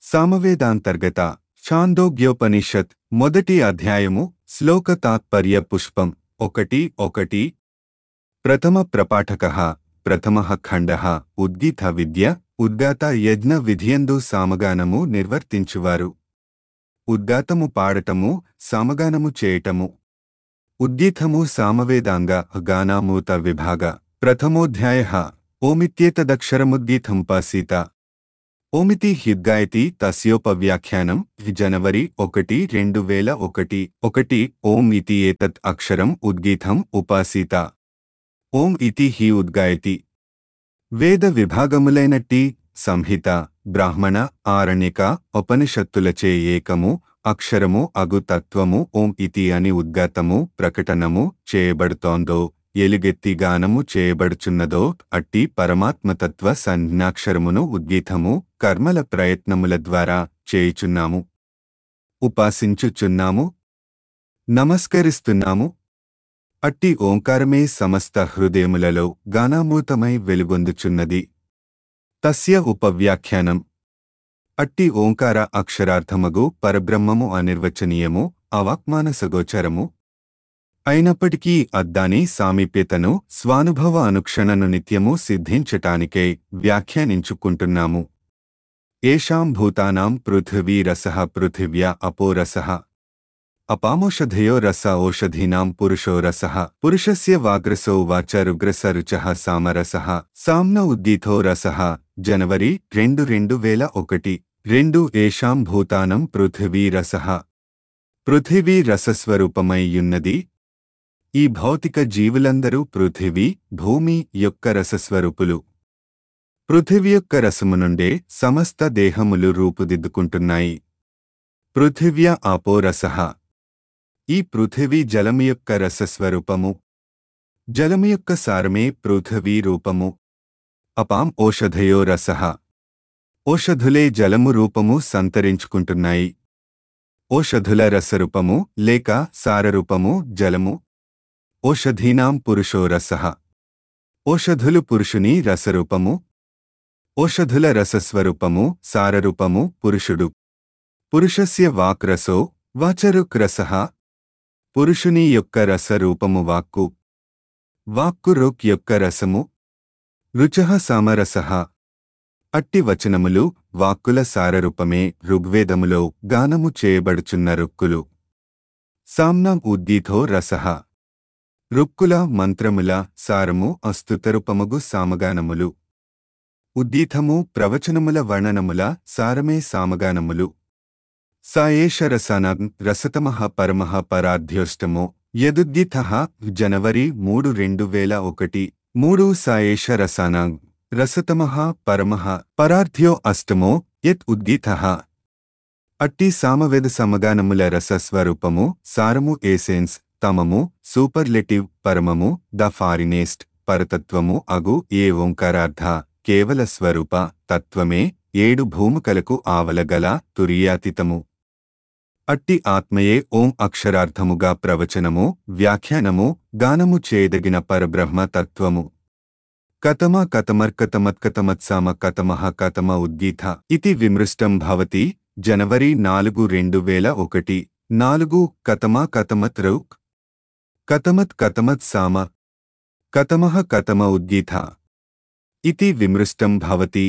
సామవేదాంతర్గత ఛాందోగ్యోపనిషత్ మొదటి అధ్యాయము శ్లోక తాత్పర్య పుష్పం ఒకటి ఒకటి ప్రథమ ప్రపాఠక ప్రథమ ఖండ ఉద్గీత విద్య ఉద్గాత యజ్ఞ విధియందు సామగానము నిర్వర్తించువారు ఉద్గాతము పాడటము సామగానము చేయటము ఉద్గీతము సామవేదాంగ గానామూత విభాగ ప్రథమోధ్యాయ ఓమిత్యేతదక్షరముద్గీతంపాసీత ఓమితి హిద్గాయతి తస్యోపవ్యాఖ్యానం జనవరి ఒకటి రెండు వేల ఒకటి ఒకటి ఓం ఇతి ఏతత్ అక్షరం ఉద్గీతం ఉపాసీత ఓం ఇతి హి ఉద్గాయతి వేద విభాగములైన టి సంహిత బ్రాహ్మణ ఆరణ్యక ఉపనిషత్తులచే ఏకము అక్షరము అగు తత్వము ఓం ఇతి అని ఉద్గాతము ప్రకటనము చేయబడుతోందో ఎలుగెత్తి గానము చేయబడుచున్నదో అట్టి పరమాత్మతత్వ సంజ్ఞాక్షరమును ఉద్గీతము కర్మల ప్రయత్నముల ద్వారా చేయుచున్నాము ఉపాసించుచున్నాము నమస్కరిస్తున్నాము అట్టి ఓంకారమే సమస్త హృదయములలో గానామూతమై వెలుగొందుచున్నది తస్య ఉపవ్యాఖ్యానం అట్టి ఓంకార అక్షరార్థమగు పరబ్రహ్మము అనిర్వచనీయము అవాక్మానసగోచరము అయినప్పటికీ అద్దాని సామీప్యతను స్వానుభవ అనుక్షణను నిత్యము సిద్ధించటానికై వ్యాఖ్యానించుకుంటున్నాము ఏషాం భూతానాం పృథివీ రసః పృథివ్యా అపో రసః అపామోషధయో రస ఓషధీనాం పురుషో రసః పురుషస్య వాగ్రసో వాచ రుగ్రస రుచః సామరసః సామ్న ఉద్దీతో రసః జనవరి రెండు రెండు వేల ఒకటి రెండు ఏషాం భూతానం పృథివీ రసః పృథివీ రసస్వరూపమైయున్నది ఈ భౌతిక జీవులందరూ పృథివీ భూమి యొక్క రసస్వరూపులు పృథివీ యొక్క రసము నుండే సమస్త దేహములు రూపుదిద్దుకుంటున్నాయి పృథివ్య ఆపో రసః ఈ పృథివీ జలము యొక్క రసస్వరూపము జలము యొక్క సారమే పృథివీ రూపము అపాం ఓషధయో రసః ఓషధులే జలము రూపము సంతరించుకుంటున్నాయి ఓషధుల రసరూపము లేక సారరూపము జలము ఓషధీనాం పురుషో రసః ఓషధులు పురుషుని రసరూపము ఓషధుల రసస్వరూపము సారరూపము పురుషుడు పురుషస్య వాక్రసో వాచరుక్ రసః పురుషుని యొక్క రసరూపము వాక్కు వాక్కు రుక్ యొక్క రసము రుచః సామరసః అట్టి వచనములు వాక్కుల సారరూపమే ఋగ్వేదములో గానము చేయబడుచున్న రుక్కులు సామ్నం ఉద్దీతో రసః రుక్కుల మంత్రముల సారము అస్తుతరూపముగు సామగానములు ఉద్దీతము ప్రవచనముల వర్ణనముల సారమే సామగానములు సాయేష రసానం రసతమః పరమః పరాధ్యోష్టమో యదుద్దీత జనవరి మూడు రెండు వేల ఒకటి మూడు సాయేష రసానాం రసతమః పరమః పరార్థ్యో అష్టమో యత్ ఉద్దీత అట్టి సామవేద సమగానముల రసస్వరూపము సారము ఏసెన్స్ తమము సూపర్లెటివ్ పరమము ద ఫారినేస్ట్ పరతత్వము అగు ఏ ఓంకారార్థ కేవల స్వరూప తత్వమే ఏడు భూముకలకు ఆవలగల తురియాతీతము అట్టి ఆత్మయే ఓం అక్షరార్థముగా ప్రవచనము వ్యాఖ్యానము గానము చేయదగిన పరబ్రహ్మ తత్వము కతమ కతమర్కతమత్కతమత్సామ కతమః కతమ ఉద్దీత ఇతి విమృష్టం భవతి జనవరి నాలుగు రెండు వేల ఒకటి నాలుగు కతమ కతమత్ రౌక్ కతమత్ కతమత్ సామ కతమః కతమ ఉద్దీత ఇతి విమృష్టం భవతి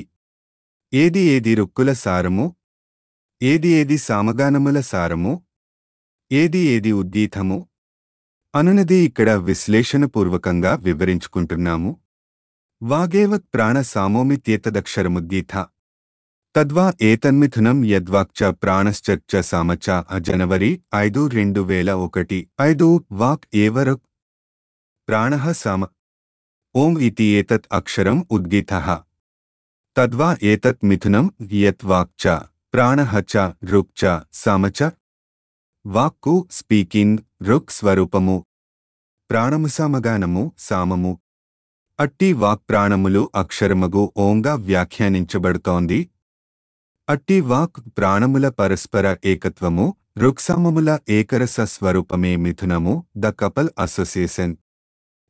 ఏది ఏది రుక్కుల సారము ఏది ఏది సామగానముల సారము ఏది ఏది ఉద్దీతము అనునది ఇక్కడ విశ్లేషణపూర్వకంగా వివరించుకుంటున్నాము వాగేవత్ ప్రాణ సామోమిత్యేతదక్షరముద్దీత తద్వా ఏతన్మిథునం యద్వాక్చ ప్రాణశ్చ సామచ జనవరి ఐదు రెండు వేల ఒకటి ఐదు వాక్ ఏవరక్ ప్రాణః సామ ఓం ఇతి ఏతత్ అక్షరం ఉద్గీతః తద్వా ఏతత్ మిథునం యత్ వాక్ చ ప్రాణః చ రుక్ చ సామ చ వాక్కు స్పీకింగ్ రుక్ స్వరూపము ప్రాణము సామగానము సామము అట్టి వాక్ ప్రాణములు అక్షరమగు ఓంగా వ్యాఖ్యానించబడుతోంది అట్టి వాక్ ప్రాణముల పరస్పర ఏకత్వము రుక్సామముల ఏకరస స్వరూపమే మిథునము ద కపల్ అసోసియేషన్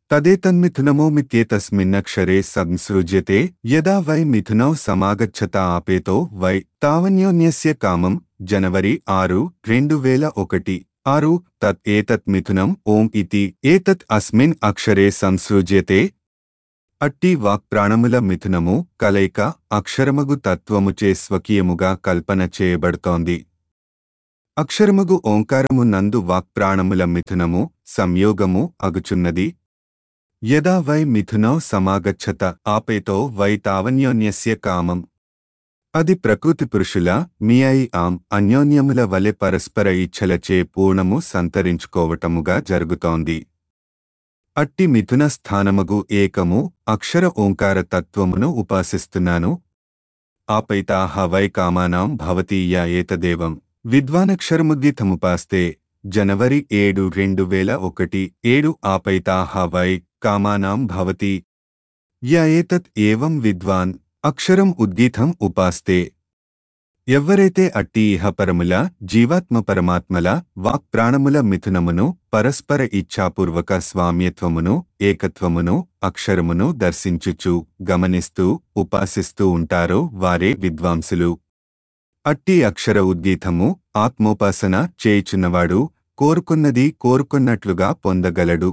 తదేతన్మిథునమోమిత్యేతస్మిన్నక్షరే సంసృజ్యతే యదా వై మిథునౌ సమాగచ్చత ఆపేతో వై తావన్యోన్యస్య కామం జనవరి ఆరు రెండు వేల ఒకటి ఆరు తత్ ఏతత్ మిథునం ఓం ఇతి ఏతత్ అస్మిన్ అక్షరే సంసృజ్యతే అట్టి వాక్ప్రాణముల మిథునము కలయిక అక్షరమగు తత్వముచే స్వకీయముగా కల్పన చేయబడుతోంది అక్షరమగు ఓంకారము నందు వాక్ప్రాణముల మిథునము సంయోగము అగుచున్నది యదా వై మిథునౌ సమాగచ్చత ఆపేతో వై తావన్యోన్యస్య కామం అది ప్రకృతి పురుషుల మీ ఐ ఆం అన్యోన్యముల వలె పరస్పర ఇచ్ఛలచే పూర్ణము సంతరించుకోవటముగా జరుగుతోంది అట్టి మిథున స్థానమగు ఏకము అక్షర ఓంకార తత్వమును ఉపాసిస్తున్నాను ఆపైతాహ వై కామానాం భవతీయ ఏతదేవం విద్వానక్షరముద్దితముపాస్తే జనవరి ఏడు రెండు వేల ఒకటి ఏడు ఆపైతాహ వై కామానాం భవతి య ఏతత్ ఏవం విద్వాన్ అక్షరం ఉద్గీతం ఉపాస్తే ఎవ్వరైతే అట్టి ఇహపరముల జీవాత్మ పరమాత్మల వాక్ప్రాణముల మిథునమును పరస్పర ఇచ్ఛాపూర్వక స్వామ్యత్వమును ఏకత్వమును అక్షరమును దర్శించుచు గమనిస్తూ ఉపాసిస్తూ ఉంటారో వారే విద్వాంసులు అట్టి అక్షర ఉద్గీతము ఆత్మోపాసన చేయుచున్నవాడు కోరుకున్నది కోరుకున్నట్లుగా పొందగలడు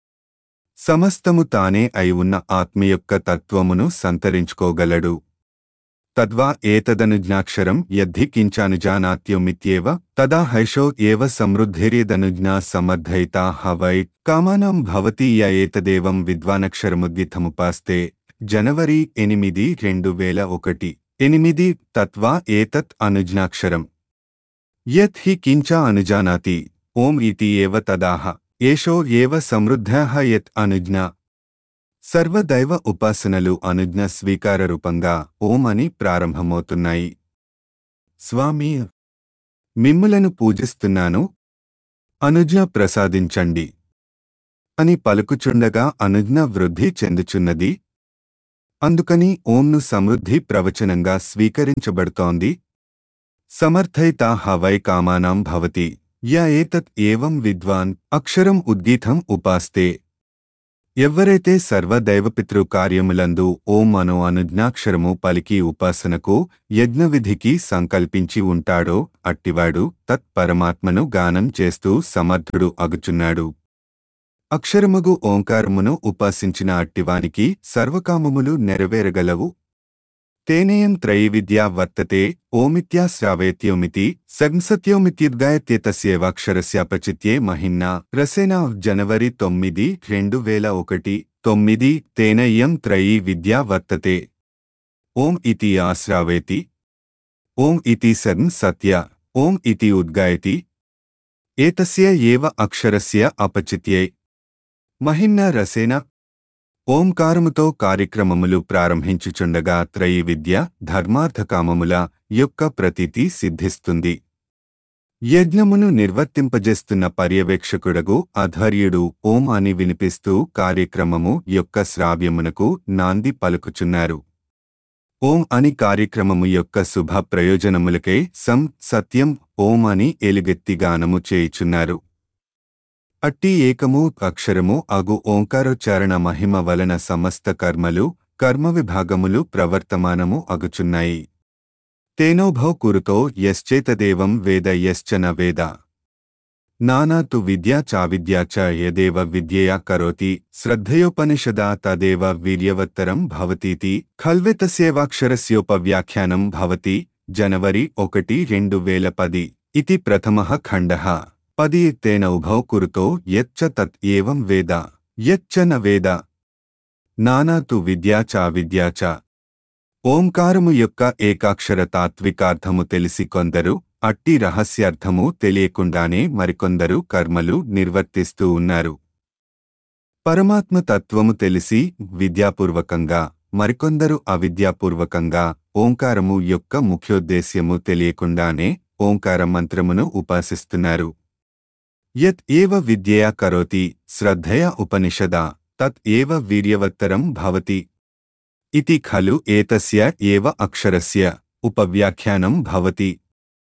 సమస్తము తానే అయి ఉన్న ఆత్మ యొక్క తత్వమును సంతరించుకోగలడు తద్వా ఏతదనుజ్ఞాక్షరం యద్ధి కించానుజానాత్యోమిత్యేవ తదా హైషో ఏవ సమృద్ధిర్యదనుజ్ఞా సమర్థయితా హవై కామానం భవతి య ఏతదేవం విద్వానక్షరముద్గితముపాస్తే జనవరి ఎనిమిది రెండు వేల ఒకటి ఎనిమిది తత్వా ఏతత్ అనుజ్ఞాక్షరం యత్ హి కించా అనుజానాతి ఓం ఇతి ఏవ తదాహ ఏషో ఏవ సమృద్ధః యత్ అనుజ్ఞా సర్వదైవ ఉపాసనలు అనుజ్ఞ స్వీకార రూపంగా ఓం అని ప్రారంభమవుతున్నాయి స్వామి మిమ్ములను పూజిస్తున్నాను అనుజ్ఞ ప్రసాదించండి అని పలుకుచుండగా అనుజ్ఞ వృద్ధి చెందుచున్నది అందుకని ఓంను సమృద్ధి ప్రవచనంగా స్వీకరించబడుతోంది సమర్థయితా హవై కామానాం భవతి య ఏతత్ ఏవం విద్వాన్ అక్షరం ఉద్గీతం ఉపాస్తే ఎవ్వరైతే సర్వదైవపితృ కార్యములందు ఓం అను అనుజ్ఞాక్షరము పలికి ఉపాసనకు యజ్ఞవిధికి సంకల్పించి ఉంటాడో అట్టివాడు తత్ పరమాత్మను గానం చేస్తూ సమర్థుడు అగుచున్నాడు అక్షరముగు ఓంకారమును ఉపాసించిన అట్టివానికి సర్వకామములు నెరవేరగలవు తేనేయం త్రయీవిద్యా వర్తతే ఓమిత్యా శ్రావేత్యోమితి సంసత్యోమిత్యుద్గాయత్యేతస్యేవాక్షరస్యాపచిత్యే మహిమ్నా రసేనా జనవరి తొమ్మిది రెండు వేల ఒకటి తొమ్మిది తేనయ్యం త్రయీ విద్యా వర్తతే ఓం ఇతి ఆశ్రావేతి ఓం ఇతి సన్ సత్య ఓం ఇతి ఉద్గాయతి ఏతస్య ఏవ అక్షరస్య అపచిత్యై మహిమ్నా రసేన ఓంకారముతో కార్యక్రమములు ప్రారంభించుచుండగా త్రయీ విద్య ధర్మార్థకామముల యొక్క ప్రతీతి సిద్ధిస్తుంది యజ్ఞమును నిర్వర్తింపజేస్తున్న పర్యవేక్షకుడగు అధర్యుడు ఓం అని వినిపిస్తూ కార్యక్రమము యొక్క శ్రావ్యమునకు నాంది పలుకుచున్నారు ఓం అని కార్యక్రమము యొక్క శుభ ప్రయోజనములకై సం సత్యం ఓం అని ఎలుగెత్తి గానము చేయుచున్నారు అట్టి ఏకము అక్షరము అగు ఓంకారోచ్చారణ మహిమ వలన సమస్త కర్మలు కర్మ విభాగములు ప్రవర్తమానము అగుచున్నాయి తేనోభౌ కురుతో యశ్చేతదేవం వేద యశ్చన వేద నానా తు విద్యా చావిద్యా చ యదేవ విద్యయా కరోతి శ్రద్ధయోపనిషదా తదేవ వీర్యవత్తరం భవతీతి ఖల్వెతస్యేవాక్షరస్యోపవ్యాఖ్యానం భవతి జనవరి ఒకటి రెండు వేల పది ఇది ప్రథమః ఖండః పది తేన ఉభౌ కురుతో యచ్చ తత్ ఏవం వేద యచ్చ న వేద నానా తు విద్యా చ విద్యా చ ఓంకారము యొక్క ఏకాక్షర తాత్వికార్థము తెలిసి కొందరు అట్టి రహస్యార్థము తెలియకుండానే మరికొందరు కర్మలు నిర్వర్తిస్తూ ఉన్నారు పరమాత్మ తత్వము తెలిసి విద్యాపూర్వకంగా మరికొందరు అవిద్యాపూర్వకంగా ఓంకారము యొక్క ముఖ్యోద్దేశ్యము తెలియకుండానే ఓంకార మంత్రమును ఉపాసిస్తున్నారు యత్ ఏవ విద్యయా కరోతి శ్రద్ధయా ఉపనిషదా తత్ ఏవ వీర్యవత్తరం భవతి ఇతి ఖలు ఏతస్య ఏవ అక్షరస్య ఉపవ్యాఖ్యానం భవతి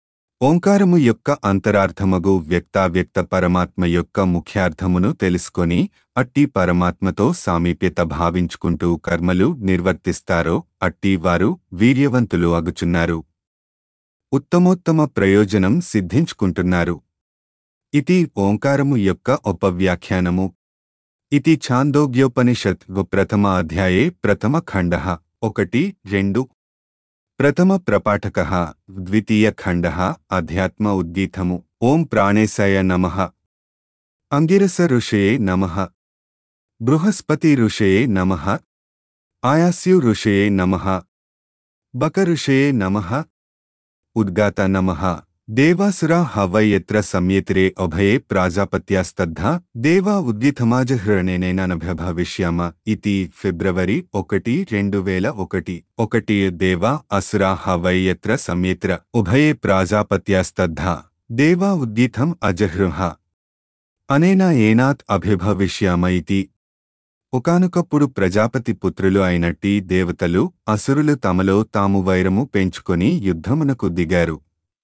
ఓంకారము యొక్క అంతరార్థమగు వ్యక్తావ్యక్త పరమాత్మ యొక్క ముఖ్యార్థమును తెలుసుకొని అట్టి పరమాత్మతో సామీప్యత భావించుకుంటూ కర్మలు నిర్వర్తిస్తారో అట్టి వారు వీర్యవంతులు అగుచున్నారు ఉత్తమోత్తమ ప్రయోజనం సిద్ధించుకుంటున్నారు ఇది ఓంకారము యొక్క ఉపవ్యాఖ్యానము ఇది ఛాందోగ్యోపనిషత్ ప్రథమ అధ్యాయే ప్రథమ ఖండ ఒకటి రెండు ప్రథమ ప్రపాఠక ద్వితీయ ఖండ అధ్యాత్మ ఉద్గీతము ఓం ప్రాణేశాయ నమ అంగిరస ఋషయే నమ బృహస్పతి ఋషయే నమ ఆయాస్యు ఋషయే నమ బక ఋషయే నమ ఉద్గాత నమ దేవాసురా హవై యత్ర సంయతిరే అభయే ప్రాజాపత్యాస్తద్ధ దేవా ఉద్గితమాజహ్రణేనభవిష్యామ ఇతి ఫిబ్రవరి ఒకటి రెండు వేల ఒకటి ఒకటి దేవా అసురా హవై యత్ర సంయతిర ఉభయే ప్రాజాపత్యాస్తద్ధ దేవా ఉద్గీతం అజహృహ అనేనా ఏనాత్ అభిభవిష్యామ ఇతి ఒకనొకప్పుడు ప్రజాపతి పుత్రులు అయినట్టి దేవతలు అసురులు తమలో తాము వైరము పెంచుకొని యుద్ధమునకు దిగారు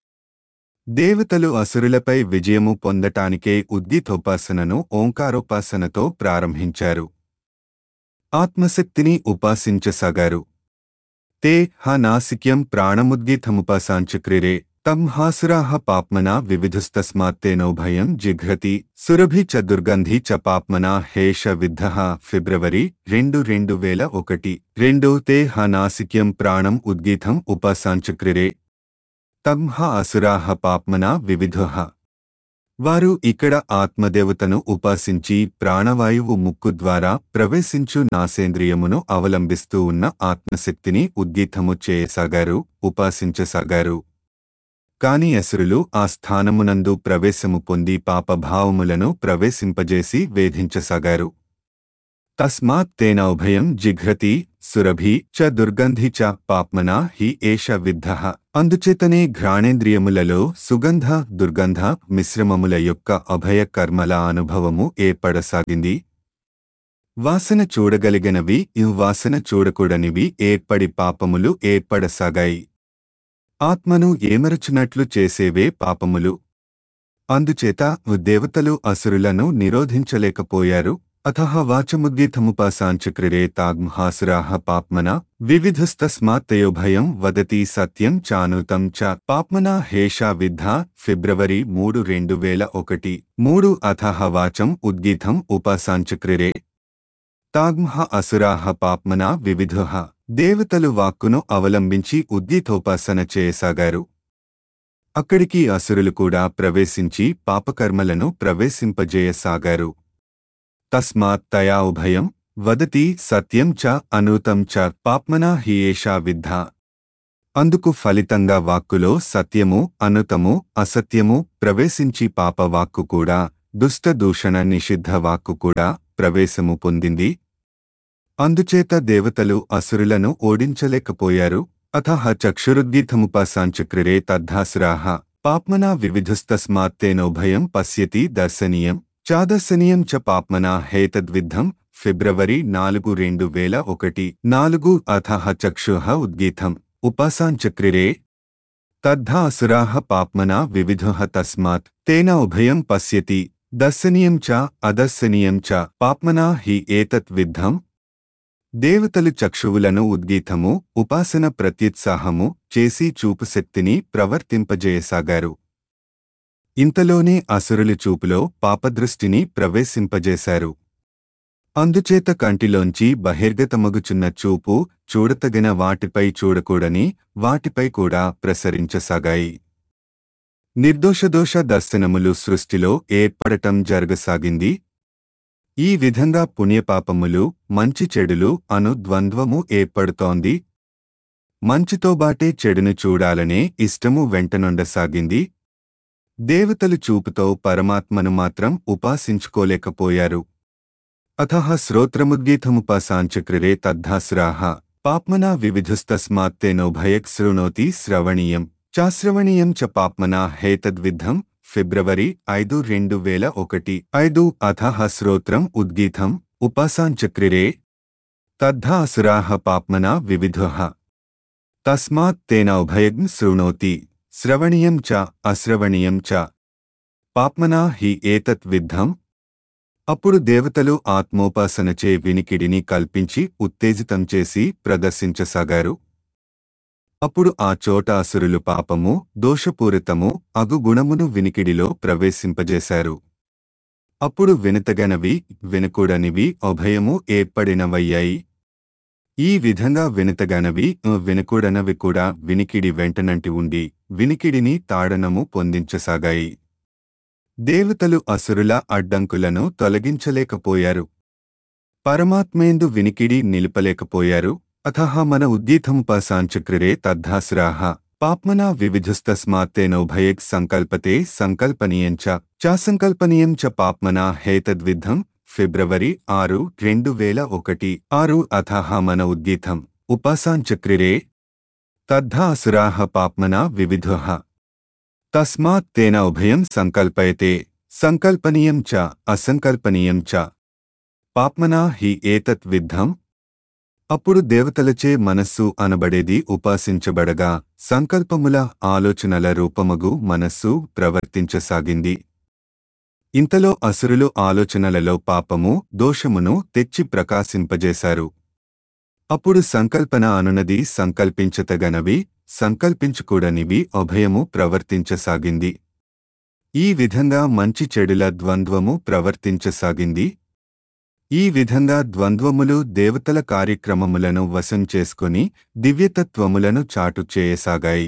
దేవతలు అసురులపై విజయము పొందటానికే ఉద్గీతోపాసనను ఓంకారోపాసనతో ప్రారంభించారు ఆత్మశక్తిని ఉపాసించసాగారు తే హ నాసిక్యం ప్రాణముద్గీతముపాసాంచక్రిరే తం హాసురాహ పాప్మనా వివిధుస్తస్మాత్తేనోభయం జిఘ్రతి సురభి చ దుర్గంధి చ పాప్మనా హేష విద్ధ ఫిబ్రవరి రెండు రెండు వేల ఒకటి రెండు తే హ నాసిక్యం ప్రాణం ఉద్గీతం ఉపాసాంచక్రిరే తం హ అసురాహ పాప్మనా వివిధుః వారు ఇక్కడ ఆత్మదేవతను ఉపాసించి ప్రాణవాయువు ముక్కు ద్వారా ప్రవేశించు నాసేంద్రియమును అవలంబిస్తూ ఉన్న ఆత్మశక్తిని ఉద్గీతము చేయసాగారు ఉపాసించసాగారు కాని అసురులు ఆ స్థానమునందు ప్రవేశము పొంది పాపభావములను ప్రవేశింపజేసి వేధించసాగారు తస్మాత్ తేన ఉభయం జిఘ్రతి సురభి చ దుర్గంధి చ పాప్మనా హి ఏష విద్ధ అందుచేతనే ఘ్రాణేంద్రియములలో సుగంధ దుర్గంధ మిశ్రమముల యొక్క అభయ కర్మల అనుభవము ఏర్పడసాగింది వాసన చూడగలిగినవి ఇవ్ వాసన చూడకూడనివి ఏర్పడి పాపములు ఏర్పడసాగాయి ఆత్మను ఏమరచునట్లు చేసేవే పాపములు అందుచేత దేవతలు అసురులను నిరోధించలేకపోయారు అతః వాచముద్గీతముపాసాంచక్రిరే తాగ్మహాసురాః పాప్మనా వివిధస్తస్మాత్తయోభయం వదతి సత్యం చానుతం చ పాప్మనా హేషా విద్ధా ఫిబ్రవరి మూడు రెండు వేల ఒకటి మూడు అథః వాచం ఉద్గీతం ఉపాసాంచక్రిరే తాగ్మహ అసురాః పాప్మనా వివిధుః దేవతలు వాక్కును అవలంబించి ఉద్గీతోపాసన చేయసాగారు అక్కడికి అసురులు కూడా ప్రవేశించి పాపకర్మలను ప్రవేశింపజేయసాగారు తస్మాత్ తయా ఉభయం వదతి సత్యం చ అనూతం చ పాప్మనా హి ఏషా విద్ధ అందుకు ఫలితంగా వాక్కులో సత్యము అనుతము అసత్యము ప్రవేశించి పాపవాక్కు కూడా దుష్ట దూషణ నిషిద్ధ వాక్కు కూడా ప్రవేశము పొందింది అందుచేత దేవతలు అసురులను ఓడించలేకపోయారు అథ చక్షురుద్గీతముపాసాంచక్రిరే తద్ధాసురాః పాప్మనా వివిధుస్తస్మాత్తేనోభయం పశ్యతి దర్శనీయం చాదర్శనీయం చ పాప్మనా హేతద్విద్ధం ఫిబ్రవరి నాలుగు రెండు వేల ఒకటి నాలుగు అథ చక్షుః ఉద్గీతం ఉపాసాంచక్రిరే తద్ధా అసురాః పాప్మనా వివిధుః తస్మాత్ తేన ఉభయం పశ్యతి దర్శనీయం చ అదర్శనీయం చ పాప్మనా హి ఏతత్ విద్ధం దేవతలు చక్షువులను ఉద్గీతము ఉపాసన ప్రత్యుత్సాహము చేసి చూపు శక్తిని ప్రవర్తింపజేయసాగారు ఇంతలోనే అసురులు చూపులో పాపదృష్టిని ప్రవేశింపజేశారు అందుచేత కంటిలోంచి బహిర్గతమగుచున్న చూపు చూడతగిన వాటిపై చూడకూడని వాటిపై కూడా ప్రసరించసాగాయి నిర్దోషదోష దర్శనములు సృష్టిలో ఏర్పడటం జరగసాగింది ఈ విధంగా పుణ్యపాపములు మంచి చెడులు అను ద్వంద్వము ఏర్పడుతోంది మంచితోబాటే చెడును చూడాలనే ఇష్టము వెంటనుండసాగింది దేవతలు చూపుతో పరమాత్మను మాత్రం ఉపాసించుకోలేకపోయారు అథ శ్రోత్రముద్గీతముపాసాంచక్రిరే తద్ధాసురాః పాప్మనా వివిధుస్తస్మాత్తేనోభయక్ శృణోతి శ్రవణీయం చాశ్రవణీయం చ పాప్మనా హేతద్విద్ధం ఫిబ్రవరి ఐదు రెండు వేల ఒకటి ఐదు అథ శ్రోత్రం ఉద్గీతం ఉపాసాంచక్రిరే తద్ధా అసురాః పాప్మనా వివిధుః తస్మాత్ తేన ఉభయగ్ం శృణోతి శ్రవణీయం చ అశ్రవణీయం చ పాప్మనా హి ఏతత్ విద్ధం అప్పుడు దేవతలు ఆత్మోపాసనచే వినికిడిని కల్పించి ఉత్తేజితం చేసి ప్రదర్శించసాగారు అప్పుడు ఆ చోట అసురులు పాపము దోషపూరితము అగు గుణమును వినికిడిలో ప్రవేశింపజేశారు అప్పుడు వినతగనవి వినకూడనివి ఉభయము ఏర్పడినవయ్యాయి ఈ విధంగా వినతగనవి వినకూడనవి కూడా వినికిడి వెంటనంటి ఉండి వినికిడిని తాడనము పొందించసాగాయి దేవతలు అసురుల అడ్డంకులను తొలగించలేకపోయారు పరమాత్మేందు వినికిడి నిలుపలేకపోయారు అథహ మన ఉద్దీతముపసాంచక్రిరే తద్ధాసురాః పాప్మనా వివిధుస్తస్మాత్తేనోభయేక్ సంకల్పతే సంకల్పనీయం చ చాసంకల్పనీయం చ పాప్మనా హేతద్విద్ధం ఫిబ్రవరి ఆరు రెండు వేల ఒకటి ఆరు అథహ మన ఉద్దీతం ఉపాసాంచక్రిరే తద్ధా అసురాః పాప్మనా వివిధుః తస్మాత్ తేన ఉభయం సంకల్పయతే సంకల్పనీయం చ అసంకల్పనీయం చ పాప్మనా హి ఏతత్ విద్ధం అప్పుడు దేవతలచే మనస్సు అనబడేది ఉపాసించబడగా సంకల్పముల ఆలోచనల రూపమగు మనస్సు ప్రవర్తించసాగింది ఇంతలో అసురులు ఆలోచనలలో పాపము దోషమును తెచ్చి ప్రకాశింపజేశారు అప్పుడు సంకల్పన అనునది సంకల్పించతగనవి సంకల్పించకూడనివి అభయము ప్రవర్తించసాగింది ఈ విధంగా మంచి చెడుల ద్వంద్వము ప్రవర్తించసాగింది ఈ విధంగా ద్వంద్వములు దేవతల కార్యక్రమములను వశం చేసుకుని దివ్యతత్వములను చాటు చేయసాగాయి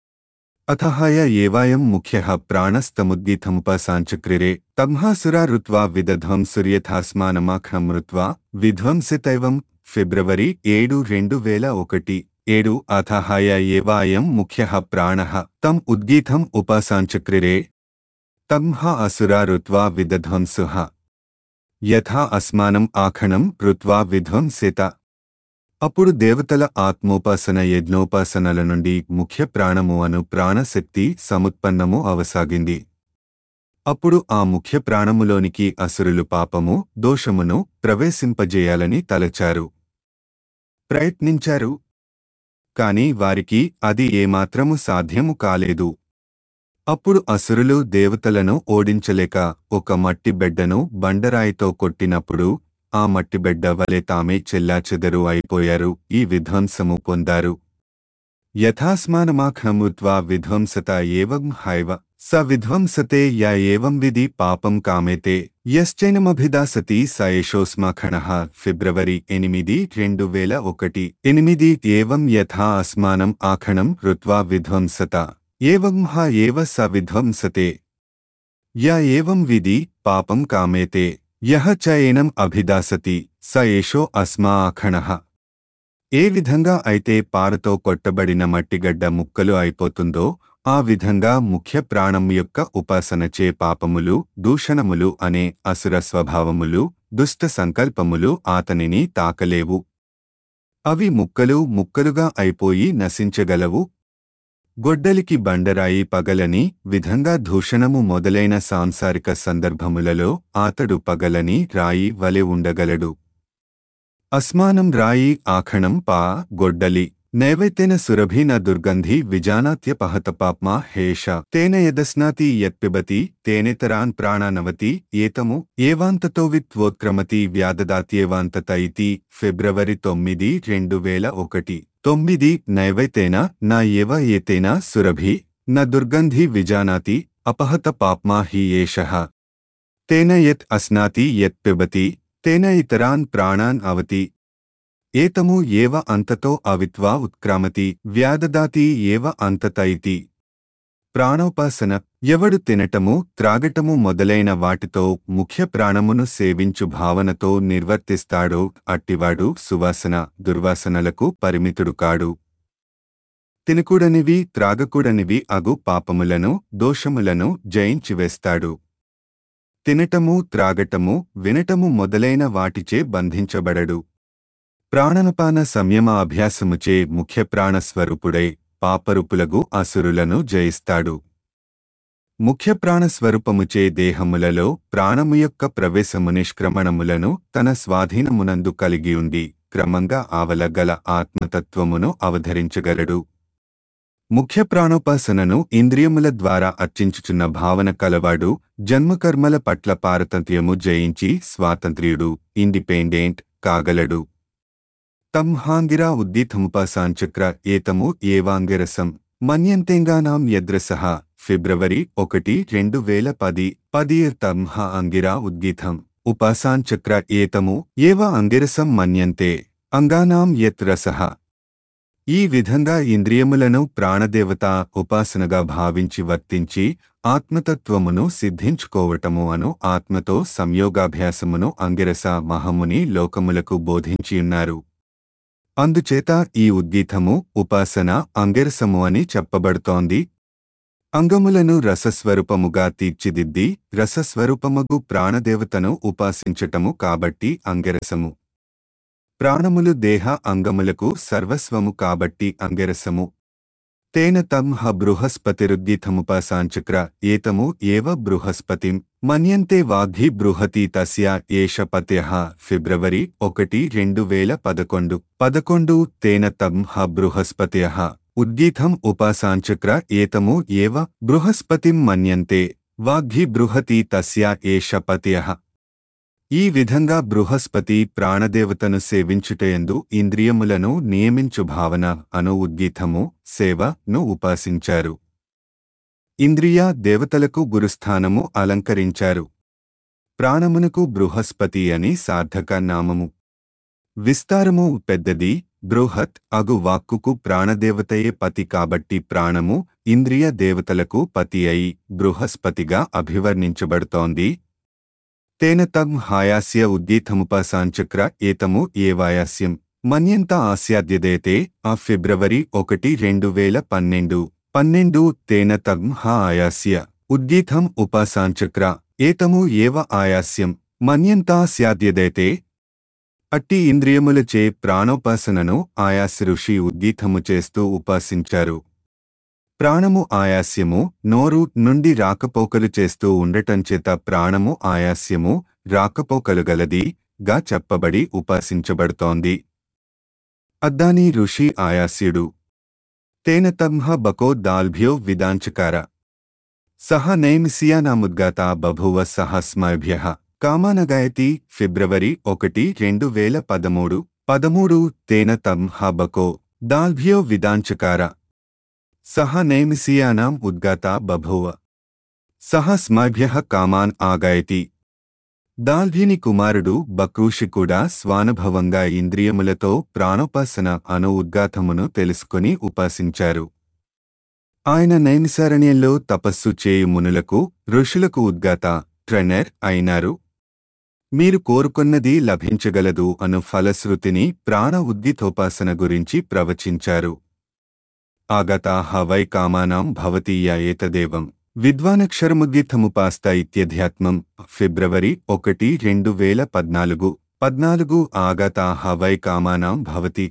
అథహాయ ఏవాయం ముఖ్య ప్రాణస్తముద్గీతముపసాంచక్రిరే తమ్హాసురా రుత్వా విదధ్వం సూర్యథాస్మానమాఖమృత్వా విధ్వంసితైవం ఫిబ్రవరి ఏడు రెండు వేల ఒకటి ఏడు అథహాయ ఏవాయం ముఖ్య ప్రాణ తం ఉద్గీతం ఉపాసాంచక్రిరే తంహ అసురా రుత్వా విదధ్వంసుః యథా అస్మానం ఆఖణం రుత్వా విధ్వంసేత అప్పుడు దేవతల ఆత్మోపాసన యజ్ఞోపాసనల నుండి ముఖ్య ప్రాణము అను ప్రాణశక్తి సముత్పన్నము అవసాగింది అప్పుడు ఆ ముఖ్య ప్రాణములోనికి అసురులు పాపము దోషమును ప్రవేశింపజేయాలని తలచారు ప్రయత్నించారు కాని వారికి అది ఏమాత్రము సాధ్యము కాలేదు అప్పుడు అసురులు దేవతలను ఓడించలేక ఒక మట్టి బెడ్డను బండరాయితో కొట్టినప్పుడు ఆ మట్టిబెడ్డ వలె తామే చెల్లాచెదరు అయిపోయారు ఈ విధ్వంసము పొందారు యథాస్మానమాఖముత్వా విధ్వంసత ఏవం హైవ స విధ్వంసతే య ఏవం విధి పాపం కామేతే యశ్చైనమభిదాసతి స ఏషోస్మాఖణ ఫిబ్రవరి ఎనిమిది రెండు వేల ఒకటి ఎనిమిది ఏవం యథా అస్మానం ఆఖణం రుత్వా విధ్వంసత ఏవం హ ఏవ స విధ్వంసతే య ఏవం విధి పాపం కామేతే యహ చ ఏనం అభిదాసతి స ఏషో అస్మా అఖణః ఏ విధంగా అయితే పారతో కొట్టబడిన మట్టిగడ్డ ముక్కలు అయిపోతుందో ఆ విధంగా ముఖ్య ప్రాణం యొక్క ఉపాసనచే పాపములు దూషణములు అనే అసుర స్వభావములు దుష్ట సంకల్పములు ఆతనిని తాకలేవు అవి ముక్కలు ముక్కలుగా అయిపోయి నశించగలవు గొడ్డలికి బండరాయి పగలని విధంగా దూషణము మొదలైన సాంసారిక సందర్భములలో ఆతడు పగలని రాయి వలె ఉండగలడు అస్మానం రాయి ఆఖణం పా గొడ్డలి నైవైతేన సురభీన దుర్గంధి విజానాత్యపహతపాప్మా హేష తేన యదస్నాతి యత్పిబతి తేనేతరాన్ ప్రాణానవతి ఏతము ఏవాంతతో విత్వోత్క్రమతి వ్యాదదాత్యేవాంతత ఇతి ఫిబ్రవరి తొమ్మిది రెండు వేల ఒకటి తొమ్మిది నైవైతేన నా ఏవ ఏతేన సురభి న దుర్గంధి విజానాతి అపహత పాప్మా హి ఏషః తేన యత్ అస్నాతి యత్ పిబతి తేన ఇతరాన్ ప్రాణాన్ అవతి ఏతము ఏవ అంతతో అవిత్వా ఉత్క్రామతి వ్యాదదాతి ఏవ అంతత ఇతి ప్రాణోపాసన ఎవడు తినటము త్రాగటము మొదలైన వాటితో ముఖ్య ప్రాణమును సేవించు భావనతో నిర్వర్తిస్తాడో అట్టివాడు సువాసన దుర్వాసనలకు పరిమితుడు కాడు తినకూడనివి త్రాగకూడనివి అగు పాపములను దోషములను జయించివేస్తాడు తినటము త్రాగటము వినటము మొదలైన వాటిచే బంధించబడడు ప్రాణనపాన సంయమ అభ్యాసముచే ముఖ్య ప్రాణస్వరూపుడై పాపరుపులగు అసురులను జయిస్తాడు ముఖ్య ప్రాణస్వరూపముచే దేహములలో ప్రాణము యొక్క ప్రవేశము నిష్క్రమణములను తన స్వాధీనమునందు కలిగియుండి క్రమంగా ఆవలగల ఆత్మతత్వమును అవధరించగలడు ముఖ్య ప్రాణోపాసనను ఇంద్రియముల ద్వారా అర్చించుచున్న భావన కలవాడు జన్మకర్మల పట్ల పారతంత్ర్యము జయించి స్వాతంత్ర్యుడు ఇండిపెండెంట్ కాగలడు తంహాంగిరా ఉద్దీతముపాసాంచక్ర ఏతము ఏవాంగిరసం మన్యంతేంగానాం యద్రసః ఫిబ్రవరి ఒకటి రెండు వేల పది పది తంహ అంగిరా ఉద్గీతం ఉపాసాంచక్ర ఏతము ఏవ అంగిరసం మన్యంతే అంగానాం యత్ రసః ఈ విధంగా ఇంద్రియములను ప్రాణదేవత ఉపాసనగా భావించి వర్తించి ఆత్మతత్వమును సిద్ధించుకోవటము అను ఆత్మతో సంయోగాభ్యాసమును అంగిరస మహముని లోకములకు బోధించియున్నారు అందుచేత ఈ ఉద్గీతము ఉపాసన అంగిరసము అని చెప్పబడుతోంది అంగములను రసస్వరూపముగా తీర్చిదిద్ది రసస్వరూపమగు ప్రాణదేవతను ఉపాసించటము కాబట్టి అంగిరసము ప్రాణములు దేహ అంగములకు సర్వస్వము కాబట్టి అంగిరసము తేన తం హ బృహస్పతిరుద్గీతముపాసాంచక్ర ఏతము ఏవ బృహస్పతిం మన్యంతే వాగ్భి బృహతి తస్య ఏష పత్యః ఫిబ్రవరి ఒకటి రెండు వేల పదకొండు పదకొండు తేన తం హ బృహస్పత్యః ఉద్గీతం ఉపాసాంచక్ర ఏతము ఏవ బృహస్పతిం మన్యంతే వాగ్భి బృహతి తస్య ఏష పత్యః ఈ విధంగా బృహస్పతి ప్రాణదేవతను సేవించుటయందు ఇంద్రియములను నియమించు భావన అను ఉద్గీతము సేవను ఉపాసించారు ఇంద్రియ దేవతలకు గురుస్థానము అలంకరించారు ప్రాణమునకు బృహస్పతి అని సార్థక నామము విస్తారము పెద్దది బృహత్ అగు వాక్కుకు ప్రాణదేవతయే పతి కాబట్టి ప్రాణము ఇంద్రియ దేవతలకు పతి అయి బృహస్పతిగా అభివర్ణించబడుతోంది తేన తం హాయాస్య ఉద్దీతముపాసాంచక్ర ఏతము ఏవాయాస్యం మన్యంత ఆస్యాద్యదేతే ఆ ఫిబ్రవరి ఒకటి రెండు వేల పన్నెండు పన్నెండు తేన తం హా ఆయాస్య ఉద్దీతం ఉపాసాంచక్ర ఏతము ఏవ ఆయాస్యం మన్యంతా స్యాద్యదేతే అట్టి ఇంద్రియములచే ప్రాణోపాసనను ఆయాస ఋషి ఉద్దీతము చేస్తూ ఉపాసించారు ప్రాణము ఆయాస్యము నోరు నుండి రాకపోకలు చేస్తూ ఉండటంచేత ప్రాణము ఆయాస్యము రాకపోకలుగలది గా చెప్పబడి ఉపాసించబడుతోంది అద్దాని ఋషి ఆయాస్యుడు తేన తంహ బకో దాల్భ్యో విదాంచకార సహ నైమిసియానాముద్గాత బభువ సహస్మభ్య కామానగాయతి ఫిబ్రవరి ఒకటి రెండు వేల పదమూడు పదమూడు తేన తంహ బకో దాల్భ్యో విదాంచకార సహ నైమిసియానాం ఉద్గాత బభూవ సహ స్మభ్య కామాన్ ఆగాయతి దాల్భ్యుని కుమారుడు బక్రూషి కూడా స్వానుభవంగా ఇంద్రియములతో ప్రాణోపాసన అను ఉద్గాతమును తెలుసుకుని ఉపాసించారు ఆయన నైమిసారణ్యంలో తపస్సు చేయు మునులకు ఋషులకు ఉద్గాత ట్రెనర్ అయినారు మీరు కోరుకున్నది లభించగలదు అను ఫలశ్రుతిని ప్రాణ ఉద్దితోపాసన గురించి ప్రవచించారు ఆగతా హవై కామానాం భవతీయ ఏతదేవం విద్వానక్షరముద్దితముపాస్త ఇత్యధ్యాత్మం ఫిబ్రవరి ఒకటి రెండు వేల పద్నాలుగు పద్నాలుగు ఆగతా హవై కామానాం భవతి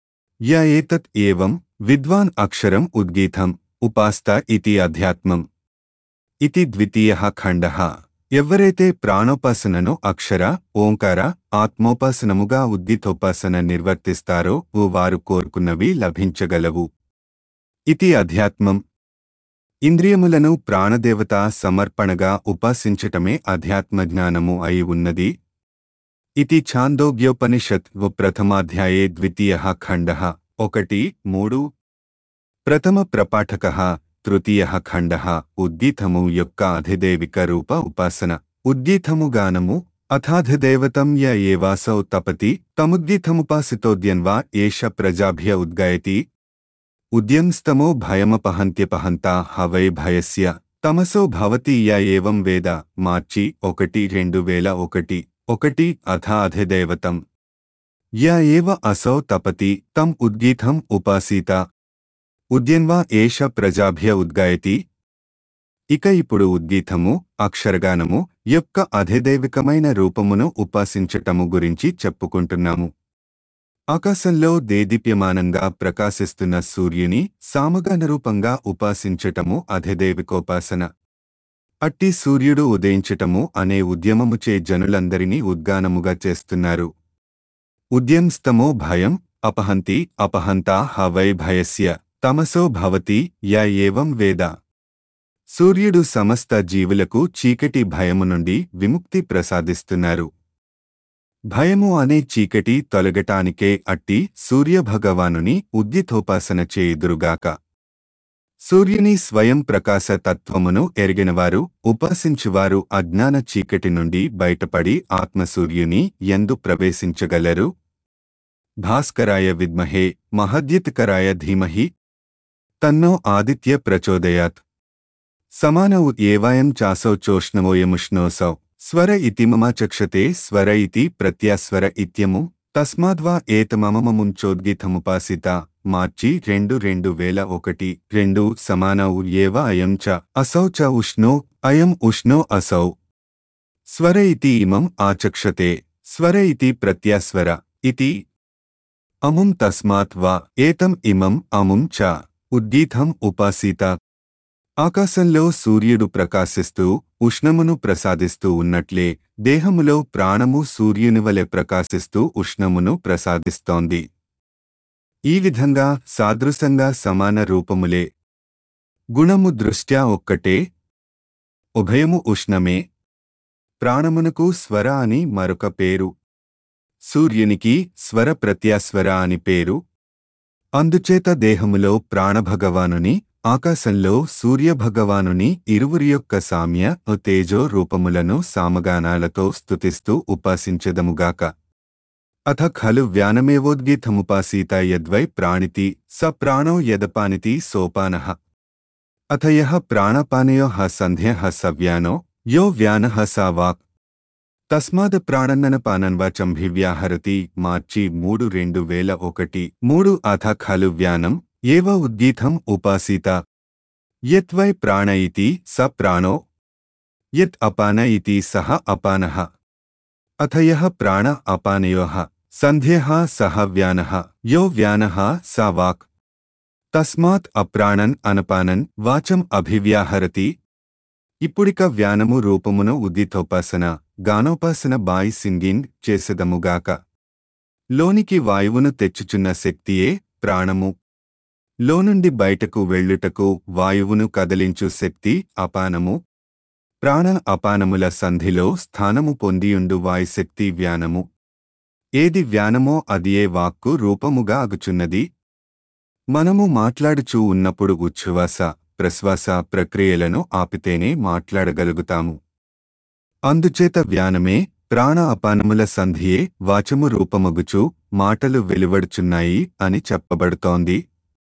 య ఏతత్ ఏవం విద్వాన్ అక్షరం ఉద్గీతం ఉపాస్త ఇతి అధ్యాత్మం ఇది ద్వితీయ ఖండ ఎవరైతే ప్రాణోపాసనను అక్షర ఓంకార ఆత్మోపాసనముగా ఉద్దితోపాసన నిర్వర్తిస్తారో వారు కోరుకున్నవి లభించగలవు ఇది అధ్యాత్మం ఇంద్రియములను ప్రాణదేవత సమర్పణగా ఉపాసించటమే అధ్యాత్మజ్ఞానము అయి ఉన్నది ఇది ఛాందోగ్యోపనిషత్ ప్రథమాధ్యాయే ద్వితీయ ఖండ ఒకటి మూడు ప్రథమ ప్రపాఠక తృతీయ ఖండ ఉద్దీతము యొక్క అధిదేవిక రూప ఉపాసన ఉద్దీతము గానము అథాధిదేవతం య ఏవాసౌ తపతి తముద్దీతముపాసితోద్యన్వా ఏష ప్రజాభ్య ఉద్గాయతి ఉద్యంస్తమో భయమపహంత్యపహంతా హవై భయస్య తమసో భవతి య ఏవం వేద మార్చి ఒకటి రెండు వేల ఒకటి ఒకటి అథ అధిదేవతం య ఏవ అసౌ తపతి తం ఉద్గీతం ఉపాసీత ఉద్యన్వా ఏష ప్రజాభ్య ఉద్గాయతి ఇక ఇప్పుడు ఉద్గీతము అక్షరగానము యొక్క అధిదైవికమైన రూపమును ఉపాసించటము గురించి చెప్పుకుంటున్నాము ఆకాశంలో దేదీప్యమానంగా ప్రకాశిస్తున్న సూర్యుని సామగాన రూపంగా ఉపాసించటము అధిదైవికోపాసన అట్టి సూర్యుడు ఉదయించటము అనే ఉద్యమముచే జనులందరినీ ఉద్గానముగా చేస్తున్నారు ఉద్యంస్తమో భయం అపహంతి అపహంతా హవై భయస్య తమసో భవతి య ఏవం వేద సూర్యుడు సమస్త జీవులకు చీకటి భయము నుండి విముక్తి ప్రసాదిస్తున్నారు భయము అనే చీకటి తొలగటానికే అట్టి సూర్యభగవానుని ఉద్దితోపాసన చేయుదురుగాక సూర్యుని స్వయం ప్రకాశ తత్వమును ఎరిగినవారు ఉపాసించువారు అజ్ఞాన చీకటి నుండి బయటపడి ఆత్మసూర్యుని ఎందు ప్రవేశించగలరు భాస్కరాయ విద్మహే మహద్యత్కరాయ ధీమహి తన్నో ఆదిత్య ప్రచోదయాత్ సమానౌ ఏవాయం చాసౌ చోష్ణవోయముష్ణోసౌ స్వర ఇతి మమ చక్షతే స్వర ఇతి ప్రత్యాస్వర ఇత్యము తస్మాద్వా ఏతమమముంచోద్గీతముపాసిత మార్చి రెండు రెండు వేల ఒకటి రెండు సమానౌ ఏవ అయం చ అసౌ చ ఉష్ణో అయం ఉష్ణో అసౌ స్వర ఇతి ఇమం ఆచక్షతే స్వర ఇతి ప్రత్యాస్వర ఇతి అముం తస్మాత్ వా ఏతం ఇమం అముం చ ఉద్గీతం ఉపాసీత ఆకాశంలో సూర్యుడు ప్రకాశిస్తూ ఉష్ణమును ప్రసాదిస్తూ ఉన్నట్లే దేహములో ప్రాణము సూర్యునివలె ప్రకాశిస్తూ ఉష్ణమును ప్రసాదిస్తోంది ఈ విధంగా సాదృశంగా సమాన రూపములే గుణము దృష్ట్యా ఒక్కటే ఉభయము ఉష్ణమే ప్రాణమునకు స్వర అని మరొక పేరు సూర్యునికి స్వర ప్రత్యాస్వర అని పేరు అందుచేత దేహములో ప్రాణభగవానుని ఆకాశంలో సూర్యభగవానుని ఇరువురి యొక్క సామ్య తేజో రూపములను సామగానాలతో స్తుతిస్తూ ఉపాసించెదముగాక అథ ఖలు వ్యానమేవోద్గీతముపాసీత యద్వై ప్రాణితి స ప్రాణో యదపానితి సోపానః అథ యః ప్రాణపానయోః సంధ్యః స వ్యానో యో వ్యానః సా వాక్ తస్మాద్ ప్రాణన్ననపానన్వాచంభివ్యాహరతి మార్చి మూడు రెండు వేల ఒకటి మూడు అథ ఖలు వ్యానం ఏవ ఉద్గీతం ఉపాసీత యత్వై ప్రాణ ఇతి స ప్రాణో యత్ అపాన ఇతి సహ అపానః అథ యః ప్రాణ అపానయోః సంధ్యః సహ వ్యానః యో వ్యానః సా వాక్ తస్మాత్ అప్రాణన్ అనపానన్ వాచం అభివ్యాహరతి ఇప్పుడిక వ్యానము రూపమును ఉద్దితోపాసన గానోపాసన బాయి సింగింగ్ చేసెదముగాక లోనికి వాయువును తెచ్చుచున్న శక్తియే ప్రాణము లోనుండి బయటకు వెళ్ళుటకు వాయువును కదిలించు శక్తి అపానము ప్రాణ అపానముల సంధిలో స్థానము పొందియుండు వాయుశక్తి వ్యానము ఏది వ్యానమో అదియే వాక్కు రూపముగా అగుచున్నది మనము మాట్లాడుచూ ఉన్నప్పుడు ఉచ్ఛ్వాస ప్రశ్వాస ప్రక్రియలను ఆపితేనే మాట్లాడగలుగుతాము అందుచేత వ్యానమే ప్రాణ అపానముల సంధియే వాచము రూపమగుచు మాటలు వెలువడుచున్నాయి అని చెప్పబడుతోంది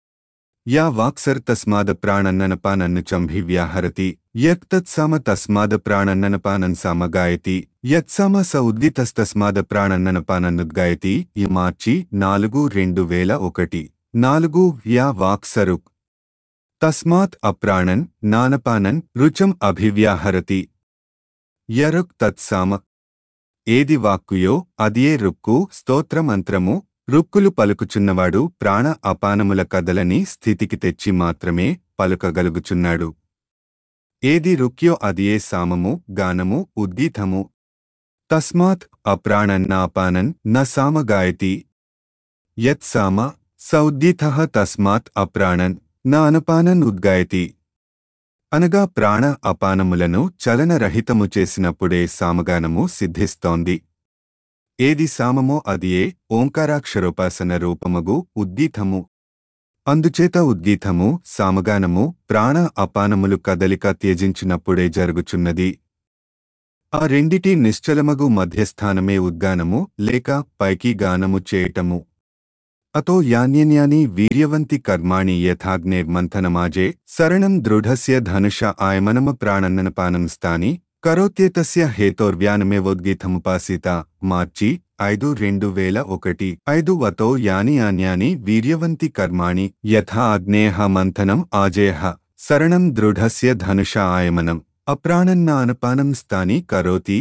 యా వాక్సర్ తస్మాద ప్రాణన్ననపానన్ను చంభి వ్యాహరతి యత్తత్సామ తస్మాద ప్రాణన్ననపానన్ సామ గాయతి యత్సామ స ఉద్దితస్తస్మాద ప్రాణన్ననపానన్నుద్గాయతి ఈ మార్చి నాలుగు రెండు వేల ఒకటి నాలుగు యా వాక్సరుక్ తస్మాత్ అప్రాణన్ నానపానన్ రుచం అభివ్యాహరతి యరుక్ తత్సామ ఏది వాక్కుయో అదియే రుక్కు స్తోత్రమంత్రము రుక్కులు పలుకుచున్నవాడు ప్రాణ అపానముల కదలని స్థితికి తెచ్చి మాత్రమే పలుకగలుగుచున్నాడు ఏది రుక్యో అదియే సామము గానము ఉద్గీతము తస్మాత్ అప్రాణన్నాపానన్ న సామగాయతి యత్సామ సౌద్గీత తస్మాత్ అప్రాణన్ నా అనపానన్ ఉద్గాయతి అనగా ప్రాణ అపానములను చలనరహితము చేసినప్పుడే సామగానము సిద్ధిస్తోంది ఏది సామమో అదియే ఓంకారాక్షరోపాసన రూపమగు ఉద్గీతము అందుచేత ఉద్గీతము సామగానము ప్రాణ అపానములు కదలిక త్యజించినప్పుడే జరుగుచున్నది ఆ రెండిటి నిశ్చలమగు మధ్యస్థానమే ఉద్గానము లేక పైకి గానము చేయటము అతో యాన్యన్యాని వీర్యవంతి కర్మాణి యథాగ్నేర్మంథనమాజే శరణం దృఢస్య ధనుష ఆయమనమ ప్రాణన్ననపానం స్థాని కరోత్యేతస్య హేతోర్వ్యానమేవోద్గీతముపాసిత మార్చి ఐదు రెండు వేల ఒకటి ఐదు వతో యాని యాన్యాని వీర్యవంతి కర్మాణి యథా అగ్నేయ మంథనం ఆజేయ శరణం దృఢస్య ధనుష ఆయమనం అప్రాణన్న అనపానం స్థాని కరోతి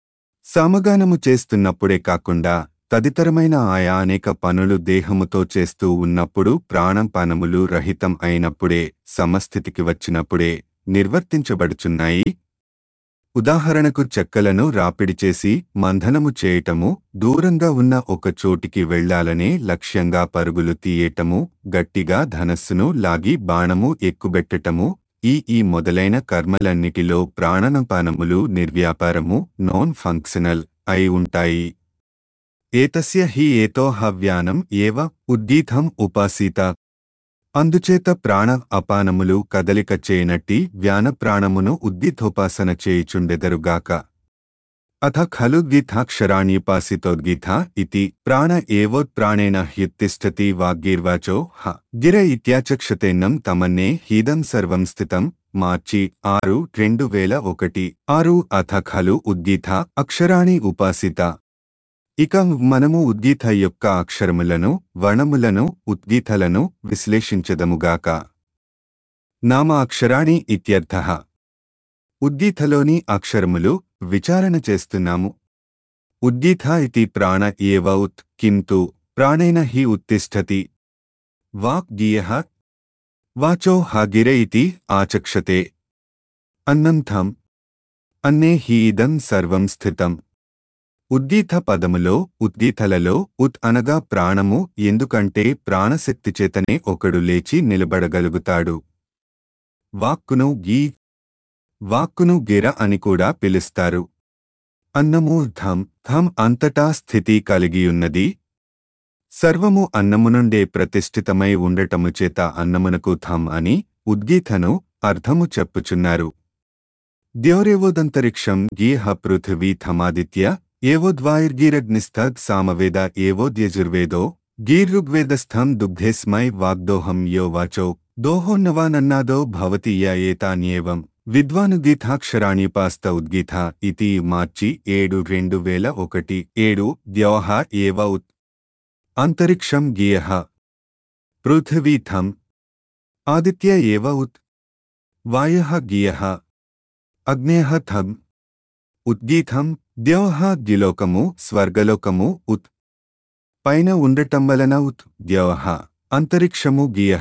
సమగానము చేస్తున్నప్పుడే కాకుండా తదితరమైన ఆయా అనేక పనులు దేహముతో చేస్తూ ఉన్నప్పుడు ప్రాణపానములు రహితం అయినప్పుడే సమస్థితికి వచ్చినప్పుడే నిర్వర్తించబడుచున్నాయి ఉదాహరణకు చెక్కలను రాపిడి చేసి మంధనము చేయటము దూరంగా ఉన్న ఒక చోటికి వెళ్లాలనే లక్ష్యంగా పరుగులు తీయటము గట్టిగా ధనస్సును లాగి బాణము ఎక్కుబెట్టటము ఈ ఈ మొదలైన కర్మలన్నిటిలో ప్రాణనపానములు నిర్వ్యాపారము నాన్ ఫంక్షనల్ అయి ఉంటాయి ఏతస్య హి ఏతో హవ్యానం ఏవ ఉద్దీతం ఉపాసీత అందుచేత ప్రాణ అపానములు కదలిక చేయనట్టి వ్యాన ప్రాణమును ఉద్దితోపాసన చేయుచుండెదరుగాక అథ ఖలు ద్వితాక్షరాణ్యుపాసితోద్గీత ఇతి ప్రాణ ఏవోత్ప్రాణేన హ్యుత్తిష్టతి వాగ్గీర్వాచో హ గిర ఇత్యాచక్షతేన్నం తమన్నే హీదం సర్వం స్థితం మార్చి ఆరు రెండు వేల ఒకటి ఆరు అథ ఖలు ఉద్గీత అక్షరాణి ఉపాసిత ఇక మనము ఉద్గీత యొక్క అక్షరములను వర్ణములను ఉద్గీతలను విశ్లేషించదముగాక నామ అక్షరాణి ఇత్యర్థ ఉద్గీతలోని అక్షరములు విచారణ చేస్తున్నాము ఉద్గీత ఇతి ప్రాణ ఏవ ఉత్ కింతు ప్రాణేన హి ఉత్తిష్టతి వాక్ గీయ వాచో హాగిరే ఇతి ఆచక్షతే అన్నం థం అన్నే హి ఇదం సర్వం స్థితం ఉద్దీత పదములో ఉద్దీతలలో ఉత్ అనగా ప్రాణము ఎందుకంటే ప్రాణశక్తి చేతనే ఒకడు లేచి నిలబడగలుగుతాడు వాక్కును గీ వాక్కును గిర అని కూడా పిలుస్తారు అన్నము ధం ధం అంతటా స్థితి కలిగియున్నది సర్వము అన్నము నుండే ప్రతిష్ఠితమై ఉండటము చేత అన్నమునకు ధం అని ఉద్గీతను అర్థము చెప్పుచున్నారు ద్యోరేవోదంతరిక్షం గీహ పృథివీ థమాదిత్య ఏవోద్వాయుర్గీరగ్నిస్థగ్ సామవేద ఏవోద్యజుర్వేదో గీర్ఋగ్వేదస్థం దుగ్ధేస్మై వాగ్దోహం యో వాచో దోహోన్నవానన్నాదో భవతి య ఏతాన్యేవం విద్వానుగీతాక్షరాణ్యుపాస్త ఉద్గీత ఇతి మార్చి ఏడు రెండు వేల ఒకటి ఏడు ద్యోహ ఏవ ఉత్ అంతరిక్షం గీయ పృథివీథం ఆదిత్య ఏవ ఉత్ వాయ గీయ అగ్నేయ థం ఉద్గీతం ద్యోహ ద్యులోకము స్వర్గలోకము ఉత్ పైన ఉండటం వలన ఉత్ ద్యోహ అంతరిక్షము గీయ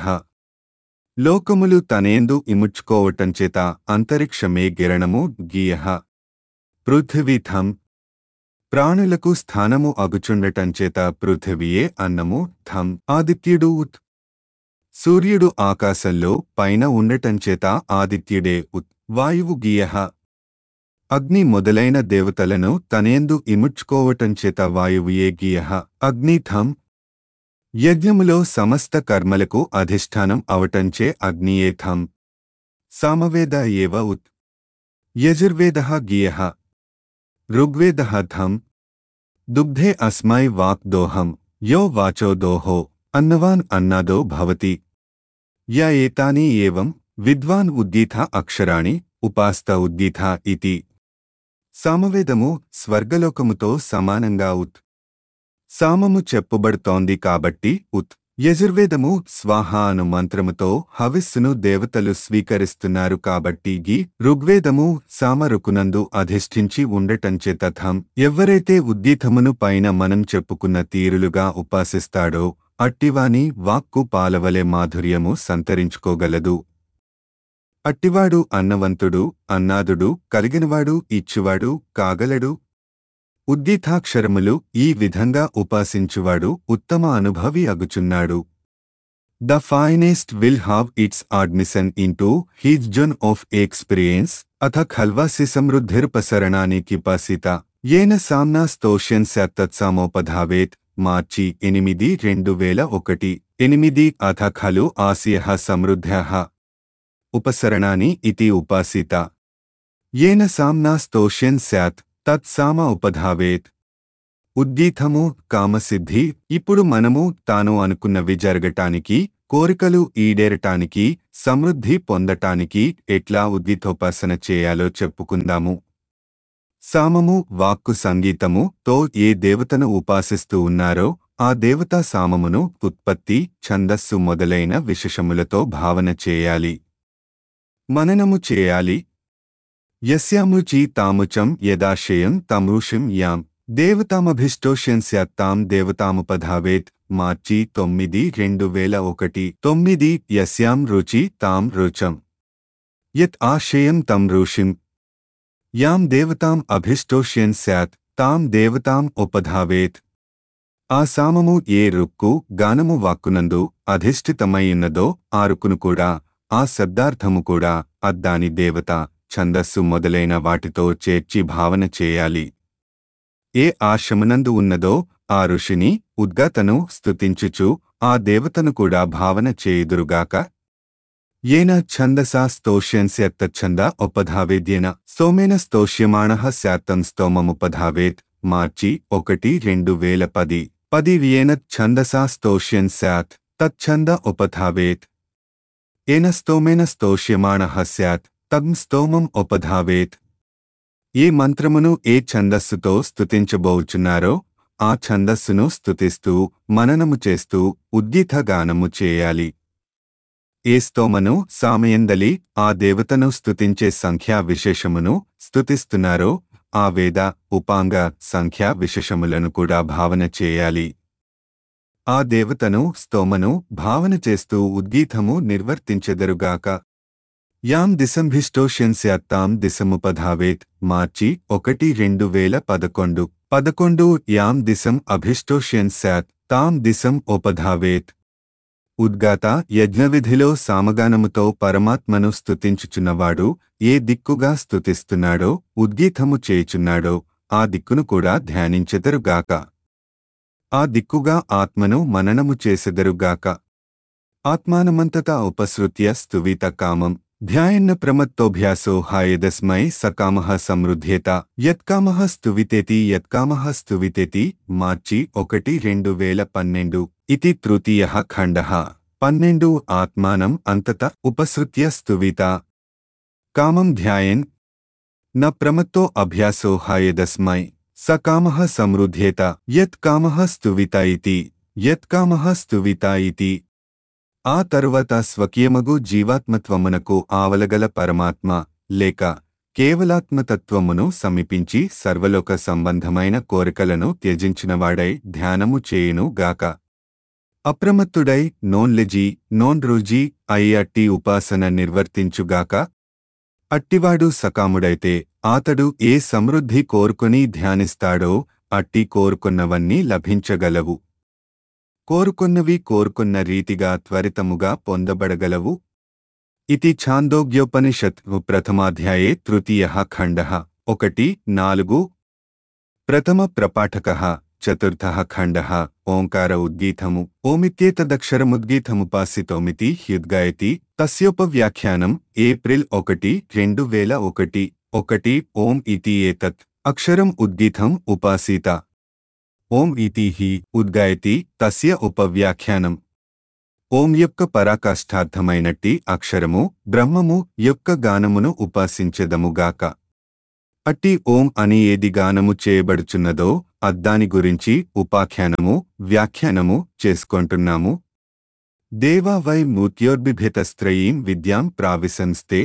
లోకములు తనేందు ఇముడ్చుకోవటంచేత అంతరిక్షమే గిరణము గీయ పృథివీథం ప్రాణులకు స్థానము అగుచుండటంచేత పృథివియే అన్నము థం ఆదిత్యుడు ఉత్ సూర్యుడు ఆకాశంలో పైన ఉండటంచేత ఆదిత్యుడే ఉత్ వాయువు గీయ అగ్ని మొదలైన దేవతలను తనేందు ఇముడ్చుకోవటంచేత వాయువుయే గీయ అగ్నిథం యజ్ఞములో సమస్త కర్మలకు అధిష్టానం అవటంచే అగ్నియేథం సామవేద ఏవ ఉత్ యజుర్వేద గీయ ఋగ్వేద ధం దుగ్ధే అస్మై వాక్ దోహం యో వాచో దోహో అన్నవాన్ అన్నాదో భవతి య ఏతాని ఏవం విద్వాన్ ఉద్దీత అక్షరాణి ఉపాస్త ఉద్దీత ఇతి సామవేదము స్వర్గలోకముతో సమానంగా ఉత్ సామము చెప్పుబడుతోంది కాబట్టి ఉత్ యజుర్వేదము స్వాహ అను మంత్రముతో హవిస్సును దేవతలు స్వీకరిస్తున్నారు కాబట్టి గి ఋగ్వేదము సామరుకునందు అధిష్ఠించి ఉండటంచేత థం ఎవ్వరైతే ఉద్దీతమును పైన మనం చెప్పుకున్న తీరులుగా ఉపాసిస్తాడో అట్టివాని వాక్కు పాలవలె మాధుర్యము సంతరించుకోగలదు అట్టివాడు అన్నవంతుడు అన్నాదుడు కలిగినవాడు ఇచ్చువాడు కాగలడు ఉద్దీతాక్షరములు ఈ విధంగా ఉపాసించువాడు ఉత్తమ అనుభవి అగుచున్నాడు the finest will have its admission into his zone of experience అథ ఖల్వాసి సమృద్ధిర్పసరణాని కిపాసిత ఏన సామ్నా స్తోష్యన్ తత్సామోపధావేత్ మార్చి ఎనిమిది రెండు వేల ఒకటి ఎనిమిది అథ ఖలు ఆసియ సమృద్ధ్య ఉపసరణాని ఇతి ఉపాసిత ఏన సామ్నా స్తోష్యన్ స్యాత్ తత్సామ ఉపధావేత్ ఉద్దీతము కామసిద్ధి ఇప్పుడు మనము తాను అనుకున్నవి జరగటానికి కోరికలు ఈడేరటానికి సమృద్ధి పొందటానికి ఎట్లా ఉద్దీతోపాసన చేయాలో చెప్పుకుందాము సామము వాక్కు సంగీతము తో ఏ దేవతను ఉపాసిస్తూ ఉన్నారో ఆ దేవతా సామమును ఉత్పత్తి ఛందస్సు మొదలైన విశేషములతో భావన చేయాలి మననము చేయాలి యస్యాముచి తాముచం యదాశయం తమృషిం యాం దేవతామభిష్టోష్యం స్యాత్తాం దేవతాముపధావేత్ మార్చి తొమ్మిది రెండు వేల ఒకటి తొమ్మిది యస్యాం రుచి తాం రుచం యత్ ఆశయం తం ఋషిం యాం దేవతాం అభిష్టోష్యన్ స్యాత్ తాం దేవతాం ఉపధావేత్ ఆ సామము ఏ రుక్కు గానము వాక్కునందు అధిష్ఠితమైయున్నదో ఆ రుక్కును కూడా ఆ శబ్దార్థము కూడా అద్దాని దేవత ఛందస్సు మొదలైన వాటితో చేర్చి భావన చేయాలి ఏ ఆశ్రమనందు ఉన్నదో ఆ ఋషిని ఉద్గతను స్తుతించుచు ఆ దేవతను కూడా భావన చేయుదురుగాక ఏన ఛందసా స్తోష్యన్స్యత్తఛంద ఉపధావేద్యేన సోమేన స్తోష్యమాణ శాతం స్తోమముపధావేత్ మార్చి ఒకటి రెండు వేల పది పది ఏన ఛందసా స్తోష్యన్ స్యాత్ తచ్ఛంద ఉపధావేత్ ఏన స్తోమేన స్తోష్యమాణ స్యాత్ తం స్తోమం ఉపధావేత్ ఏ మంత్రమును ఏ ఛందస్సుతో స్తుతించబోచున్నారో ఆ ఛందస్సును స్తుతిస్తూ మననము చేస్తూ ఉద్గీత గానము చేయాలి ఏ స్తోమను సామయందలి ఆ దేవతను స్తుతించే సంఖ్యా విశేషమును స్తుతిస్తున్నారో ఆ వేద ఉపాంగ సంఖ్యా విశేషములను కూడా భావన చేయాలి ఆ దేవతను స్తోమను భావన చేస్తూ ఉద్గీతము నిర్వర్తించెదరుగాక యాం దిశంభిష్టోష్యన్స్యాత్తాం దిశముపధావేత్ మార్చి ఒకటి రెండు వేల పదకొండు పదకొండు యాం దిశం అభిష్టోష్యన్స్యాత్ తాం దిశం ఉపధావేత్ ఉద్గాత యజ్ఞవిధిలో సామగానముతో పరమాత్మను స్తుతించుచున్నవాడు ఏ దిక్కుగా స్తుతిస్తున్నాడో ఉద్గీతము చేయుచున్నాడో ఆ దిక్కును కూడా ధ్యానించెదరుగాక ఆ దిక్కుగా ఆత్మను మననము చేసెదరుగాక ఆత్మానమంతతా ఉపసృత్య స్తువిత కామం ధ్యాయన్న ప్రమత్తోభ్యాసో హాయదస్మై సకామః సమృద్ధ్యేత యత్కామః స్తువితేతి యత్కామః స్తువితేతి మార్చి ఒకటి రెండు వేల పన్నెండు ఇది తృతీయ ఖండ పన్నెండు ఆత్మానం అంతత ఉపసృత్య స్తువిత కామం ధ్యాయన్ న ప్రమత్తో అభ్యాసో హాయదస్మై సకామః సమృద్ధ్యేత యత్కామః స్తువిత ఇతి యత్కామః స్తువిత ఇతి ఆ తరువాత స్వకీయమగు జీవాత్మత్వమునకు ఆవలగల పరమాత్మ లేక కేవలాత్మతత్వమును సమీపించి సర్వలోక సంబంధమైన కోరికలను త్యజించినవాడై ధ్యానము చేయును గాక అప్రమత్తుడై నోన్లెజీ నోన్రుజీ అయి అట్టి ఉపాసన నిర్వర్తించుగాక అట్టివాడు సకాముడైతే ఆతడు ఏ సమృద్ధి కోరుకొని ధ్యానిస్తాడో అట్టి కోరుకున్నవన్నీ లభించగలవు కోరుకున్నవి కోరుకున్న రీతిగా త్వరితముగా పొందబడగలవు ఇది ఛాందోగ్యోపనిషత్ ప్రథమాధ్యాయే తృతీయ ఖండ ఒకటి నాలుగు ప్రథమ ప్రపాఠక చతుర్థ ఖండ ఓంకార ఉద్గీతము ఓమిత్యేతదక్షరముద్గీతముపాసితోమితి హ్యుద్గాయతి తస్యోపవ్యాఖ్యానం ఏప్రిల్ ఒకటి రెండు వేల ఒకటి ఒకటి ఓం ఇతి ఏతత్ అక్షరం ఉద్గీతం ఉపాసీత ఓం ఇతి హి ఉద్గాయతి తస్య ఉపవ్యాఖ్యానం ఓం యొక్క పరాకాష్ఠార్థమైనట్టి అక్షరము బ్రహ్మము యొక్క గానమును ఉపాసించెదముగాక అట్టి ఓం అని ఏది గానము చేయబడుచున్నదో అద్దాని గురించి ఉపాఖ్యానము వ్యాఖ్యానము చేసుకొంటున్నాము దేవా వై మూర్త్యోర్బిభితస్త్రయీం విద్యాం ప్రావిశంస్తే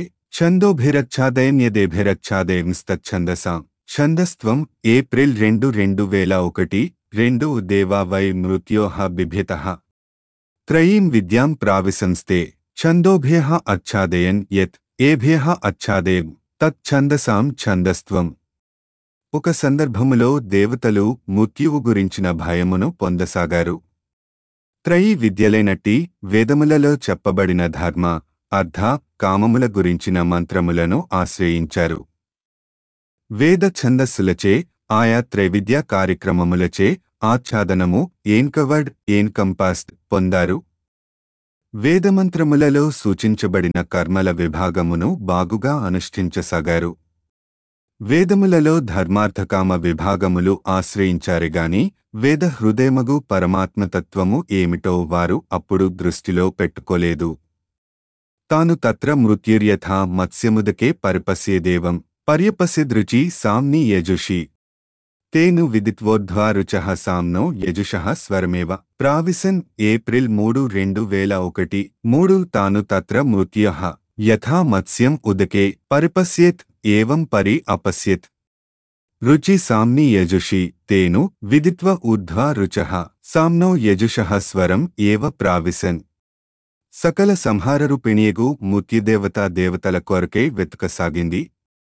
ఛందోభిరచ్ఛాదయన్యదేభిరచ్ఛాదయంస్తఛందసాం ఛందస్త్వం ఏప్రిల్ రెండు రెండు వేల ఒకటి రెండు దేవా వై మృత్యోః బిభితః త్రయీం విద్యాం ప్రావిశంస్తే ఛందోభ్యః అచ్ఛాదయన్ యత్ ఏభ్యః అచ్ఛాదయం తచ్ఛందసాం ఛందస్త్వం ఒక సందర్భములో దేవతలు మృత్యువు గురించిన భయమును పొందసాగారు త్రయీ విద్యలైనట్టి వేదములలో చెప్పబడిన ధర్మ అర్థ కామముల గురించిన మంత్రములను ఆశ్రయించారు వేద ఛందస్సులచే ఆయా త్రైవిద్యా కార్యక్రమములచే ఆచ్ఛాదనము ఏన్కవర్డ్ ఏన్కంపాస్ట్ పొందారు వేదమంత్రములలో సూచించబడిన కర్మల విభాగమును బాగుగా అనుష్ఠించసాగారు వేదములలో ధర్మార్థకామ విభాగములు ఆశ్రయించారుగాని వేద హృదయమగు పరమాత్మతత్వము ఏమిటో వారు అప్పుడు దృష్టిలో పెట్టుకోలేదు తాను తత్ర మృత్యుర్యథా మత్స్యముదకే పరిపశ్యేదేవం పర్యపశ్యదృచి సామ్ని యజుషి తేను విదిత్వోర్ధ్వా రుచః సామ్నో యజుషః స్వరమేవ ప్రావిసన్ ఏప్రిల్ మూడు రెండు వేల ఒకటి మూడు తాను తత్ర మృత్యః యథా మత్స్యం ఉదకే పరిపశ్యేత్ ఏవం పరి అపశ్యత్ రుచి సామ్ని యజుషి తేను విదిత్వ ఊర్ధ్వా రుచః సామ్నో యజుషః స్వరం ఏవ ప్రావిసన్ సకల సంహారరూపిణియగు మృత్యుదేవతా దేవతల కొరకై వెతుకసాగింది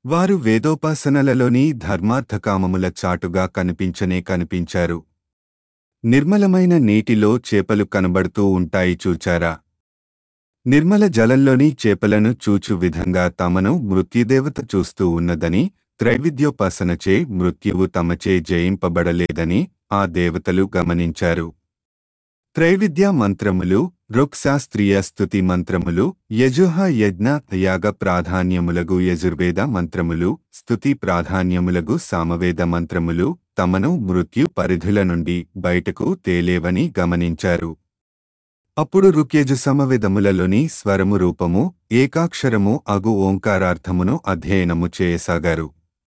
వారు వేదోపాసనలలోని ధర్మార్థకామముల చాటుగా కనిపించనే కనిపించారు నిర్మలమైన నీటిలో చేపలు కనబడుతూ ఉంటాయి చూచారా నిర్మల జలంలోని చేపలను చూచు విధంగా తమను మృత్యుదేవత చూస్తూ ఉన్నదని త్రైవిద్యోపాసనచే మృత్యువు తమచే జయింపబడలేదని ఆ దేవతలు గమనించారు త్రైవిద్యా మంత్రములు రుక్శాస్త్రీయ స్తుతి మంత్రములు యజుహ యజ్ఞ యాగ ప్రాధాన్యములగు యజుర్వేద మంత్రములు స్తుతి ప్రాధాన్యములగు సామవేద మంత్రములు తమను మృత్యు పరిధుల నుండి బయటకు తేలేవని గమనించారు అప్పుడు రుక్యజు సమవేదములలోని స్వరము రూపము ఏకాక్షరము అగు ఓంకారార్థమును అధ్యయనము చేయసాగారు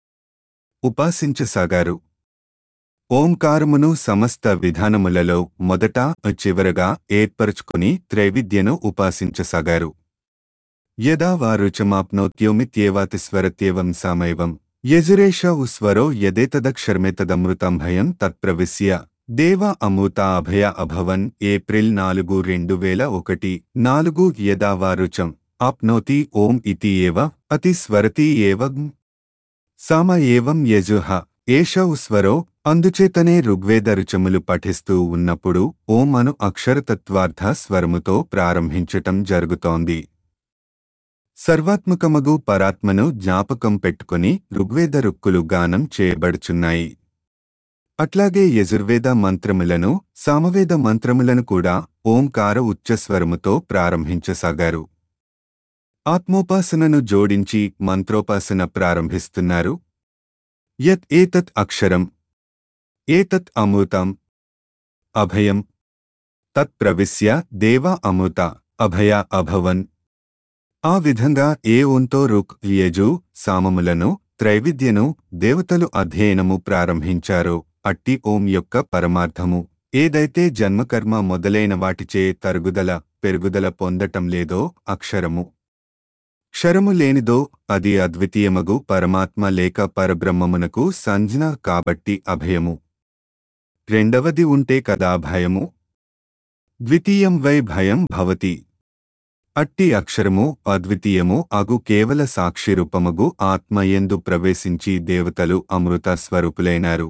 ఉపాసించసాగారు ఓంకారమును సమస్త విధానములలో మొదట చివరగా ఏర్పరుచుకుని త్రైవిద్యను ఉపాసించసాగారు యదా వారుచమాప్నోత్యోమిత్యేవాతి స్వరత్యేవం సామైవం యజురేష ఉస్వరో యదేతదక్షరమేతదమృతం భయం తత్ప్రవిశ్య దేవ అమృత అభయ అభవన్ ఏప్రిల్ నాలుగు రెండు వేల ఒకటి నాలుగు యదా వారుచం ఆప్నోతి ఓం ఇతి ఏవ అతి స్వరతి ఏవం సామ ఏవం యజుహ ఏష ఉస్వరో అందుచేతనే ఋగ్వేద రుచములు పఠిస్తూ ఉన్నప్పుడు ఓం అను అక్షరతత్వార్థ స్వరముతో ప్రారంభించటం జరుగుతోంది సర్వాత్మకమగు పరాత్మను జ్ఞాపకం పెట్టుకుని ఋగ్వేద రుక్కులు గానం చేయబడుచున్నాయి అట్లాగే యజుర్వేద మంత్రములను సామవేద మంత్రములను కూడా ఓంకార ఉచ్చస్వరముతో ప్రారంభించసాగారు ఆత్మోపాసనను జోడించి మంత్రోపాసన ప్రారంభిస్తున్నారు యత్ ఏతత్ అక్షరం ఏతత్ అమృతం అభయం తత్ ప్రవిశ్య దేవ అమృత అభయ అభవన్ ఆ విధంగా ఏ ఓంతో రుక్ యజు సామములను త్రైవిద్యను దేవతలు అధ్యయనము ప్రారంభించారో అట్టి ఓం యొక్క పరమార్థము ఏదైతే జన్మకర్మ మొదలైన వాటిచే తరుగుదల పెరుగుదల పొందటం లేదో అక్షరము క్షరము లేనిదో అది అద్వితీయమగు పరమాత్మ లేక పరబ్రహ్మమునకు సంజ్ఞ కాబట్టి అభయము రెండవది ఉంటే కదా భయము ద్వితీయం వై భయం భవతి అట్టి అక్షరము అద్వితీయము అగు కేవల సాక్షిరూపమగు ఆత్మయందు ప్రవేశించి దేవతలు అమృత స్వరూపులైనారు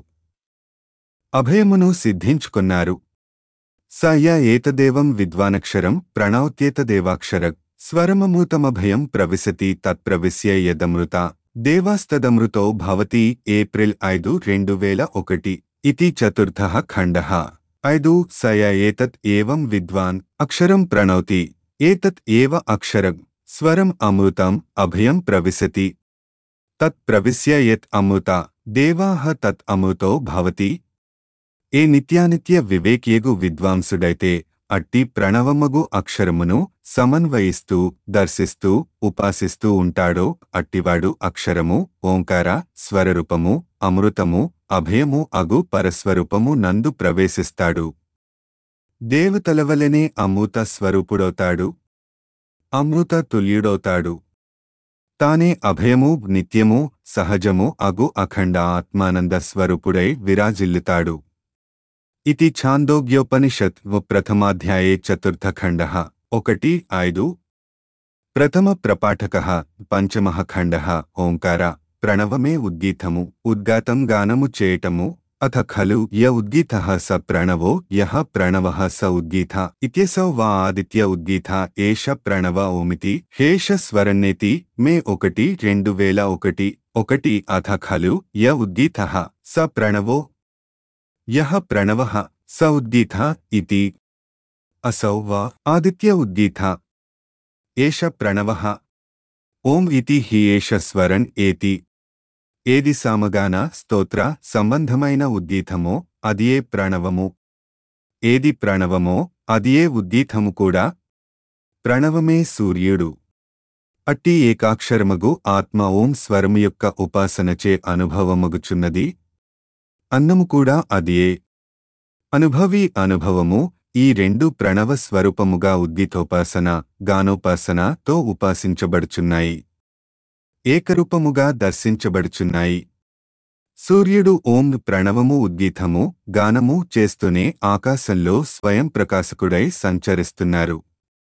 అభయమును సిద్ధించుకున్నారు స య ఏతదేవం విద్వానక్షరం ప్రణౌత్యేతదేవాక్షర స్వరమమృతమభయం ప్రవిశతి తత్ప్రవిశ్య యదమృత దేవాస్తదమృతో భవతి ఏప్రిల్ ఐదు రెండు వేల ఒకటి ఇతి చతుర్థ ఖండ ఐదు స య ఏతత్ ఏవం విద్వాన్ అక్షరం ప్రణౌతి ఏతత్ ఏవ అక్షరం స్వరం అమృతం అభయం ప్రవిశతి తత్ ప్రవిశ్య యత్ అమృత దేవాహ తత్ అమృతో భవతి ఏ నిత్యానిత్య వివేక్యగు విద్వాంసుడైతే అట్టి ప్రణవమగు అక్షరమును సమన్వయిస్తూ దర్శిస్తూ ఉపాసిస్తూ ఉంటాడో అట్టివాడు అక్షరము ఓంకార స్వరరూపము అమృతము అభయము అగు పరస్వరూపము నందు ప్రవేశిస్తాడు దేవతలవలనే అమృత స్వరూపుడవుతాడు అమృత తుల్యుడవుతాడు తానే అభయము నిత్యము సహజము అగు అఖండ ఆత్మానంద స్వరూపుడై విరాజిల్లుతాడు ఇతి ఛాందోగ్యోపనిషత్ ప్రథమాధ్యాయే చతుర్థఖండ ఒకటి ఐదు ప్రథమ ప్రపాఠక పంచమ ఖండ ఓంకార ప్రణవమే ఉద్గీతము ఉద్గాతం గానము చేయటము అథ ఖలు య ఉద్గీత స ప్రణవో యః ప్రణవ స ఉద్గీత ఇత్యసౌ వా ఆదిత్య ఉద్గీత ఏష ప్రణవ ఓమితి హేష స్వరన్నేతి మే ఒకటి రెండు వేల ఒకటి ఒకటి అథ ఖలు య ఉద్గీత స ప్రణవో యః ప్రణవ స ఉద్గీత ఇతి అసౌ వా ఆదిత్య ఉద్గీత ఏష ప్రణవ ఓం ఇతి హి ఏష స్వరన్ ఏతి ఏది సామగాన స్తోత్ర సంబంధమైన ఉద్దీతమో అదియే ప్రణవము ఏది ప్రణవమో అదియే ఉద్దీతము కూడా ప్రణవమే సూర్యుడు అట్టి ఏకాక్షరమగు ఆత్మ ఓం స్వరము యొక్క ఉపాసనచే అనుభవమగుచున్నది అన్నము కూడా అదియే అనుభవి అనుభవము ఈ రెండు ప్రణవ స్వరూపముగా ఉద్దితోపాసన గానోపాసనతో ఉపాసించబడుచున్నాయి ఏకరూపముగా దర్శించబడుచున్నాయి సూర్యుడు ఓం ప్రణవము ఉద్గీతము గానము చేస్తూనే ఆకాశంలో స్వయం ప్రకాశకుడై సంచరిస్తున్నారు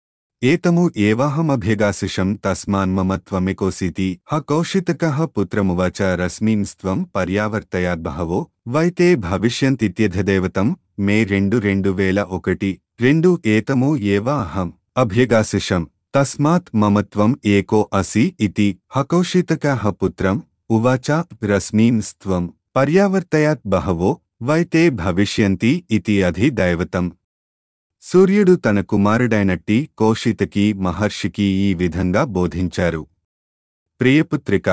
ఏతము ఏవాహమభ్యగాశిషం తస్మాన్మమ త్వమికోసీతి హ కౌశితకః పుత్రమువాచ రస్మిన్స్త్వం పర్యావర్తయాద్బహవో వైతే భవిష్యంతిత్యధదేవతం మే రెండు రెండు వేల ఒకటి రెండు ఏతము ఏవ అహం అభ్యగాశిషం తస్మాత్ మమత్వం ఏకో అసి ఇతి హకౌశితకః పుత్రం ఉవాచ రస్మిన్స్త్వం పర్యావర్తయాత్ బహవో వైతే భవిష్యంతి ఇతి అధి దైవతం సూర్యుడు తన కుమారుడైనట్టి కౌశితకి మహర్షికి ఈ విధంగా బోధించారు ప్రియపుత్రిక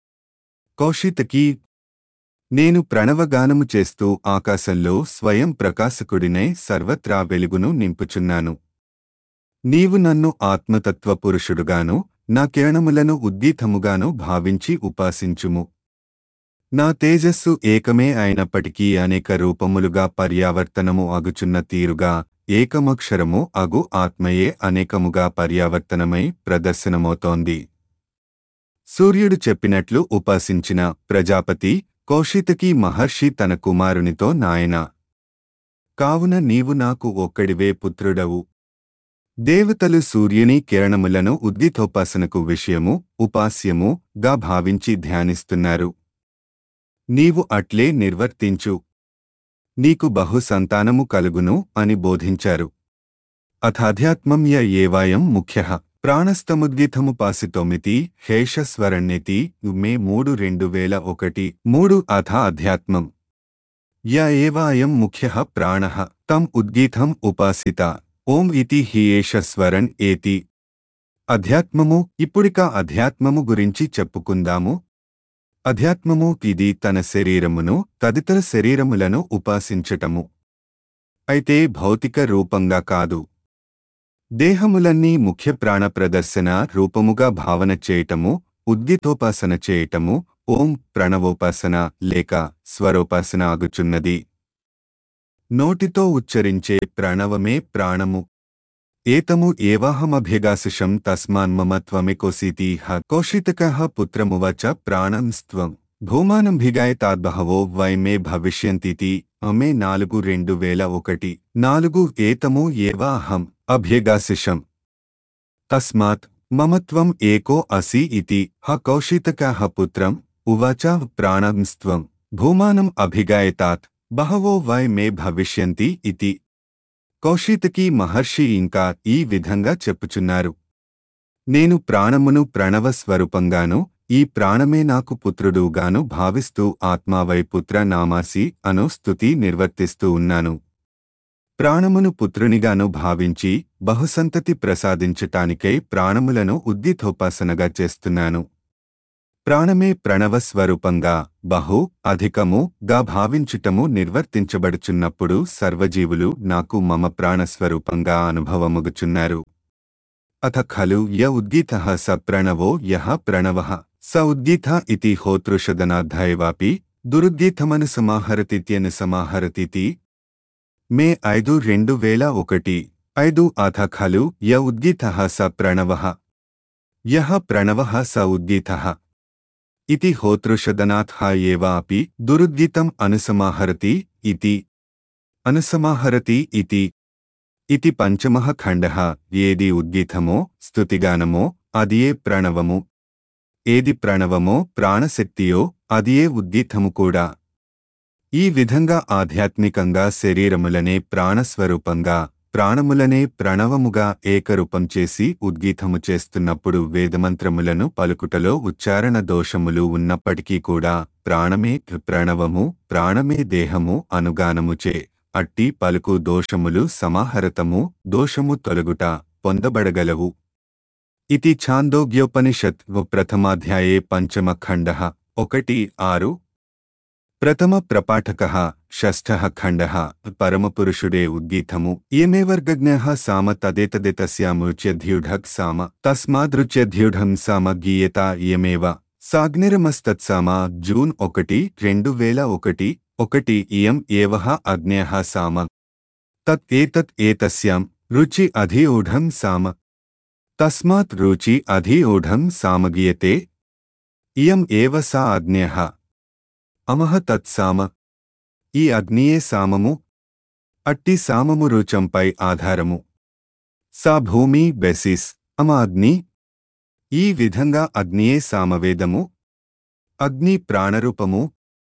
కౌశితకి నేను ప్రణవగానము చేస్తూ ఆకాశంలో స్వయం ప్రకాశకుడినై సర్వత్రా వెలుగును నింపుచున్నాను నీవు నన్ను ఆత్మతత్వ పురుషుడుగాను నా కిరణములను ఉద్దీతముగాను భావించి ఉపాసించుము నా తేజస్సు ఏకమే అయినప్పటికీ అనేక రూపములుగా పర్యావర్తనము అగుచున్న తీరుగా ఏకమక్షరము అగు ఆత్మయే అనేకముగా పర్యావర్తనమై ప్రదర్శనమవుతోంది సూర్యుడు చెప్పినట్లు ఉపాసించిన ప్రజాపతి కౌశితకి మహర్షి తన కుమారునితో నాయనా కావున నీవు నాకు ఒక్కడివే పుత్రుడవు దేవతలు సూర్యుని కిరణములను ఉద్దితోపాసనకు విషయము ఉపాస్యము గా భావించి ధ్యానిస్తున్నారు నీవు అట్లే నిర్వర్తించు నీకు బహు సంతానము కలుగును అని బోధించారు అథాధ్యాత్మం య ఏవాయం ముఖ్య ప్రాణస్తముద్గీతముపాసితోమితి హేషస్వరణ్యతి మే మూడు రెండు వేల ఒకటి మూడు అథ అధ్యాత్మం య ఏవాయం ముఖ్య ప్రాణ తం ఉద్గీతం ఉపాసిత ఓం ఇతి హి ఏష స్వరణ్ ఏతి అధ్యాత్మము ఇప్పుడిక అధ్యాత్మము గురించి చెప్పుకుందాము అధ్యాత్మము ఇది తన శరీరమును తదితర శరీరములను ఉపాసించటము అయితే భౌతిక రూపంగా కాదు దేహములన్నీ ముఖ్య ప్రాణ ప్రదర్శన రూపముగా భావన చేయటము ఉద్గితోపాసన చేయటము ఓం ప్రణవోపాసన లేక స్వరోపాసన ఆగుచున్నది నోటితో ఉచ్చరించే ప్రణవమే ప్రాణము ఏతము ఏవాహమభ్యగాశిషం తస్మాన్మమ త్వమికోసీతి హ కౌశితకః పుత్రమువచ ప్రాణం స్త్వం భూమానం భిగాయతాద్బహవో వై మే భవిష్యంతితి అమే నాలుగు రెండు వేల ఒకటి నాలుగు ఏతము ఏవా అహం అభ్యగాశిషం తస్మాత్ మమత్వం ఏకో అసి ఇతి హ కౌశితకః పుత్రం ఉవాచ ప్రాణం స్త్వం భూమానం అభిగాయతాత్ బహవో వై మే భవిష్యంతి ఇతి కౌశితకి మహర్షి ఇంకా ఈ విధంగా చెప్పుచున్నారు నేను ప్రాణమును ప్రణవ స్వరూపంగాను ఈ ప్రాణమే నాకు పుత్రుడుగాను భావిస్తూ ఆత్మావై పుత్ర నామాసి అను స్థుతి నిర్వర్తిస్తూ ఉన్నాను ప్రాణమును పుత్రునిగాను భావించి బహుసంతతి ప్రసాదించటానికై ప్రాణములను ఉద్దితోపాసనగా చేస్తున్నాను ప్రాణమే ప్రణవ స్వరూపంగా బహు అధికము గా భావించుటము నిర్వర్తించబడుచున్నప్పుడు సర్వజీవులు నాకు మమ ప్రాణస్వరూపంగా అనుభవముగుచున్నారు అథ ఖలు య ఉద్గీత స ప్రణవో యః ప్రణవ స ఉద్గీత ఇతి హోతృషదనాధ్యాయవాపి దురుద్గీతమను సమాహరతిత్యను సమాహరతితి మే ఐదు రెండు వేల ఒకటి ఐదు అథ ఖలు య ఉద్గీత స ప్రణవ యః ప్రణవ స ఉద్గీత ఇతి హోతృషదనాథ ఏవ అపి దురుద్గీతం అనుసమాహరతి ఇతి అనుసమాహరతి ఇతి ఇతి పంచమః ఖండః ఏది ఉద్గీతమో స్తుతిగానమో అదియే ప్రణవము ఏది ప్రణవమో ప్రాణశక్తియో అదియే ఉద్గీతము కూడా ఈ విధంగా ఆధ్యాత్మికంగా శరీరములనే ప్రాణస్వరూపంగా ప్రాణములనే ప్రణవముగా ఏకరూపం చేసి ఉద్గీతము చేస్తున్నప్పుడు వేదమంత్రములను పలుకుటలో ఉచ్చారణ దోషములు ఉన్నప్పటికీ కూడా ప్రాణమే ప్రణవము ప్రాణమే దేహము అనుగానముచే అట్టి పలుకు దోషములు సమాహరతము దోషము తొలగుట పొందబడగలవు ఇది ఛాందోగ్యోపనిషత్ ప్రథమాధ్యాయే పంచమ ఖండ ఒకటి ఆరు ప్రథమ ప్రపాఠక షష్ఠ ఖండ పరమపురుషుడే ఉద్గీతము ఇయమేవర్గజ్ఞ సామ తదేతదేతస్యామృచ్యధ్యూఢక్ సామ తస్మాదృచ్యధ్యూఢం సామ గీయత ఇయమేవ సాగ్నిరమస్తత్సామ జూన్ ఒకటి రెండు వేల ఒకటి ఒకటి ఇయం ఏవః అగ్నేః సామ తత్ ఏతత్ ఏతస్యాం రుచి అధిఊఢం సామ తస్మాత్ రుచి అధిఊఢం సామగీయతే ఇయం ఏవ సా అగ్నేః అమః తత్సామ ఈ అగ్నియే సామము అట్టి సామము రుచంపై ఆధారము సా భూమి బెసిస్ అమ అగ్ని ఈ విధంగా అగ్నియే సామవేదము అగ్ని ప్రాణరూపము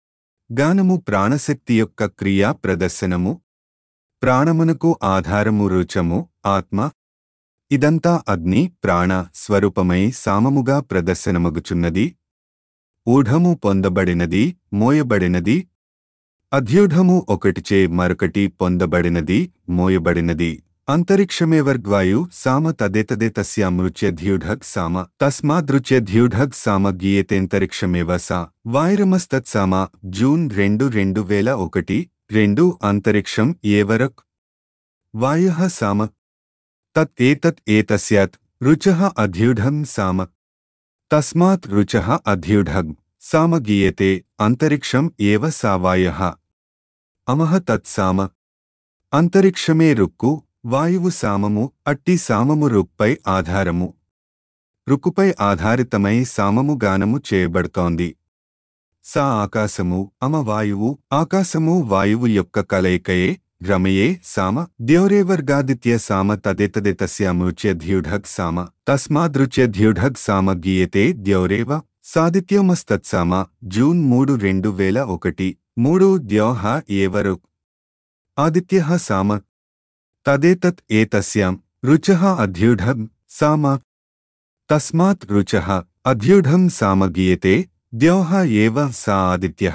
గానము ప్రాణశక్తి యొక్క క్రియా ప్రదర్శనము ప్రాణమునకు ఆధారము రుచము ఆత్మ ఇదంతా అగ్ని ప్రాణ స్వరూపమై సామముగా ప్రదర్శనమగుచున్నది ఊఢము పొందబడినది మోయబడినది అధ్యూఢము ఒకటిచే మరొకటి పొందబడినది మోయబడినది అంతరిక్షమేవర్గ్వాయు సామ తదేతదే తస్యామృత్యధ్యూఢగ్ సామ తస్మాదృత్యధ్యూఢగ్ సామ గీయతేంతరిక్షమేవ సా వాయిరమస్తత్సామ జూన్ రెండు రెండు వేల ఒకటి రెండు అంతరిక్షం ఏవరక్ వాయు సామ తత్ ఏతత్ ఏతస్యాత్ రుచః అధ్యూఢం సామ తస్మాత్ రుచః అధ్యూఢం సామ గీయతే అంతరిక్షం ఏవ సా వాయః అమహ తత్సామ అంతరిక్షమే రుక్కు వాయువు సామము అట్టి సామము రుక్పై ఆధారము రుక్కుపై ఆధారితమై సామము గానము చేయబడుతోంది సా ఆకాశము అమ వాయువు ఆకాశము వాయువు యొక్క కలయికయే రమయే సామ ద్యోరేవర్గాదిత్య సామ తదేతదేతస్యామృచ్యధ్యూఢగ్ సామ తస్మాదృచ్యధ్యూఢగ్ సామ గీయతే ద్యోరేవ సాదిత్యోమస్తత్సామ జూన్ మూడు రెండు వేల ఒకటి మూడు ద్యోహ ఏవరు ఆదిత్య సామ తదేతత్ ఏతస్యాం రుచః అధ్యూఢం సామ తస్మాత్ రుచః అధ్యూఢం సామ గీయతే ద్యోహ ఏవ సా ఆదిత్యః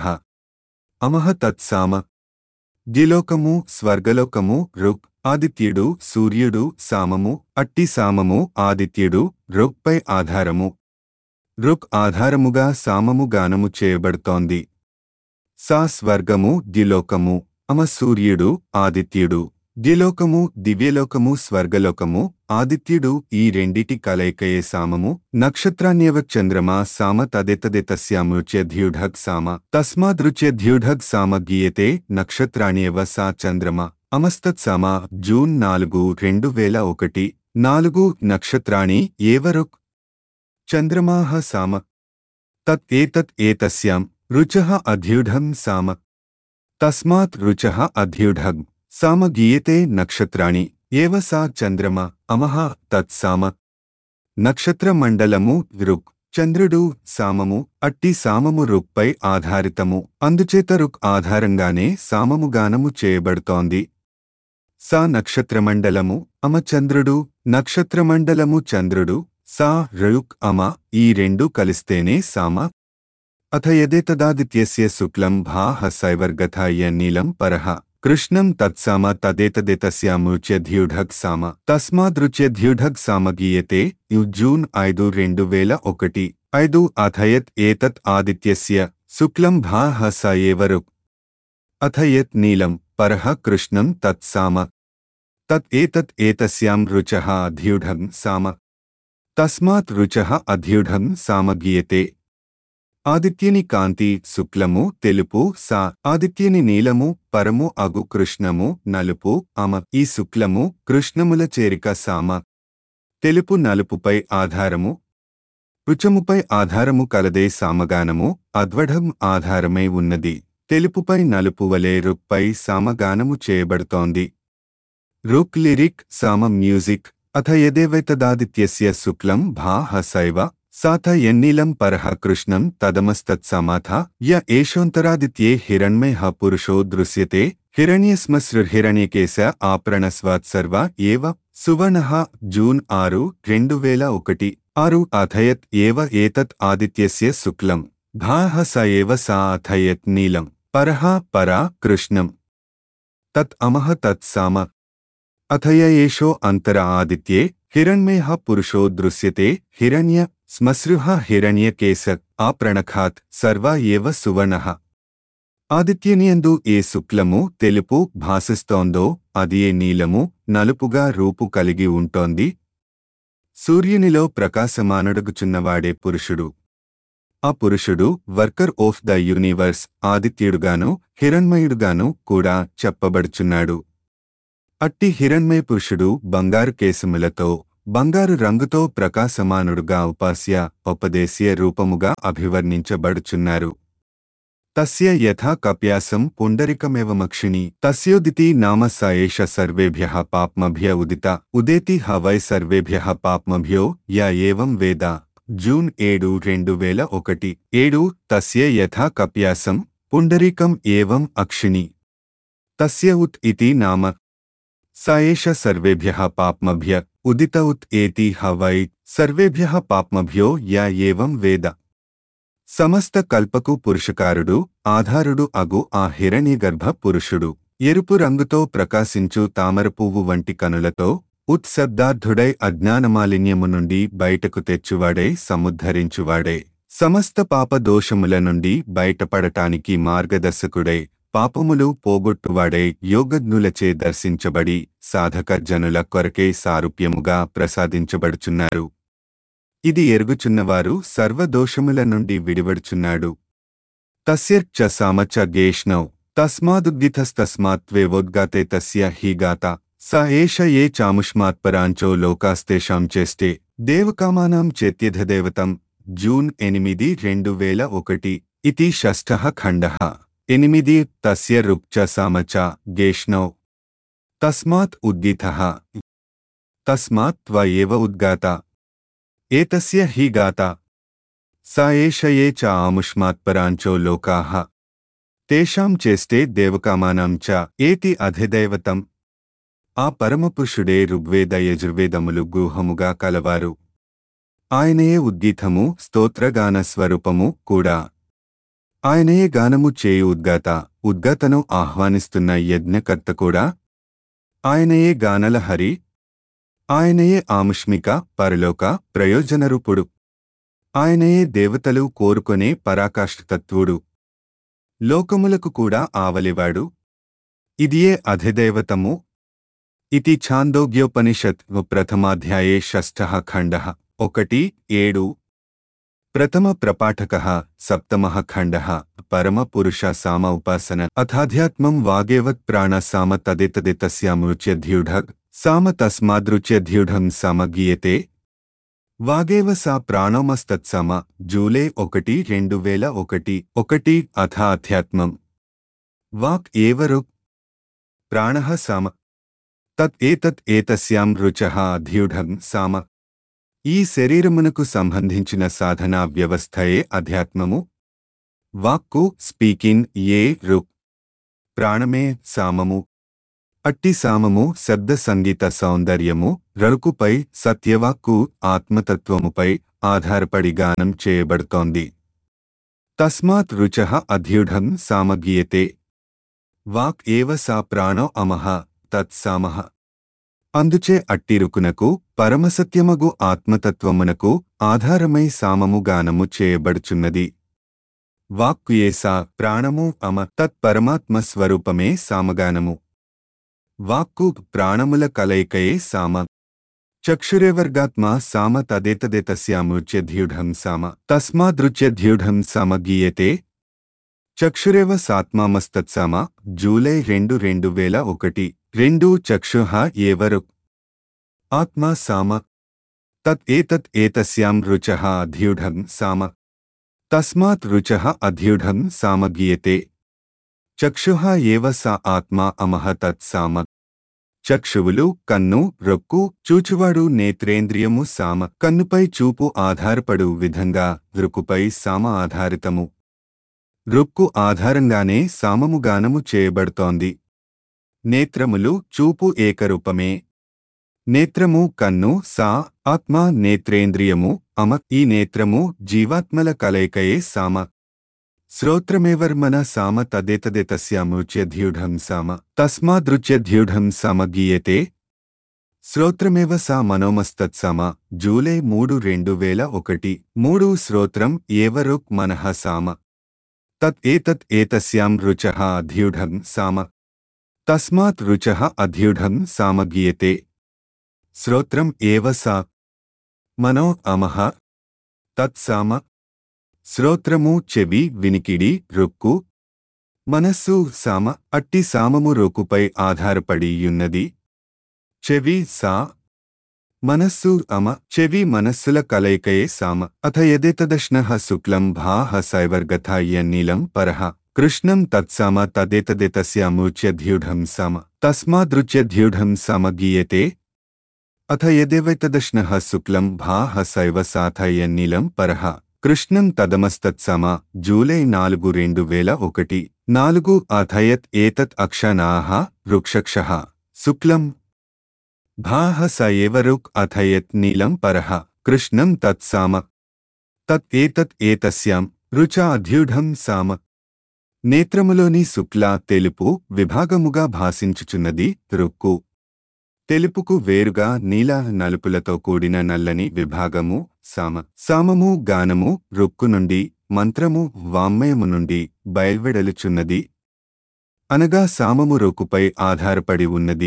అమహ తత్సామ ద్విలోకము స్వర్గలోకము రుక్ ఆదిత్యుడు సూర్యుడు సామము అట్టి సామము ఆదిత్యుడు రుక్పై ఆధారము రుక్ ఆధారముగా సామము గానము చేయబడుతోంది సా స్వర్గము ద్విలోకము అమ సూర్యుడు ఆదిత్యుడు ద్విలోకము దివ్యలోకము స్వర్గలోకము ఆదిత్యుడు ఈ రెండిటి కలయికయే సామము నక్షత్రాన్యవ చంద్రమా సామ తదేతదేతస్యామృచ్యధ్యూఢగ్ సామ తస్మాదృచ్యధ్యూఢగ్ సామ గీయతే నక్షత్రాణ్యవ సా చంద్రమ అమస్తత్సామ జూన్ నాలుగు రెండు వేల ఒకటి నాలుగు నక్షత్రాణి ఏవరుక్ చంద్రమాహ సామ తత్ ఏతత్ ఏతస్యాం రుచః అధ్యూఢం సామ తస్మాత్ రుచః అధ్యూఢం సామ గీయతే నక్షత్రాణి ఏవ సా చంద్రమ అమహ తత్సామ నక్షత్రమండలము రుక్ చంద్రుడు సామము అట్టి సామము రుక్పై ఆధారితము అందుచేత రుక్ ఆధారంగానే సామము గానము చేయబడుతోంది సా నక్షత్రమండలము అమ చంద్రుడు నక్షత్రమండలము చంద్రుడు సా రుక్ అమ ఈ రెండు కలిస్తేనే సామ అథ యదేతదాదిత్యస్య శుక్లం భాహ సైవర్గథాయ నీలం పరః కృష్ణం తత్సామ తదేతదేతస్యామృచ్యధ్యూఢగ్ సామ తస్మాదృచ్యధ్యూఢగ్ సామ గీయతే యు జూన్ ఐదు రెండు వేల ఒకటి ఐదు అథయత్ ఏతత్ ఆదిత్యస్య శుక్లం భాహ స ఏవరు అథయత్ నీలం పరః కృష్ణం తత్సామ తత్ ఏతత్ ఏతస్యాం రుచః అధ్యూఢం సామ తస్మాత్ రుచః అధ్యూఢం సామ గీయతే ఆదిత్యని కాంతి శుక్లము తెలుపు సా ఆదిత్యని నీలము పరము అగు కృష్ణము నలుపు అమ ఈ శుక్లము కృష్ణముల చేరిక సామ తెలుపు నలుపుపై ఆధారము రుచముపై ఆధారము కలదే సామగానము అద్వఢం ఆధారమై ఉన్నది తెలుపుపై నలుపు వలె రుక్పై సామగానము చేయబడుతోంది రుక్ లిరిక్ సామ మ్యూజిక్ అథ యదేవైతదాదిత్యస్య శుక్లం భా హసైవ సాథ ఎన్నీలం పరః కృష్ణం తదమస్తత్సమాథ య ఏషోంతరాదిత్యే హిరణ్మయ పురుషో దృశ్యతే హిరణ్యస్మసృహిరణ్యకేశ ఆప్రణస్వాత్ సర్వ ఏవ సువర్ణః జూన్ ఆరు రెండు వేల ఒకటి ఆరు అథయత్ ఏవ ఏతత్ ఆదిత్యస్య శుక్లం భాః స ఏవ సా అథయత్ నీలం పరః పరా కృష్ణం తత్ అమః తత్ సామ అథయ ఏషో అంతర ఆదిత్యే హిరణ్మయ పురుషో దృశ్యతే హిరణ్య స్మసృహ హిరణ్యకేశ ఆప్రణఖాత్ సర్వ ఏవ సువర్ణః ఆదిత్యనియందు ఏ శుక్లము తెలుపు భాసిస్తోందో అది ఏ నీలము నలుపుగా రూపు కలిగి ఉంటోంది సూర్యునిలో ప్రకాశమానడుగుచున్నవాడే పురుషుడు ఆ పురుషుడు వర్కర్ ఆఫ్ ద యూనివర్స్ ఆదిత్యుడుగాను హిరణ్మయుడుగాను కూడా చెప్పబడుచున్నాడు అట్టి హిరణ్మయ పురుషుడు బంగారు కేశములతో బంగారు రంగుతో ప్రకాశమానుడుగా ఉపాస్య ఉపదేశ్య రూపముగా అభివర్ణించబడుచున్నారు తస్య యథా కప్యాసం పుండరికమేవమక్షిణి తస్యోదితి నామ స ఏష సర్వేభ్యః పాప్మభ్య ఉదిత ఉదేతి హ వై సర్వేభ్యః పాప్మభ్యో య ఏవం వేద జూన్ ఏడు రెండు వేల ఒకటి ఏడు తస్య యథా కప్యాసం పుండరీకం ఏవం అక్షిణి తస్య ఉత్ ఇతి నామ స ఏష సర్వేభ్యః పాప్మభ్య ఉదిత ఉత్ ఏతి హ వై సర్వేభ్యః పాప్మభ్యో య ఏవం వేద సమస్త కల్పకు పురుషకారుడు ఆధారుడు అగు ఆ హిరణ్యగర్భ పురుషుడు ఎరుపు రంగుతో ప్రకాశించు తామర పువ్వు వంటి కనులతో ఉత్శబ్దార్థుడై అజ్ఞానమాలిన్యము నుండి బయటకు తెచ్చువాడే సముద్ధరించువాడే సమస్త పాప దోషముల నుండి బయటపడటానికి మార్గదర్శకుడై పాపములు పోగొట్టువాడై యోగజ్ఞులచే దర్శించబడి సాధక జనుల కొరకే సారూప్యముగా ప్రసాదించబడుచున్నారు ఇది ఎరుగుచున్నవారు సర్వదోషముల నుండి విడివడుచున్నాడు తస్యర్చ సామచ గేష్ణౌ తస్మాదుద్గితస్తస్మాత్వేవోద్గాతే తస్య హి గాత స ఏష ఏ చాముష్మాత్పరాంచో లోకాస్తేషాం చేస్తే దేవకామానాం చేత్యధదేవతం జూన్ ఎనిమిది రెండు వేల ఒకటి ఇది షష్ఠ ఖండ ఎనిమిది తస్య రుక్చ సామచ గేష్ణౌ తస్మాత్ ఉద్గితః తస్మాత్ త్వ ఏవ ఉద్గాత ఏతస్య హి గాత స ఏష ఏ చ ఆముష్మాత్పరాంచో లోకాః తేషాం చేస్తే దేవకామానాం చ ఏతి అధిదైవతం ఆ పరమపురుషుడే ఋగ్వేద యజుర్వేదములు గూహముగా కలవారు ఆయనయే ఉద్గీతము స్తోత్రగాన స్వరూపము కూడా ఆయనయే గానము చేయు ఉద్గాత ఉద్గతను ఆహ్వానిస్తున్న యజ్ఞకర్త కూడా ఆయనయే గానల హరి ఆయనయే ఆముష్మిక పరలోక ప్రయోజనరూపుడు ఆయనయే దేవతలు కోరుకొనే పరాకాష్ఠతత్వుడు లోకములకు కూడా ఆవలివాడు ఇదియే అధిదైవతము ఇది ఛాందోగ్యోపనిషత్ ప్రథమాధ్యాయే షష్ఠ ఖండ ఒకటి ఏడు ప్రథమ ప్రపాఠక సప్తమ ఖండ పరమపురుష సామ ఉపాసన అథాధ్యాత్మం వాగేవత్ ప్రాణ సామ తదితదితస్యామృచ్యధ్యూఢగ్ సామ తస్మాదృచ్యధ్యూఢం సమగీయతే వాగేవ సా ప్రాణమస్తత్సమ జూలై ఒకటి రెండు వేల ఒకటి ఒకటి అథ అధ్యాత్మం వాక్ ఏవరు ప్రాణ సామ తత్ ఏతత్ ఏతస్యాం రుచః అధ్యూఢం సామ ఈ శరీరమునకు సంబంధించిన సాధనా వ్యవస్థయే అధ్యాత్మము వాక్కు స్పీకింగ్ ఏ రుక్ ప్రాణమే సామము అట్టి సామము శబ్ద సంగీత సౌందర్యము రరుకుపై సత్యవాక్కు ఆత్మతత్వముపై ఆధారపడి గానం చేయబడుతోంది తస్మాత్ రుచ అధ్యుఢం సామగీయతే వాక్ ఏవ సా ప్రాణో అమహ తత్సామః అందుచే అట్టిరుకునకు పరమసత్యమగు ఆత్మతత్వమునకు ఆధారమై సామము గానము చేయబడుచున్నది వాక్కు ఏ సా ప్రాణము అమ తత్ పరమాత్మ స్వరూపమే సామగానము వాక్కు ప్రాణముల కలయికయే సామ చక్షురేవర్గాత్మా సామ తదేతదేతస్యామృచ్యధ్యూఢం సామ తస్మాదృచ్యధ్యూఢం సామ గీయతే చక్షురేవ సాత్మామస్తత్సామ జూలై రెండు రెండు వేల ఒకటి రెండు చక్షుః ఏవరు ఆత్మా సామ తత్ ఏతత్ ఏతస్యాం రుచః అధ్యూఢం సామ తస్మాత్ రుచః అధ్యూఢం సామ గీయతే చక్షుః ఏవ సా ఆత్మా అమహ తత్ సామ చక్షువులు కన్ను రొక్కు చూచువాడు నేత్రేంద్రియము సామ కన్నుపై చూపు ఆధారపడు విధంగా దృక్కుపై సామ ఆధారితము రుక్కు ఆధారంగానే సామము గానము చేయబడుతోంది నేత్రములు చూపు ఏకరూపమే నేత్రము కన్ను సా ఆత్మ నేత్రేంద్రియము అమ ఈ నేత్రము జీవాత్మల కలయికయే సామ శ్రోత్రమేవర్మన సామ తదేతదేతస్యామృచ్యధ్యూఢం సామ తస్మాదృచ్యధ్యూఢం సామ గీయతే శ్రోత్రమేవ సా మనోమస్తత్సమ జూలై మూడు రెండు వేల ఒకటి మూడు శ్రోత్రం ఏవరుక్ మనః సామ తత్ ఏతత్ ఏతస్యాం రుచః అధ్యూఢం సామ తస్మాత్ రుచః అధ్యూఢం సామ గీయతే శ్రోత్రం ఏవ సా మనో అమః తత్సామ శ్రోత్రము చెవి వినికిడి రుక్కు మనస్సు సామ అట్టి సామము రోకుపై ఆధారపడి యున్నది చెవి సా మనస్సు అమ చెవి మనస్సుల కలయికయే సామ అథ యదేతదశ్న శుక్లం భాహ సైవర్గథ నీలం పరహ కృష్ణం తత్సామ తదేతదేతస్యామూచ్యధ్యూఢం సమ తస్మాదృచ్యధ్యూఢం సమ గీయతే అథ యదేవైతదశ్నః శుక్లం భాః సైవ సాథయన్నీలం పరః కృష్ణం తదమస్తత్సమ జూలై నాలుగు రెండు వేల ఒకటి నాలుగు అథయత్ ఏతత్ అక్షనాః వృక్షక్షః శుక్లం భాః స ఏవ రుక్ అథయత్ నీలం పరః కృష్ణం తత్సామ తత్ ఏతత్ ఏతస్యాం రుచా అధ్యూఢం సామ నేత్రములోని శుక్ల తెలుపు విభాగముగా భాసించుచున్నది రుక్కు తెలుపుకు వేరుగా నీల నలుపులతో కూడిన నల్లని విభాగము సామ సామము గానము రుక్కు నుండి మంత్రము వామ్మయము నుండి బయల్వెడలుచున్నది అనగా సామము రుక్కుపై ఆధారపడి ఉన్నది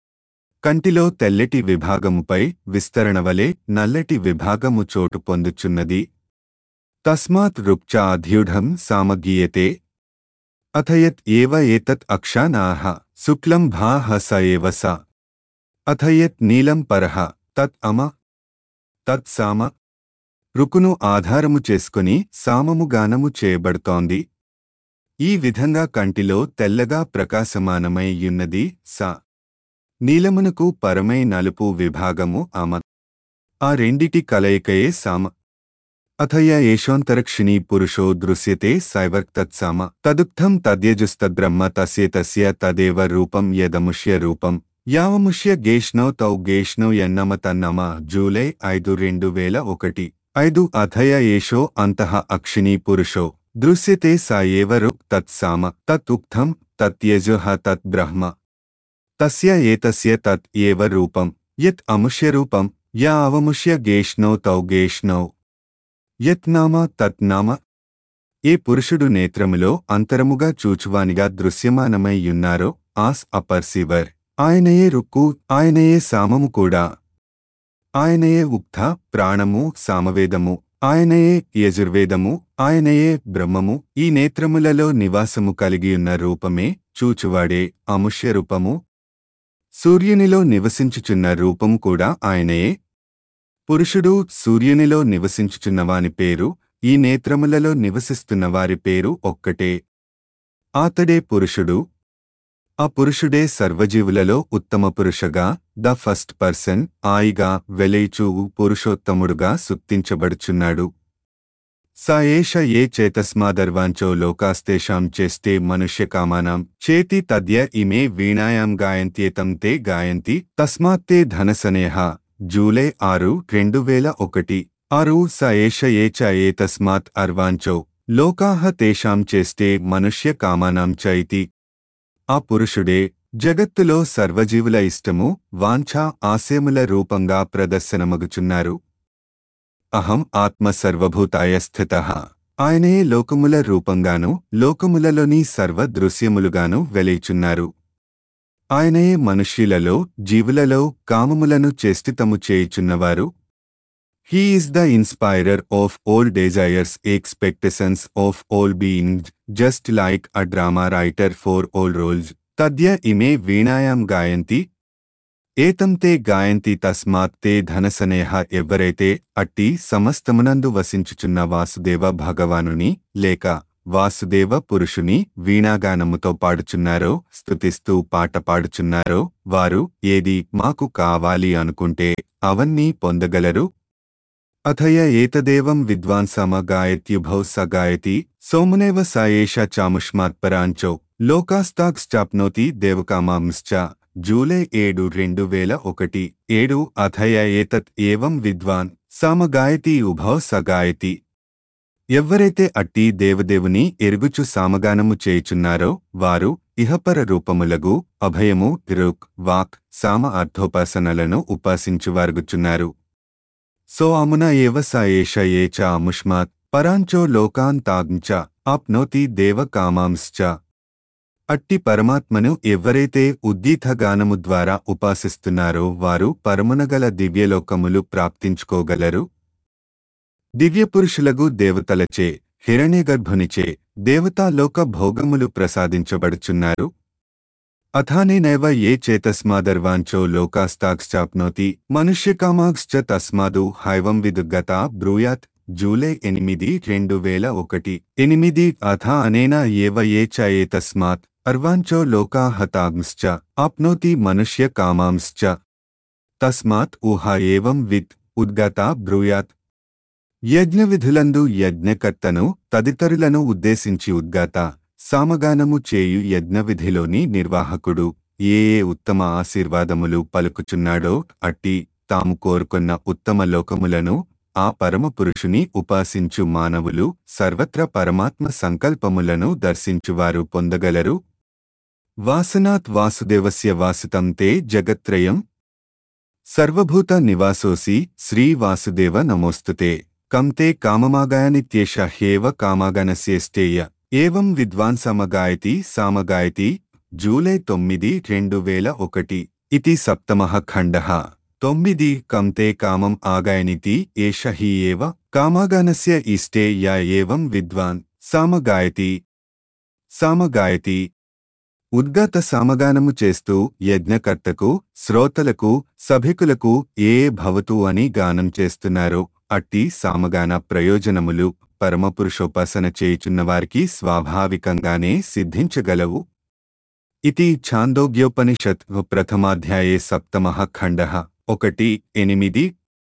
కంటిలో తెల్లటి విభాగముపై విస్తరణవలే నల్లటి విభాగము చోటు పొందుచున్నది తస్మాత్ రుక్చా అధ్యూఢం సామగీయతే అథయత్ ఏవ ఏతత్ అక్షానాః శుక్లం భాః స ఏవ స అథయత్ నీలం పరః తత్ అమ తత్ సామ రుకును ఆధారము చేసుకుని సామము గానము చేయబడుతోంది ఈ విధంగా కంటిలో తెల్లగా ప్రకాశమానమై యున్నది స నీలమునకు పరమై నలుపు విభాగము అమ ఆ రెండిటి కలయికయే సామ అథయ ఏషోంతరక్షిణీ పురుషో దృశ్యతే సైవర్తత్సామ తదుక్తం తద్యజుస్తద్బ్రహ్మ తస్యేతస్య తదేవ రూపం యదముష్య రూపం యావముష్య గేష్ణో తౌ గేష్ణో ఎన్నమ తన్నమ జూలై ఐదు రెండు వేల ఒకటి ఐదు అథయ ఏషో అంతః అక్షిణీ పురుషో దృశ్యతే స ఏవ రుక్ తత్సామ తత్ ఉక్తం తత్యజుః తత్ బ్రహ్మ తస్య ఏతస్య తత్ ఏవ రూపం యత్ అముష్య రూపం యా అవముష్య గేష్ణో తౌ గేష్ణౌ యత్ నామ తత్ నామ ఏ పురుషుడు నేత్రములో అంతరముగా చూచువానిగా దృశ్యమానమై యున్నారో ఆస్ అపర్సివర్ ఆయనయే రుక్కు ఆయనయే సామము కూడా ఆయనయే ఉక్త ప్రాణము సామవేదము ఆయనయే యజుర్వేదము ఆయనయే బ్రహ్మము ఈ నేత్రములలో నివాసము కలిగియున్న రూపమే చూచువాడే అముష్య రూపము సూర్యునిలో నివసించుచున్న రూపము కూడా ఆయనయే పురుషుడు సూర్యునిలో నివసించుచున్నవాని పేరు ఈ నేత్రములలో నివసిస్తున్న వారి పేరు ఒక్కటే ఆతడే పురుషుడు ఆ పురుషుడే సర్వజీవులలో ఉత్తమ పురుషగా ద ఫస్ట్ పర్సన్ ఆయిగా వెలైచూ పురుషోత్తముడుగా సుక్తించబడుచున్నాడు స ఏష ఏ చేతస్మాదర్వాంచో లోకాస్తేషాం చేస్తే మనుష్యకామానాం చేతి తద్య ఇమే వీణాయాం గాయంత్యేతం తే గాయంతి తస్మాత్తే ధనసనేహ జూలై ఆరు రెండు వేల ఒకటి ఆరు స ఏష ఏ చ ఏతస్మాత్ అర్వాంచో లోకాహ తేషాం చేస్తే మనుష్య కామానాం చ ఇతి ఆ పురుషుడే జగత్తులో సర్వజీవుల ఇష్టము వాంఛా ఆశయముల రూపంగా ప్రదర్శనమగుచున్నారు అహం ఆత్మ సర్వభూతాయ స్థిత ఆయనే లోకముల రూపంగాను లోకములలోని సర్వ దృశ్యములుగాను వెలైచున్నారు ఆయనయే మనుష్యులలో జీవులలో కామములను చేష్టితము చేయుచున్నవారు he is the inspirer of all desires expectations of all being just like a drama writer for all roles తద్య ఇమే వీణాయాం గాయంతి ఏతం తే గాయంతి తస్మాత్ తే ధనసనేహ ఎవ్వరైతే అట్టి సమస్తమునందు వసించుచున్న వాసుదేవ భగవానుని లేక వాసుదేవ పురుషుని వీణాగానముతో పాడుచున్నారో స్తుతిస్తూ పాట పాడుచున్నారో వారు ఏది మాకు కావాలి అనుకుంటే అవన్నీ పొందగలరు అథయ ఏతదేవం విద్వాంసమ గాయత్యుభౌ స గాయతి సోమునేవ స ఏష చాముష్మాత్పరాంచో లోకాస్తాక్శ్చాప్నోతి దేవకామాంశ్చ జూలై ఏడు రెండు వేల ఒకటి ఏడు అథయ ఏతత్ ఏవం విద్వాన్ సామ గాయతి ఉభౌ స గాయతి ఎవ్వరైతే అట్టి దేవదేవుని ఎరుగుచు సామగానము చేయుచున్నారో వారు ఇహపర రూపములగు అభయము రుక్ వాక్ సామ అర్థోపాసనలను ఉపాసించువారుగుచున్నారు సో అమున ఏవ స ఏష ఏ చ అముష్మాత్ పరాంచో లోకాన్ తాగ్ంచ ఆప్నోతి దేవ కామాంశ్చ అట్టి పరమాత్మను ఎవ్వరైతే ఉద్దీతగానము ద్వారా ఉపాసిస్తున్నారో వారు పరమునగల దివ్యలోకములు ప్రాప్తించుకోగలరు దివ్యపురుషులగు దేవతలచే హిరణ్యగర్భునిచే దేవతాలోక భోగములు ప్రసాదించబడుచున్నారు అథానేనైవ ఏ చేతస్మాదర్వాంచో లోకాస్తాక్శ్చాప్నోతి మనుష్యకామాక్శ్చ తస్మాదు హైవం విదుగత బ్రూయాత్ జూలై ఎనిమిది రెండు వేల ఒకటి ఎనిమిది అథ అనేన ఏవ ఏ చ ఏతస్మాత్ అర్వాంచో లోకా హతాంశ్చ ఆప్నోతి మనుష్య కామాంశ్చ తస్మాత్ ఊహ ఏవం విత్ ఉద్గత బ్రూయాత్ యజ్ఞవిధులందు యజ్ఞకర్తను తదితరులను ఉద్దేశించి ఉద్గాత సామగానము చేయు యజ్ఞవిధిలోని నిర్వాహకుడు ఏ ఏ ఉత్తమ ఆశీర్వాదములు పలుకుచున్నాడో అట్టి తాము కోరుకున్న ఉత్తమ లోకములను ఆ పరమపురుషుని ఉపాసించు మానవులు సర్వత్ర పరమాత్మ సంకల్పములను దర్శించువారు పొందగలరు వాసనాత్ వాసుదేవస్య వాసితం తే జగత్రయం సర్వభూత నివాసోసి శ్రీ వాసుదేవ నమోస్తుతే కంతే కామమాగాయనిత్యేష హ్యేవ కామాగనస్యేష్టేయ ఏవం విద్వాన్ సమగాయతి సామగాయతి జూలై తొమ్మిది రెండు వేల ఒకటి ఇది సప్తమః ఖండః తొమ్మిది కంతే కామం ఆగాయనితి ఏష హి ఏవ కామాగానస్య ఇష్టే యా ఏవం విద్వాన్ సామగాయతి సామగాయతి ఉద్గత సామగానము చేస్తూ యజ్ఞకర్తకు శ్రోతలకు సభికులకు ఏ ఏ భవతు అని గానం చేస్తున్నారో అట్టి సామగాన ప్రయోజనములు పరమపురుషోపాసన చేయుచున్నవారికి స్వాభావికంగానే సిద్ధించగలవు ఇది ఛాందోగ్యోపనిషత్ ప్రథమాధ్యాయే సప్తమః ఖండః ఒకటి ఎనిమిది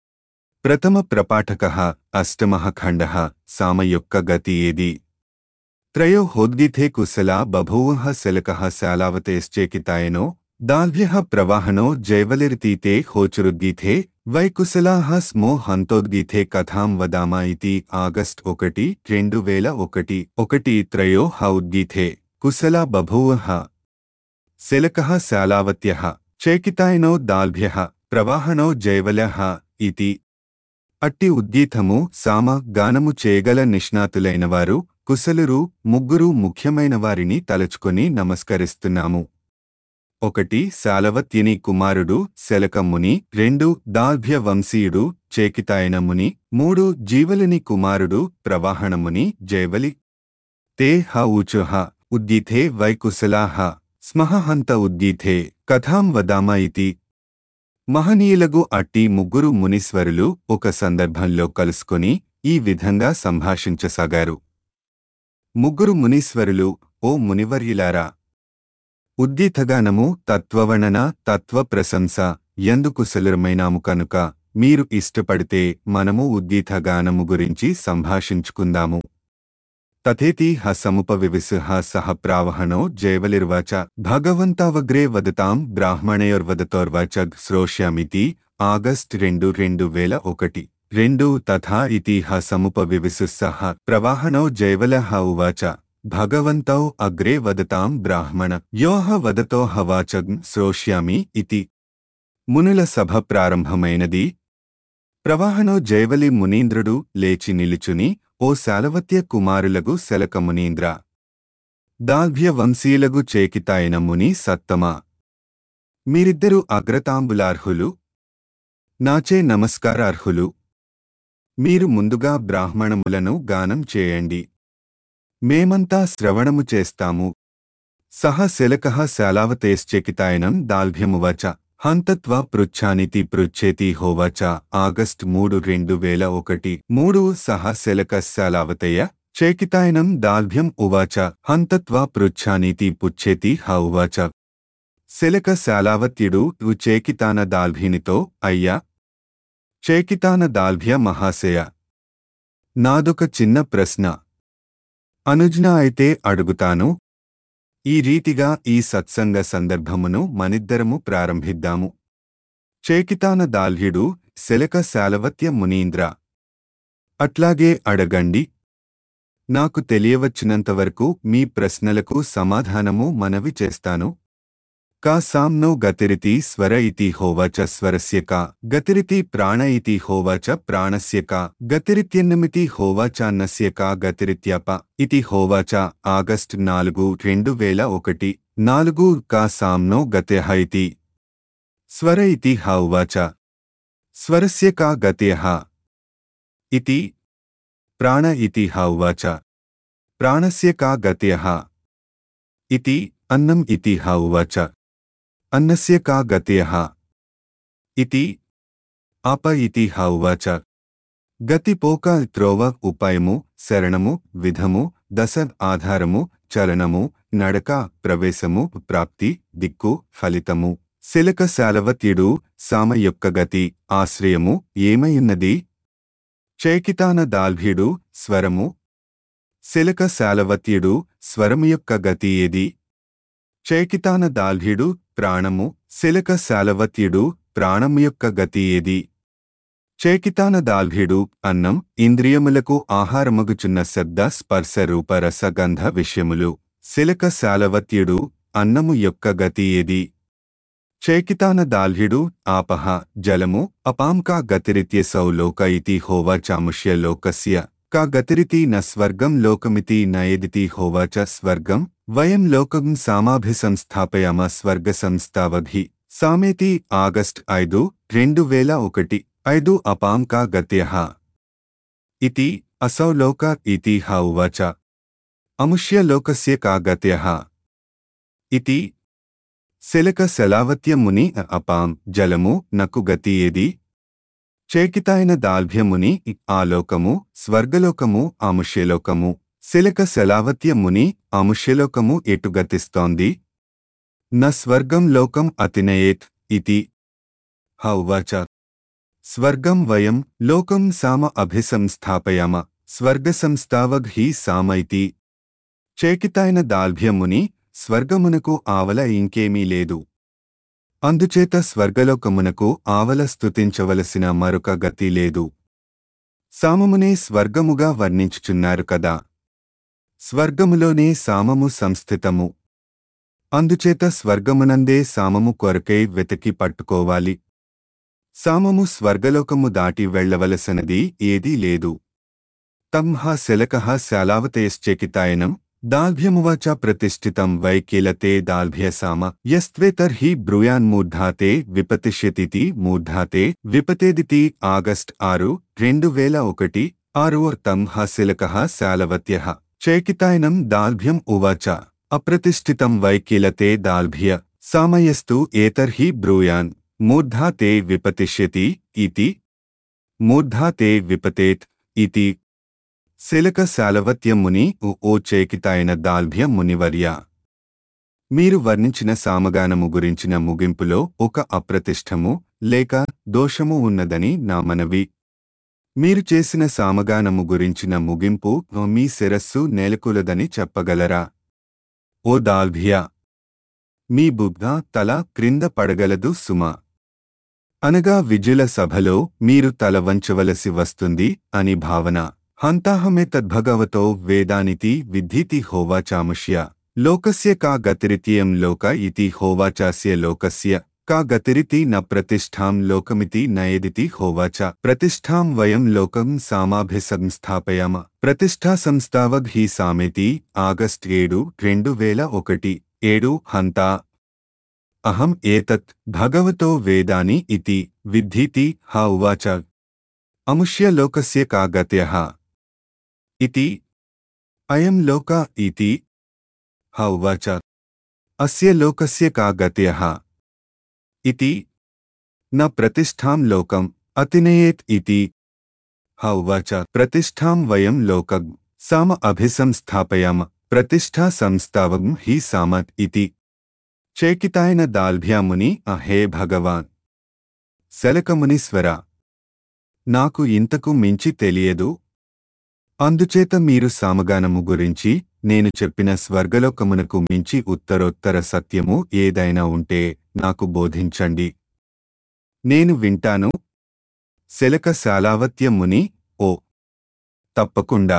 ప్రథమ ప్రపాఠకः అష్టమः ఖండः సామ యొక్క గతి ఏది త్రయోహోద్గీతే కుశలా బభూవః శలకः శాలావతేశ్చేకితాయనో దాల్భ్యः ప్రవాహనో జైవలిరితీతే హోచురుద్గీతే వైకుశలాః స్మో హంతోద్గీతే కథాం వదామ ఇతి ఆగస్ట్ ఒకటి రెండు వేల ఒకటి ఒకటి త్రయో హ ఉద్గీతే కుశలా బభూవః శలకः శాలావత్యः చేకితాయనో దాల్భ్యः ప్రవాహనో జైవలః ఇతి అట్టి ఉద్గీతము సామ గానము చేయగల నిష్ణాతులైనవారు కుశలురు ముగ్గురు ముఖ్యమైన వారిని తలచుకొని నమస్కరిస్తున్నాము ఒకటి శాలవత్యని కుమారుడు శలకముని రెండు దాల్భ్య వంశీయుడు చేకితాయన ముని మూడు జీవలిని కుమారుడు ప్రవాహణముని జైవలి తే హ ఊచుహ ఉద్గీతే వైకుశలాహ స్మహ హంత ఉద్గీతే కథాం వదామ ఇతి మహనీయులగు అట్టి ముగ్గురు మునీశ్వరులు ఒక సందర్భంలో కలుసుకొని ఈ విధంగా సంభాషించసాగారు ముగ్గురు మునీశ్వరులు ఓ మునివర్యులారా ఉద్దీతగానము తత్వవర్ణన తత్వ ప్రశంస ఎందుకు సులభమైనాము కనుక మీరు ఇష్టపడితే మనము ఉద్దీతగానము గురించి సంభాషించుకుందాము తథేతి హ సముపవివిసుః సహ ప్రావహణో జైవలిర్వాచ భగవంతావగ్రే వదతాం బ్రాహ్మణయోర్వదతోర్వాచ శ్రోష్యామితి ఆగస్ట్ రెండు రెండు వేల ఒకటి రెండు తథా ఇతి హ సముపవివిసుః ప్రవాహణో జైవలః ఉవాచ భగవంతౌ అగ్రే వదతాం బ్రాహ్మణ యోహ వదతో హవాచ శ్రోష్యామి ఇతి మునుల సభ ప్రారంభమైనది ప్రవాహనో జైవలి మునీంద్రుడు లేచి నిలుచుని ఓ శాలవత్య కుమారులగు శలక మునీంద్ర దాల్భ్య వంశీయులగు చేకితాయన ముని సత్తమా మీరిద్దరూ అగ్రతాంబులార్హులు నాచే నమస్కారార్హులు మీరు ముందుగా బ్రాహ్మణములను గానం చేయండి మేమంతా శ్రవణము చేస్తాము సహ శలకః శాలావతేశ్చేకితాయనం దాల్భ్యమువచ హంతత్వ పృచ్ఛానితి పృచ్ఛేతి హోవచ ఆగస్ట్ మూడు రెండు వేల ఒకటి మూడు సహ శలక శాలావతయ చేకితాయనం దాల్భ్యం ఉవాచ హంతత్వ పృచ్ఛానితి పుచ్ఛేతి హ ఉవాచ శలక శాలావత్యుడు ఉ చేకితాన దాల్భ్యునితో అయ్యా చేకితాన దాల్భ్య మహాశయ నాదొక చిన్న ప్రశ్న అనుజ్ఞ అయితే అడుగుతాను ఈ రీతిగా ఈ సత్సంగ సందర్భమును మనిద్దరము ప్రారంభిద్దాము చేకితాన దాల్హ్యుడు శలక శాలవత్య మునీంద్ర అట్లాగే అడగండి నాకు తెలియవచ్చినంతవరకు మీ ప్రశ్నలకు సమాధానము మనవి చేస్తాను కా సామ్నో గతిరితి స్వర ఇతి హోవచ స్వరస్య కా గతిరితి ప్రాణ ఇతి హోవచ ప్రాణస్య కా గతిరిత్యన్నమితి హోవచాన్నస్య కా గతిరిత్యప ఇతి హోవచ ఆగస్ట్ నాలుగు రెండు వేల ఒకటి నాలుగు కా సామ్నో గత్యః ఇతి స్వర ఇతి హ ఉవాచ స్వరస్య కా గత్యః ఇతి ప్రాణ ఇతి హ ఉవాచ ప్రాణస్య కా గత్యః ఇతి అన్నం ఇతి హ ఉవాచ అన్నస్య కా గత్యః ఇతి అప ఇతి హ ఉవాచ గతి పోక త్రోవ ఉపాయము శరణము విధము దశ ఆధారము చలనము నడక ప్రవేశము ప్రాప్తి దిక్కు ఫలితము శిలక శాలవత్యుడు సామ యొక్క గతి ఆశ్రయము ఏమైయున్నది చైకితాన దాల్భ్యుడు స్వరము శిలక శాలవత్యుడు స్వరము యొక్క గతి ఏది చైకితాన దాల్భ్యుడు ప్రాణము శిలక శాలవత్యుడు ప్రాణము యొక్క గతి ఏది చేకితాన దాల్భ్యుడు అన్నం ఇంద్రియములకు ఆహారమగుచున్న శబ్ద స్పర్శ రూప రసగంధ విషయములు శిలక శాలవత్యుడు అన్నము యొక్క గతి ఏది చేకితాన దాల్భ్యుడు ఆపహ జలము అపాం కా గతిరిత్యసౌ లోక ఇతి హోవాచాముష్య లోకస్య కా గతిరితి న స్వర్గం లోకమితి నయదితి హోవాచ స్వర్గం వయం లోకం సామాభిసంస్థాపయామ స్వర్గ సంస్థావభి సామేతి ఆగస్ట్ ఐదు రెండు వేల ఒకటి ఐదు అపాం కా గత్యః ఇతి అసౌ లోక ఇతి హ ఉవాచ అముష్య లోకస్య కా గత్యః ఇతి శిలక శలావత్య ముని అపాం జలము నకు గతి ఏది చేకితాయన దాల్భ్యముని ఆలోకము స్వర్గలోకము ఆముష్యలోకము శిలక శలావత్య ముని ఆముష్యలోకము ఎటు గతిస్తోంది న స్వర్గం లోకం అతినయేత్ ఇతి హ ఉవాచ స్వర్గం వయం లోకం సామ అభిసంస్థాపయామ స్వర్గసంస్థావగ్ హి సామ ఇతి చేకితాయన దాల్భ్యముని స్వర్గమునకు ఆవల ఇంకేమీ లేదు అందుచేత స్వర్గలోకమునకు ఆవల స్తుతించవలసిన మరొక గతి లేదు సామమునే స్వర్గముగా వర్ణించుచున్నారు కదా స్వర్గములోనే సామము సంస్థితము అందుచేత స్వర్గమునందే సామము కొరకై వెతికి పట్టుకోవాలి సామము స్వర్గలోకము దాటి వెళ్లవలసినది ఏదీ లేదు తంహ శలకః శాలావతయశ్చేకితాయనం దాల్భ్యమువాచ ప్రతిష్ఠితం వైకీలతే దాల్భ్యసామ యస్త్వేతర్హి బ్రూయాన్మూర్ధాతే విపతిష్యతితి మూర్ధాతే విపతేదితి ఆగస్ట్ ఆరు రెండు వేల ఒకటి ఆరు తంహ శిలకః శాలవత్యః చైకితాయనం దాల్భ్యం ఉవాచ అప్రతిష్ఠితం వైకీలతే దాల్భ్య సామయస్తు ఏతర్హి బ్రూయాన్ మూర్ధాతే విపతిష్యతి ఇతి మూర్ధాతే విపతేత్ ఇతి శిలక శాలవత్య ముని ఉ- ఓ చేకితాయన దాల్భ్య మునివర్య మీరు వర్ణించిన సామగానము గురించిన ముగింపులో ఒక అప్రతిష్టము లేక దోషము ఉన్నదని నా మనవి మీరు చేసిన సామగానము గురించిన ముగింపు మీ శిరస్సు నేలకూలదని చెప్పగలరా ఓ దాల్భియా మీ బుద్ధ తల క్రింద పడగలదు సుమ అనగా విజుల సభలో మీరు తల వంచవలసి వస్తుంది అని భావన హంతాహమే తద్భగవతో వేదానితి విద్ధీతి హోవాచాముష్య లోకస్య కా గతిరిత్యం లోక ఇతి హోవాచాస్య లోకస్య కా గతిరితి న ప్రతిష్ఠాం లోకమితి నయదితి హోవాచ ప్రతిష్ఠాం వయం లోకం సామాభిసంస్థాపయామ ప్రతిష్ఠా సంస్థావగ్ హి సామెతి ఆగస్ట్ ఏడు రెండు వేల ఒకటి ఏడు హంతా అహం ఏతత్ భగవతో వేదాని ఇతి విద్ధీతి హ ఉవాచ అముష్య లోకస్య కా గత్యః ఇతి అయం లోక ఇతి హ ఉవాచ అస్య లోకస్య కా గత్యః ఇతి న ప్రతిష్ఠాం లోకం అతినయేత్ ఇతి హ ఉవాచ ప్రతిష్ఠాం వయం లోకం సామ అభిసంస్థాపయామ ప్రతిష్ఠా సంస్థావం హి సామత్ ఇతి చేకితాయన దాల్భ్యాముని అహే భగవాన్ శలకమునీశ్వర నాకు ఇంతకు మించి తెలియదు అందుచేత మీరు సామగానము గురించి నేను చెప్పిన స్వర్గలోకమునకు మించి ఉత్తరోత్తర సత్యము ఏదైనా ఉంటే నాకు బోధించండి నేను వింటాను శలక శాలావత్య ముని ఓ తప్పకుండా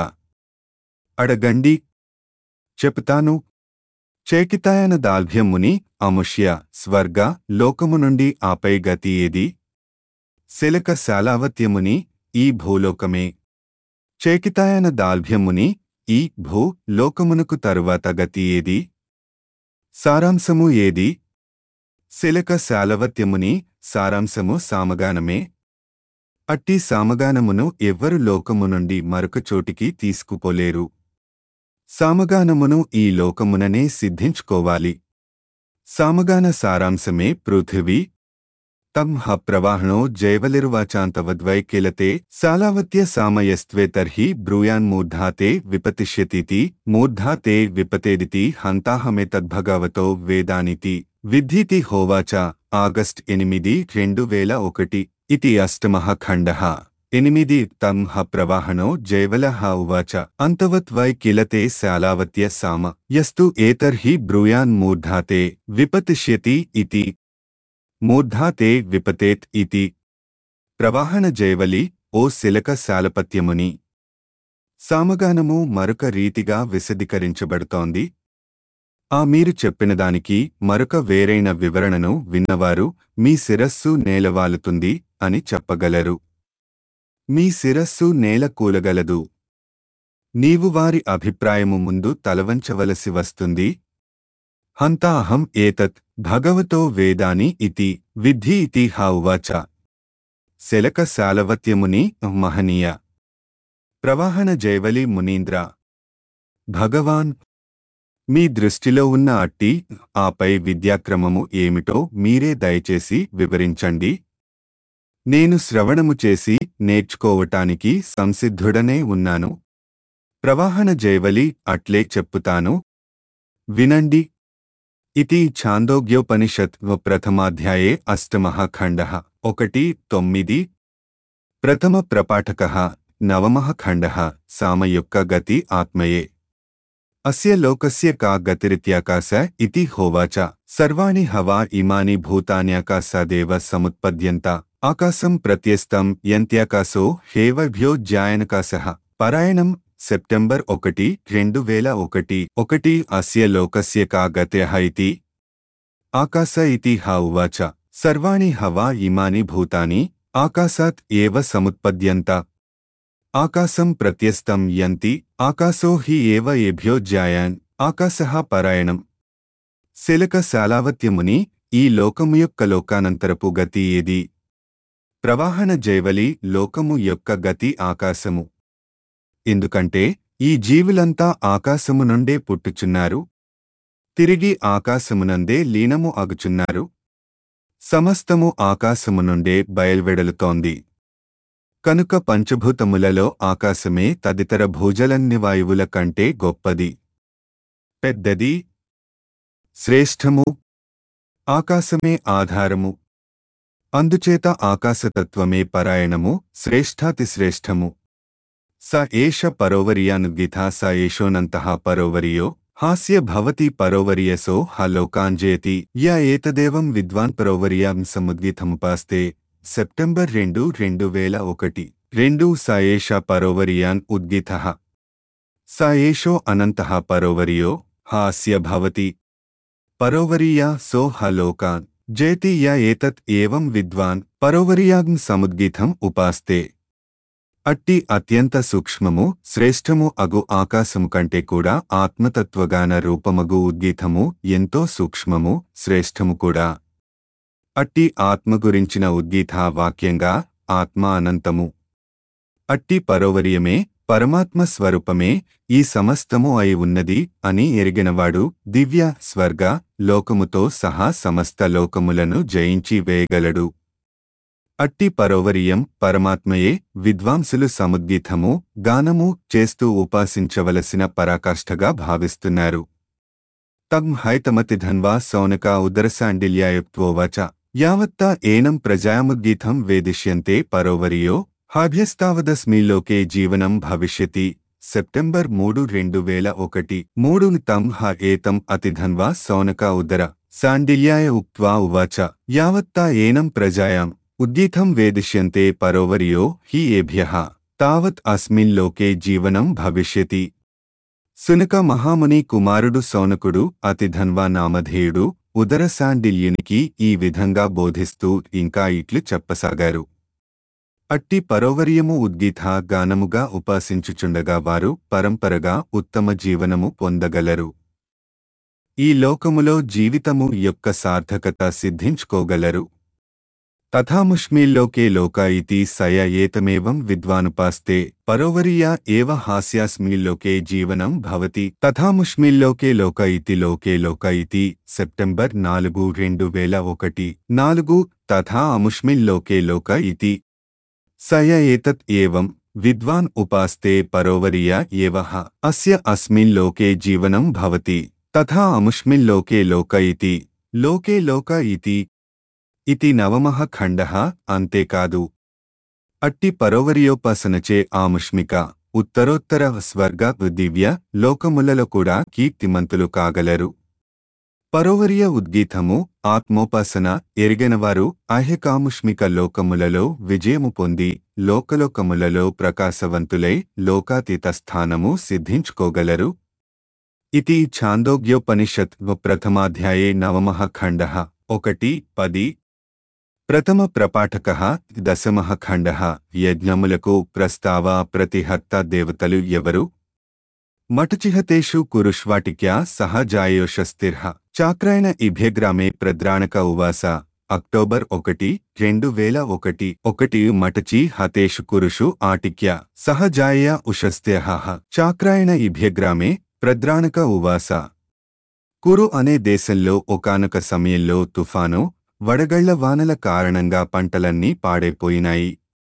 అడగండి చెప్తాను చేకితాయన దాల్భ్యముని అముష్య స్వర్గ లోకము నుండి ఆపై గతి ఏది శిలక శాలావత్యముని ఈ భూలోకమే చేకితాయన దాల్భ్యముని ఈ భూ లోకమునకు తరువాత గతి ఏది సారాంశము ఏది శిలక శాలవత్యముని సారాంశము సామగానమే అట్టి సామగానమును ఎవ్వరు లోకము నుండి మరొక చోటికి తీసుకుపోలేరు సామగానమును ఈ లోకముననే సిద్ధించుకోవాలి సామగాన సారాంశమే పృథివీ తం హ ప్రవాహణో జైవలిరువాచాంతవద్వై కిలతే సాలావత్య సామయస్త్వే తర్హి బ్రూయాన్మూర్ధాతే విపతిష్యతీతి మూర్ధాతే విపతేదితి హంతాహమే తద్భగవతో వేదానితి విద్ధీతి హోవాచ ఆగస్ట్ ఎనిమిది రెండు వేల ఒకటి ఇది అష్టమః ఖండః ఎనిమిది తం హ ప్రవాహణో జైవలః ఉవాచ అంతవత్ వై కిలతే శాలావత్య సామ యస్తు ఏతర్హి బ్రూయాన్ మూర్ధాతే విపతిష్యతి ఇతి మూర్ధాతే విపతేత్ ఇతి ప్రవాహణ జైవలి ఓ శిలక శాలపత్యముని సామగానము మరొక రీతిగా విశదీకరించబడుతోంది ఆ మీరు చెప్పిన దానికి మరొక వేరైన వివరణను విన్నవారు మీ శిరస్సు నేలవాలుతుంది అని చెప్పగలరు మీ శిరస్సు నేల కూలగలదు నీవు వారి అభిప్రాయము ముందు తలవంచవలసి వస్తుంది హంతా అహం ఏతత్ భగవతో వేదాని ఇతి విద్ధి ఇతి హా ఉవాచ శలక శాలవత్యముని మహనీయ ప్రవాహన జైవలి మునీంద్ర భగవాన్ మీ దృష్టిలో ఉన్న అట్టి ఆపై విద్యాక్రమము ఏమిటో మీరే దయచేసి వివరించండి నేను శ్రవణము చేసి నేర్చుకోవటానికి సంసిద్ధుడనే ఉన్నాను ప్రవాహన జైవలి అట్లే చెప్పుతాను వినండి ఇది ఛాందోగ్యోపనిషత్ ప్రథమాధ్యాయే అష్టమః ఖండః ఒకటి తొమ్మిది ప్రథమ ప్రపాఠకః నవమః ఖండః సామ యొక్క గతి ఆత్మయే అస్య లోకస్య కా గతిరిత్యాకాశ ఇతి హోవాచ సర్వాణి హవా ఇమాని భూతాన్యాకాశాదేవ సముత్పద్యంత ఆకాశం ప్రత్యస్తం యంత్యాకాశో హేవభ్యో జాయనకాశః పరాయణం సెప్టెంబర్ ఒకటి రెండు వేల ఒకటి ఒకటి అస్య లోకస్య కా గత్యః ఇతి ఆకాశ ఇతి హ ఉవాచ సర్వాణి హవా ఇమాని భూతాని ఆకాశాత్ ఏవ సముత్పద్యంత ఆకాశం ప్రత్యస్తం యంతి ఆకాశో హి ఏవ ఏభ్యో జాయాన్ ఆకాశః పరాయణం శిలక శాలావత్యముని ఈ లోకము యొక్క లోకానంతరపు గతి ఏది ప్రవాహన జైవలి లోకము యొక్క గతి ఆకాశము ఎందుకంటే ఈ జీవులంతా ఆకాశము నుండే పుట్టుచున్నారు తిరిగి ఆకాశమునందే లీనము అగుచున్నారు సమస్తము ఆకాశము నుండే బయల్వెడలుతోంది కనుక పంచభూతములలో ఆకాశమే తదితర భూజలన్ని వాయువుల కంటే గొప్పది పెద్దది శ్రేష్టము ఆకాశమే ఆధారము అందుచేత ఆకాశతత్వమే పరాయణము శ్రేష్ఠాతిశ్రేష్టము స ఏష పరోవర్యానుద్గితా స ఏషోనంతః పరోవర్యో హాస్య భవతి పరోవర్యసో హ లోకాంజేతి య ఏతదేవం విద్వాన్ పరోవర్యాం సముద్గితముపాస్తే సెప్టెంబర్ రెండు రెండు వేల ఒకటి రెండు స ఏష పరోవర్యాన్ ఉద్గిత స ఏషో అనంతః పరోవర్యో హాస్య భవతి పరోవర్యా సో హ లోకాన్ జేతి య ఏతత్ ఏవం విద్వాన్ పరోవర్యాగ్ం సముద్గీతం ఉపాస్తే అట్టి అత్యంత సూక్ష్మము శ్రేష్టము అగు ఆకాశము కంటే కూడా ఆత్మతత్వగాన రూపమగు ఉద్గీతము ఎంతో సూక్ష్మము శ్రేష్టము కూడా అట్టి ఆత్మ గురించిన ఉద్గీత వాక్యంగా ఆత్మ అనంతము అట్టి పరోవర్యమే పరమాత్మ స్వరూపమే ఈ సమస్తము అయి ఉన్నది అని ఎరిగినవాడు దివ్య స్వర్గ లోకముతో సహా సమస్త లోకములను జయించి వేయగలడు అట్టి పరోవర్యం పరమాత్మయే విద్వాంసులు సముద్గీతము గానము చేస్తూ ఉపాసించవలసిన పరాకాష్ఠగా భావిస్తున్నారు తమ్ హైతమతి ధన్వా సౌనక ఉదరసాండిల్యాయుక్వోవాచ యావత్తా ఏనం ప్రజాముద్గీతం వేదిష్యంతే పరోవర్యో హాభ్యస్తావదస్మిలోకే జీవనం భవిష్యతి సెప్టెంబర్ మూడు రెండు వేల ఒకటి మూడు తం హ ఏతం అతిధన్వా సౌనక ఉదర సాండిల్యాయ ఉక్త్వా ఉవాచ యావత్తా ఏనం ప్రజాయాం ఉద్గీతం వేదిష్యంతే పరోవర్యో హి ఏభ్యః తావత్ అస్మిన్ లోకే జీవనం భవిష్యతి సునక మహాముని కుమారుడు సౌనకుడు అతిధన్వా నామధేయుడు ఉదర సాండిల్యునికి ఈ విధంగా బోధిస్తూ ఇంకా ఇట్లు చెప్పసాగారు అట్టి పరోవర్యము ఉద్గీత గానముగా ఉపాసించుచుండగా వారు పరంపరగా ఉత్తమ జీవనము పొందగలరు ఈ లోకములో జీవితము యొక్క సార్థకత సిద్ధించుకోగలరు తథాముష్మిల్లోకే లోక ఇతి సయ ఏతమేవం విద్వానుపాస్తే పరోవరియా ఏవ హాస్యాస్మిల్లోకే జీవనం భవతి తథాముష్మిల్లోకే లోక ఇతి లోకే లోక ఇతి సెప్టెంబర్ నాలుగు రెండు వేల ఒకటి నాలుగు తథా అముష్మిల్లోకే లోక ఇతి సయ ఏతత్ ఏవం విద్వాన్ ఉపాస్తే పరోవరియా ఏవ అస్య అస్మిన్ లోకే జీవనం భవతి తథా అముష్మిల్లోకే లోక ఇతి లోకే లోక ఇతి ఇతి నవమః ఖండః అంతేకాదు అట్టి పరోవర్యోపాసనచే ఆముష్మిక ఉత్తరోత్తర స్వర్గ దివ్య లోకములలో కూడా కీర్తిమంతులు కాగలరు పరోవర్య ఉద్గీతము ఆత్మోపాసన ఎరిగినవారు అహ్యకాముష్మిక లోకములలో విజయము పొంది లోకలోకములలో ప్రకాశవంతులై లోకాతీత స్థానము సిద్ధించుకోగలరు ఇది ఛాందోగ్యోపనిషత్ ప్రథమాధ్యాయే నవమః ఖండః ఒకటి పది ప్రథమ ప్రపాఠక దశమ ఖండ యజ్ఞములకు ప్రస్తావ ప్రతిహర్త దేవతలు ఎవరు మటుచిహతేషు కురుష్వాటిక్యా సహజాయోషస్థిర్హ చాక్రాయణ ఇభ్యగ్రామే ప్రద్రాణక ఉవాస అక్టోబర్ ఒకటి రెండు వేల ఒకటి ఒకటి మటచి హతేషు కురుషు ఆటిక్య సహజాయ ఉషస్థ్యహ చాక్రాయణ ఇభ్యగ్రామే ప్రద్రాణక ఉవాస కురు అనే దేశంలో ఒకానొక సమయంలో తుఫాను వడగళ్ల వానల కారణంగా పంటలన్నీ పాడైపోయినాయి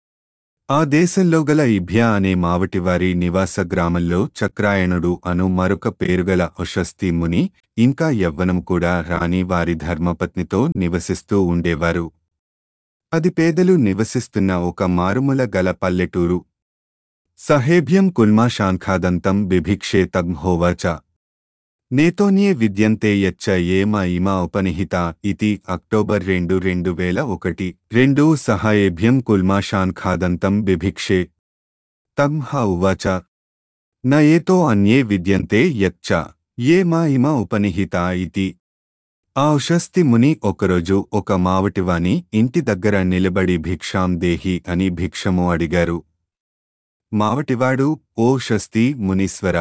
ఆ దేశంలో గల ఇభ్య అనే మావటివారి నివాస గ్రామంలో చక్రాయణుడు అను మరొక పేరుగల ఉషస్తి ముని ఇంకా యవ్వనం కూడా రాని వారి ధర్మపత్నితో నివసిస్తూ ఉండేవారు అది పేదలు నివసిస్తున్న ఒక మారుమూల గల పల్లెటూరు సహేభ్యం కుల్మాశాంఖాదంతం బిభిక్షే తగ్హోవాచ నేతోన్యే విద్యంతే యచ్చ ఏమ ఇమ ఉపనిహిత ఇతి అక్టోబర్ రెండు రెండు వేల ఒకటి రెండు సహాయేభ్యం కుల్మాషాన్ ఖాదంతం బిభిక్షే తం హ ఉవాచ న ఏతో అన్యే విద్యంతే యచ్చ ఏ మా ఇమ ఉపనిహిత ఇతి ఆ ఉషస్తి ముని ఒకరోజు ఒక మావటివాని ఇంటి దగ్గర నిలబడి భిక్షాం దేహి అని భిక్షము అడిగారు మావటివాడు ఓ షస్తి మునీశ్వర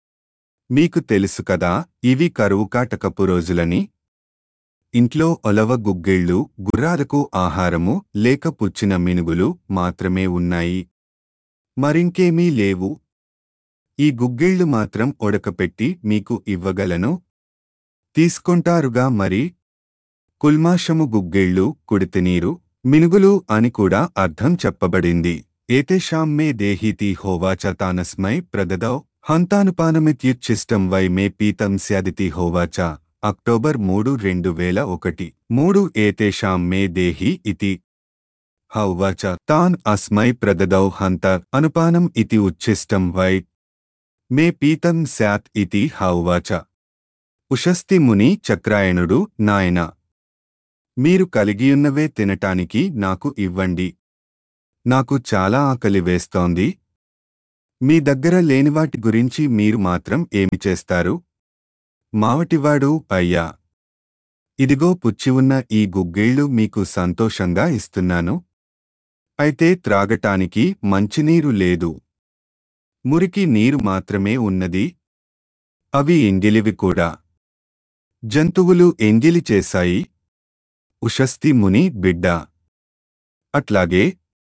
మీకు తెలుసు కదా ఇవి కరువు కాటకపు రోజులని ఇంట్లో ఒలవ గుగ్గిళ్ళు గుర్రాలకు ఆహారము లేక పుచ్చిన మినుగులు మాత్రమే ఉన్నాయి మరింకేమీ లేవు ఈ గుగ్గిళ్ళు మాత్రం ఉడకపెట్టి మీకు ఇవ్వగలను తీసుకొంటారుగా మరి కుల్మాషము గుగ్గిళ్ళు కుడితినీరు మినుగులు అని కూడా అర్థం చెప్పబడింది ఏతేషాం మే దేహీతి హోవాచ తానస్మై ప్రదదౌ హంతానుపానమిత్యుచ్చిష్టం వై మే పీతం స్యాదితి హోవాచ అక్టోబర్ మూడు రెండు వేల ఒకటి మూడు ఏతేషాం మే దేహి ఇతి హౌవాచ తాన్ అస్మై ప్రదదౌ హంత అనుపానం ఇతి ఉచ్ఛిష్టం వై మే పీతం స్యాత్ ఇతి హౌవాచ ఉషస్తి ముని చక్రాయణుడు నాయన మీరు కలిగియున్నవే తినటానికి నాకు ఇవ్వండి నాకు చాలా ఆకలి వేస్తోంది మీ దగ్గర లేనివాటి గురించి మీరు మాత్రం ఏమి చేస్తారు మావటివాడు అయ్యా ఇదిగో పుచ్చి ఉన్న ఈ గుగ్గిళ్ళు మీకు సంతోషంగా ఇస్తున్నాను అయితే త్రాగటానికి మంచినీరు లేదు మురికి నీరు మాత్రమే ఉన్నది అవి ఎంగిలివి కూడా జంతువులు ఎంగిలి చేశాయి ఉషస్తి ముని బిడ్డ అట్లాగే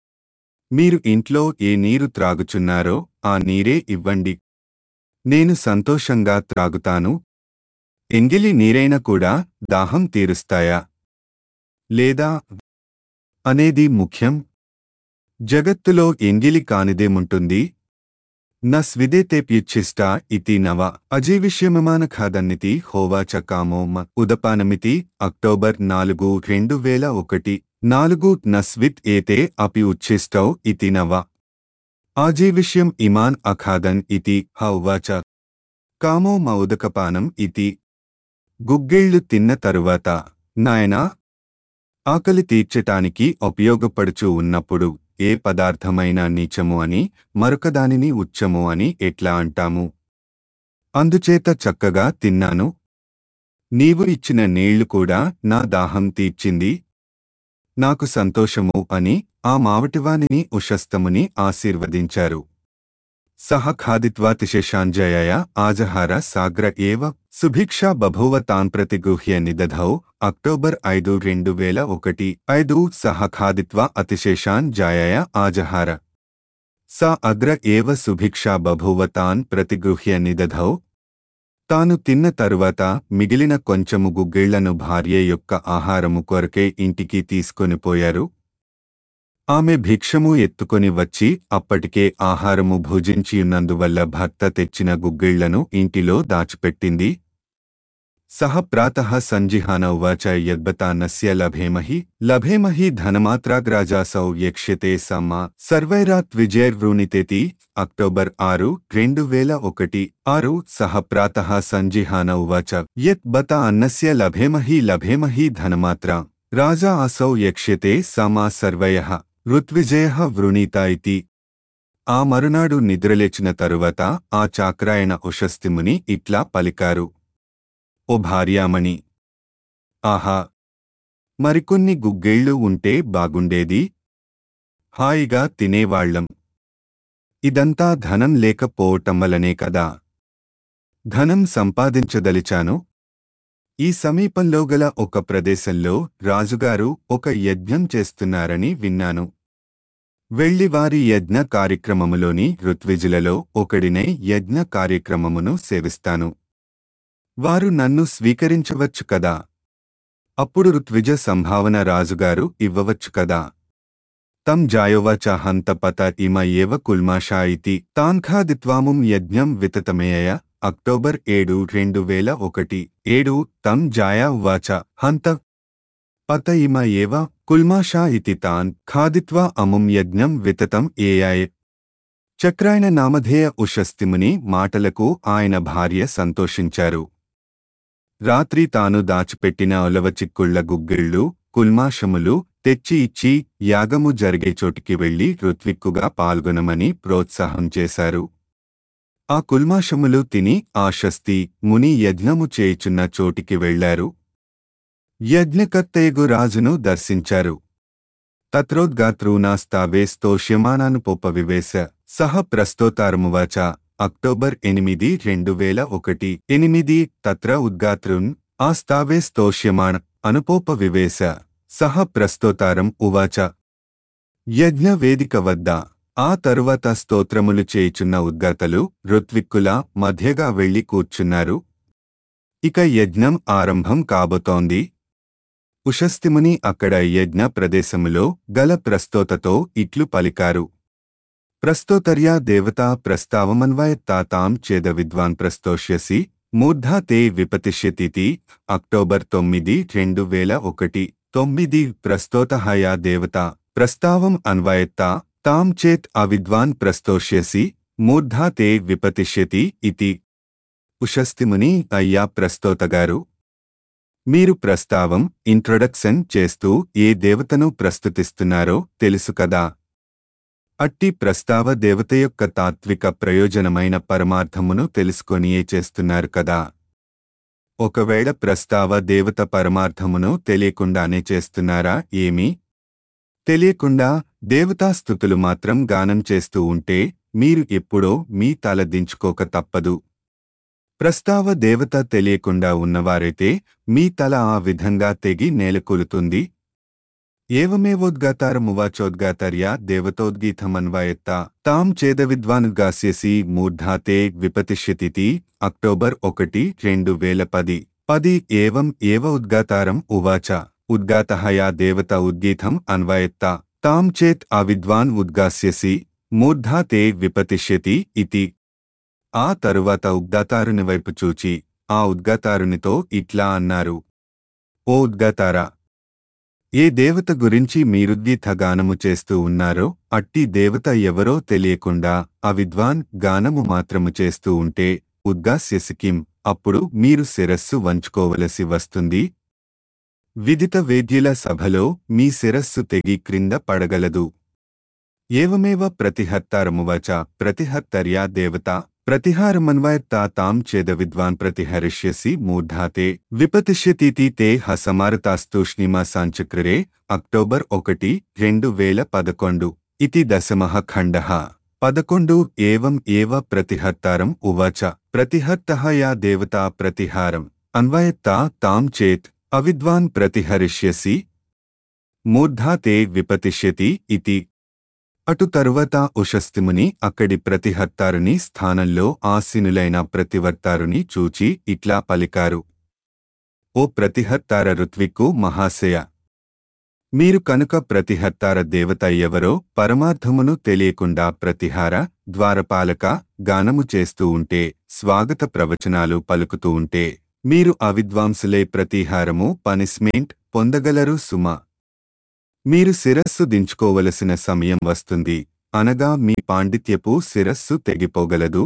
మీరు ఇంట్లో ఏ నీరు త్రాగుచున్నారో ఆ నీరే ఇవ్వండి నేను సంతోషంగా త్రాగుతాను ఎంగిలి నీరైనా కూడా దాహం తీరుస్తాయా లేదా అనేది ముఖ్యం జగత్తులో ఎంగిలి కానిదేముంటుంది న స్విదేతేప్యుచ్ఛిష్ట ఇతి నవ అజీవిష్యమమాన ఖాదన్నితి హోవాచ కామోమ ఉదపానమితి అక్టోబర్ నాలుగు రెండు వేల ఒకటి నాలుగు నస్విత్ ఏతే అపి ఉచ్ఛిష్టౌ ఇతి నవ ఆజీవిష్యం ఇమాన్ అఖాదన్ ఇతి హౌవాచ కామో మ ఉదకపానం ఇతి గుగ్గిళ్ళు తిన్న తరువాత నాయనా ఆకలి తీర్చటానికి ఉపయోగపడుచు ఉన్నప్పుడు ఏ పదార్థమైనా నీచము అని మరొకదానిని ఉచ్చము అని ఎట్లా అంటాము అందుచేత చక్కగా తిన్నాను నీవు ఇచ్చిన నీళ్లు కూడా నా దాహం తీర్చింది నాకు సంతోషము అని ఆ మావటివానిని ఉషస్తముని ఆశీర్వదించారు సహ ఖాదిత్వాతిశేషాంజయయ ఆజహార సాగ్ర ఏవ సుభిక్షా బభూవ తాన్ ప్రతిగృహ్య నిదధౌ అక్టోబర్ ఐదు రెండు వేల ఒకటి ఐదు సహ ఖాదిత్వా అతిశేషాన్ జాయయ ఆజహార స అగ్ర ఏవ సుభిక్షా బభూవ తాన్ ప్రతిగృహ్య నిదధౌ తాను తిన్న తరువాత మిగిలిన కొంచెము గుగ్గిళ్లను భార్య యొక్క ఆహారము కొరకే ఇంటికి తీసుకొని పోయారు ఆమె భిక్షము ఎత్తుకొని వచ్చి అప్పటికే ఆహారము భుజించియున్నందువల్ల భర్త తెచ్చిన గుగ్గిళ్లను ఇంటిలో దాచిపెట్టింది సహ ప్రాతః సంజిహాన ఉవాచ యద్బతాన్నస్య లభేమహి లభేమహి ధనమాత్రాగ్రాజాసౌ యక్ష్యతే సమ్మ సర్వైరాత్ విజయర్వృణితేతి అక్టోబర్ ఆరు రెండు వేల ఒకటి ఆరు సహ ప్రాతః సంజిహాన ఉవాచ యత్ బత అన్నస్య లభేమహి లభేమహి ధనమాత్ర రాజా అసౌ యక్ష్యతే సమా సర్వయః ఋత్విజయ వృణీత ఇతి ఆ మరునాడు నిద్రలేచిన తరువాత ఆ చాక్రాయణ ఉషస్తిముని ఇట్లా పలికారు ఓ భార్యామణి ఆహా మరికొన్ని గుగ్గేళ్లు ఉంటే బాగుండేది హాయిగా తినేవాళ్లం ఇదంతా ధనం లేకపోవటం వలనే కదా ధనం సంపాదించదలిచాను ఈ సమీపంలో గల ఒక ప్రదేశంలో రాజుగారు ఒక యజ్ఞం చేస్తున్నారని విన్నాను వెళ్లి వారి యజ్ఞ కార్యక్రమములోని ఋత్విజులలో ఒకడినై యజ్ఞ కార్యక్రమమును సేవిస్తాను వారు నన్ను స్వీకరించవచ్చు కదా అప్పుడు ఋత్విజ సంభావన రాజుగారు ఇవ్వవచ్చు కదా తం జాయోవచ హంతపత ఇమ ఏవ కుల్మాషా ఇతి తాన్ఖాదిత్వాముం యజ్ఞం వితతమేయ అక్టోబర్ ఏడు రెండు వేల ఒకటి ఏడు తం జాయా ఉవాచ హంత పత ఇమ ఏవ కుల్మాషా ఇతి తాన్ ఖాదిత్వా అముం యజ్ఞం వితతం ఏయాయ్ చక్రాయణ నామధేయ ఉషస్తిముని మాటలకు ఆయన భార్య సంతోషించారు రాత్రి తాను దాచిపెట్టిన ఒలవచిక్కుళ్ల గుగ్గిళ్ళు కుల్మాషములు తెచ్చి ఇచ్చి యాగము జరిగే చోటికి వెళ్లి ఋత్విక్కుగా పాల్గొనమని ప్రోత్సాహం చేశారు ఆ కుల్మాషములు తిని ఆశస్తి ముని యజ్ఞము చేయుచున్న చోటికి వెళ్లారు యజ్ఞకర్తయగు రాజును దర్శించారు తత్రోద్గాత్రూనాస్తావే స్తోష్యమానానుపోపవివేశ సహ ప్రస్తోతారమువాచ అక్టోబర్ ఎనిమిది రెండు వేల ఒకటి ఎనిమిది తత్ర ఉద్గాతృన్ ఆస్తావే స్తోష్యమాణ అనుపోపవివేశ సహ ప్రస్తోతారం ఉవాచ యజ్ఞ వేదిక వద్ద ఆ తరువాత స్తోత్రములు చేయుచున్న ఉద్గాతలు ఋత్విక్కుల మధ్యగా వెళ్లి కూర్చున్నారు ఇక యజ్ఞం ఆరంభం కాబోతోంది ఉషస్తిముని అక్కడ యజ్ఞ ప్రదేశములో గల ప్రస్తోతతో ఇట్లు పలికారు ప్రస్తోతర్యా దేవతా ప్రస్తావమన్వయత్తా తాం చేద విద్వాన్ ప్రస్తోష్యసి మూర్ధా తే విపతిష్యతితి అక్టోబర్ తొమ్మిది రెండు వేల ఒకటి తొమ్మిది ప్రస్తోతహయా దేవత ప్రస్తావం అన్వయత్తా తాం చేత్ అవిద్వాన్ ప్రస్తోష్యసి మూర్ధా తే విపతిష్యతి ఇతి ఉషస్తిముని అయ్యా ప్రస్తోతగారు మీరు ప్రస్తావం ఇంట్రొడక్షన్ చేస్తూ ఏ దేవతను ప్రస్తుతిస్తున్నారో తెలుసు కదా అట్టి ప్రస్తావ దేవత యొక్క తాత్విక ప్రయోజనమైన పరమార్థమును తెలుసుకొనియే చేస్తున్నారు కదా ఒకవేళ ప్రస్తావ దేవత పరమార్థమును తెలియకుండానే చేస్తున్నారా ఏమి తెలియకుండా దేవతాస్థుతులు మాత్రం గానం చేస్తూ ఉంటే మీరు ఎప్పుడో మీ తల దించుకోక తప్పదు ప్రస్తావ దేవత తెలియకుండా ఉన్నవారైతే మీ తల ఆ విధంగా తెగి నేలకొలుతుంది ఏవమేవోద్గాతారమువాచోద్గాతర్యా దేవతోద్గీతమన్వయత్త తాం చేదవిద్వానుగాస్యసి మూర్ధాతే విపతిష్యతితి అక్టోబర్ ఒకటి రెండు వేల పది పది ఏవం ఏవ ఉద్గాతారం ఉవాచ ఉద్గాతః యా దేవత ఉద్గీతం అన్వయత్త తాం చేత్ అవిద్వాన్ ఉద్గాస్యసి మూర్ధాతే విపతిష్యతి ఇతి ఆ తరువాత ఉద్గాతారుని వైపు చూచి ఆ ఉద్గాతారునితో ఇట్లా అన్నారు ఓ ఉద్గాతారా ఏ దేవత గురించి మీరుద్గీత గానము చేస్తూ ఉన్నారో అట్టి దేవత ఎవరో తెలియకుండా అవిద్వాన్ గానము మాత్రము చేస్తూ ఉంటే ఉద్గాస్యసికిం అప్పుడు మీరు శిరస్సు వంచుకోవలసి వస్తుంది విదిత వేద్యుల సభలో మీ శిరస్సు తెగి క్రింద పడగలదు ఏవమేవ ప్రతిహత్తారమువచ ప్రతిహత్తర్యా దేవత ప్రతిహారమన్వయత్తా తాం చేద విద్వాన్ ప్రతిహరిష్యసి మూర్ధాతే విపతిష్యతీతి తే హసమారతాస్తూష్ణిమా సాంచక్రరే అక్టోబర్ ఒకటి రెండు వేల పదకొండు ఇతి దశమః ఖండః పదకొండు ఏవం ఏవ ప్రతిహర్తారం ఉవాచ ప్రతిహర్తః యా దేవతా ప్రతిహారం అన్వయత్తా తాం చేత్ అవిద్వాన్ ప్రతిహరిష్యసి మూర్ధా తే విపతిష్యతి ఇతి అటు తరువాత ఉషస్తిముని అక్కడి ప్రతిహర్తారుని స్థానంలో ఆసీనులైన ప్రతివర్తారుని చూచి ఇట్లా పలికారు ఓ ప్రతిహర్తార ఋత్విక్కు మహాశయ మీరు కనుక ప్రతిహర్తార దేవత ఎవరో పరమార్థమును తెలియకుండా ప్రతిహార ద్వారపాలక గానము చేస్తూ ఉంటే స్వాగత ప్రవచనాలు పలుకుతూ ఉంటే మీరు అవిద్వాంసులే ప్రతిహారము పనిష్మెంట్ పొందగలరు సుమ మీరు శిరస్సు దించుకోవలసిన సమయం వస్తుంది అనగా మీ పాండిత్యపు శిరస్సు తెగిపోగలదు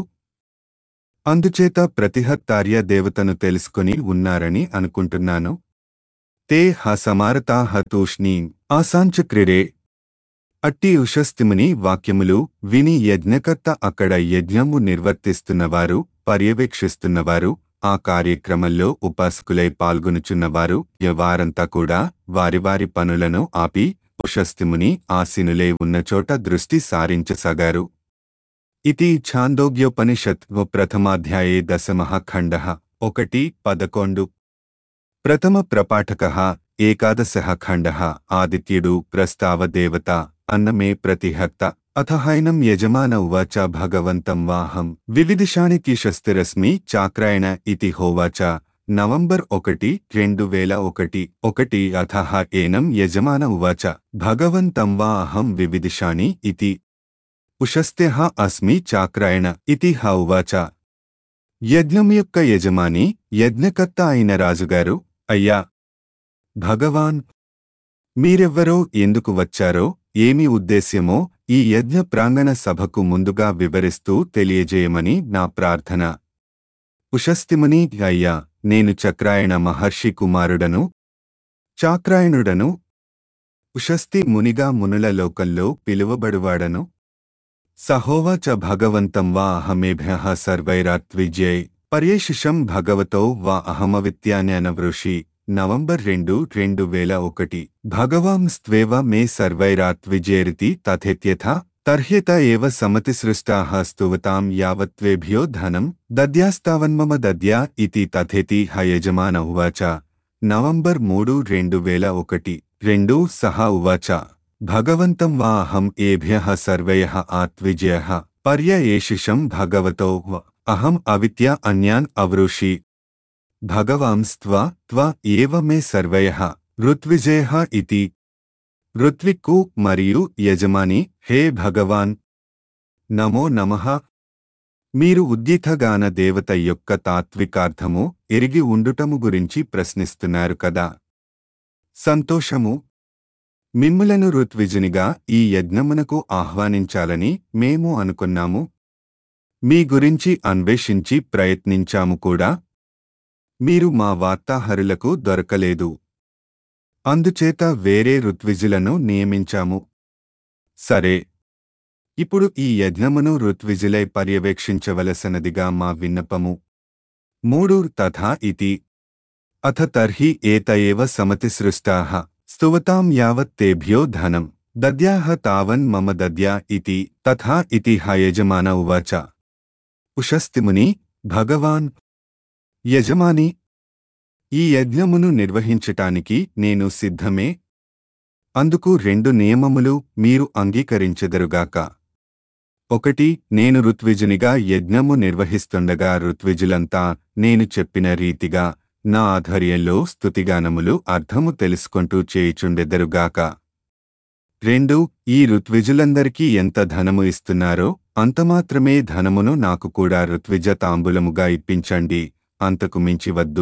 అందుచేత ప్రతిహత్తార్య దేవతను తెలుసుకుని ఉన్నారని అనుకుంటున్నాను తే హ సమారతా హతూష్ణీం ఆసాంచక్రిరే అట్టి ఉషస్తిముని వాక్యములు విని యజ్ఞకర్త అక్కడ యజ్ఞము నిర్వర్తిస్తున్నవారు పర్యవేక్షిస్తున్నవారు ఆ కార్యక్రమంలో ఉపాసకులై పాల్గొనుచున్నవారు వారంతా కూడా వారి వారి పనులను ఆపి ఉషస్తిముని ఆసీనులై ఉన్నచోట దృష్టి సారించసాగారు ఇది ఛాందోగ్యోపనిషత్ ప్రథమాధ్యాయే దశమః ఖండః ఒకటి పదకొండు ప్రథమ ప్రపాఠక ఏకాదశ ఖండ ఆదిత్యుడు ప్రస్తావ దేవత అన్నమే ప్రతిహర్త అథ హైనం యజమాన ఉవాచ భగవంతం వాహం వివిధిషానికి శస్తిరస్మి చాక్రాయణ ఇతి హోవాచ నవంబర్ ఒకటి రెండు వేల ఒకటి ఒకటి అథ ఏనం యజమాన ఉవాచ భగవంతం వా అహం వివిధిషాణి ఇతి ఉషస్త్య అస్మి చాక్రాయణ ఇతి హ ఉవాచ యజ్ఞం యొక్క యజమాని యజ్ఞకర్త అయిన రాజుగారు అయ్యా భగవాన్ మీరెవ్వరో ఎందుకు వచ్చారో ఏమి ఉద్దేశ్యమో ఈ యజ్ఞ ప్రాంగణ సభకు ముందుగా వివరిస్తూ తెలియజేయమని నా ప్రార్థన ఉషస్తిముని అయ్యా నేను చక్రాయణ మహర్షి కుమారుడను చాక్రాయణుడను ఉషస్తి మునిగా మునుల లోకంలో పిలువబడువాడను సహోవాచ భగవంతం వా అహమేభ్య సర్వైరాత్విజయ్ పర్యేషిషం భగవతో వా అహమవిత్యాన్యనవృషి నవంబర్ రెండు రెండు వేల ఒకటి భగవాంస్త్వేవ మే సర్వైరాత్విజేరితి తథేత్యథ తర్హ్యత ఏవ సమతిసృష్టాః స్తువతాం యావత్వేభ్యో ధనం దద్యాస్తావన్మమ దద్యా ఇతి తథేతి హయజమాన ఉవాచ నవంబర్ మూడు రెండు వేల ఒకటి రెండు సహ ఉవాచ భగవంతం వా అహం ఏభ్యః సర్వయః ఆత్విజయః పర్య ఏషిషం భగవతో వ అహం అవిత్య అన్యాన్ అవృషి భగవాంస్త్వ త్వ ఏవ మే సర్వయః ఋత్విజయః ఇతి ఋత్విక్కు మరియు యజమాని హే భగవాన్ నమో నమః మీరు ఉద్గీతగాన దేవత యొక్క తాత్వికార్థము ఎరిగి ఉండుటము గురించి ప్రశ్నిస్తున్నారు కదా సంతోషము మిమ్ములను ఋత్విజునిగా ఈ యజ్ఞమునకు ఆహ్వానించాలని మేము అనుకున్నాము మీ గురించి అన్వేషించి ప్రయత్నించాము కూడా మీరు మా వార్తాహరులకు దొరకలేదు అందుచేత వేరే ఋత్విజులను నియమించాము సరే ఇప్పుడు ఈ యజ్ఞమును ఋత్విజులై పర్యవేక్షించవలసినదిగా మా విన్నపము మూడు తథా ఇతి అథ తర్హి ఏత ఏవ సమతిసృష్టాః స్తువతాం యావత్ తేభ్యో ధనం దద్యాః తావన్ మమ దద్యా ఇతి తథా ఇతి హయజమాన ఉవాచ ఉషస్తిముని భగవాన్ యజమాని ఈ యజ్ఞమును నిర్వహించటానికి నేను సిద్ధమే అందుకు రెండు నియమములు మీరు అంగీకరించెదరుగాక ఒకటి నేను ఋత్విజునిగా యజ్ఞము నిర్వహిస్తుండగా ఋత్విజులంతా నేను చెప్పిన రీతిగా నా ఆధ్వర్యంలో స్తుతిగానములు అర్థము తెలుసుకుంటూ చేయుచుండెదరుగాక రెండు ఈ ఋత్విజులందరికీ ఎంత ధనము ఇస్తున్నారో అంతమాత్రమే ధనమును నాకు కూడా ఋత్విజ తాంబూలముగా ఇప్పించండి అంతకు మించి వద్దు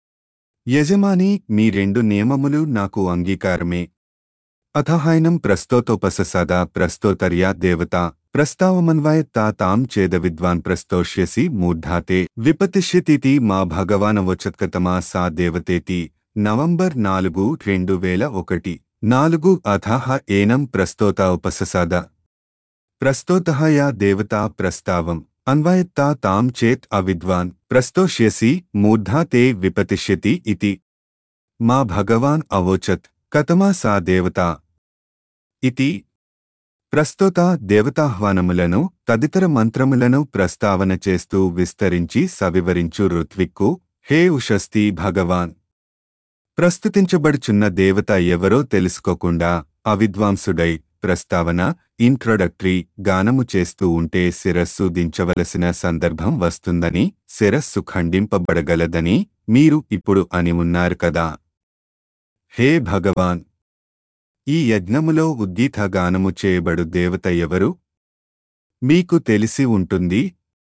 యజమాని మీ రెండు నియమములు నాకు అంగీకారమే అథహైనం ప్రస్తోతోపససద ప్రస్తోతర్యా దేవత ప్రస్తావమన్వయత్తా తాం చేద విద్వాన్ ప్రస్తోష్యసి మూర్ధాతే విపతిష్యతితి మా భగవానవోచత్కతమా సా దేవతేతి నవంబర్ నాలుగు రెండు వేల ఒకటి నాలుగు అథహ ఏనం ప్రస్తోత ఉపససాద ప్రస్తోతః యా దేవతా ప్రస్తావం అన్వయత్తా తాం చేత్ అవిద్వాన్ ప్రస్తోష్యసి మూర్ధా తే విపతిష్యతి ఇతి మా భగవాన్ అవోచత్ కతమా సా దేవతా ఇతి ప్రస్తుత దేవతాహ్వానములను తదితర మంత్రములను ప్రస్తావన చేస్తూ విస్తరించి సవివరించు ఋత్విక్కు హే ఉషస్తి భగవాన్ ప్రస్తుతించబడుచున్న దేవత ఎవరో తెలుసుకోకుండా అవిద్వాంసుడై ప్రస్తావన ఇంట్రొడక్టరీ గానము చేస్తూ ఉంటే శిరస్సు దించవలసిన సందర్భం వస్తుందని శిరస్సు ఖండింపబడగలదని మీరు ఇప్పుడు అని ఉన్నారు కదా హే భగవాన్ ఈ యజ్ఞములో ఉద్దీత గానము చేయబడు దేవత ఎవరు మీకు తెలిసి ఉంటుంది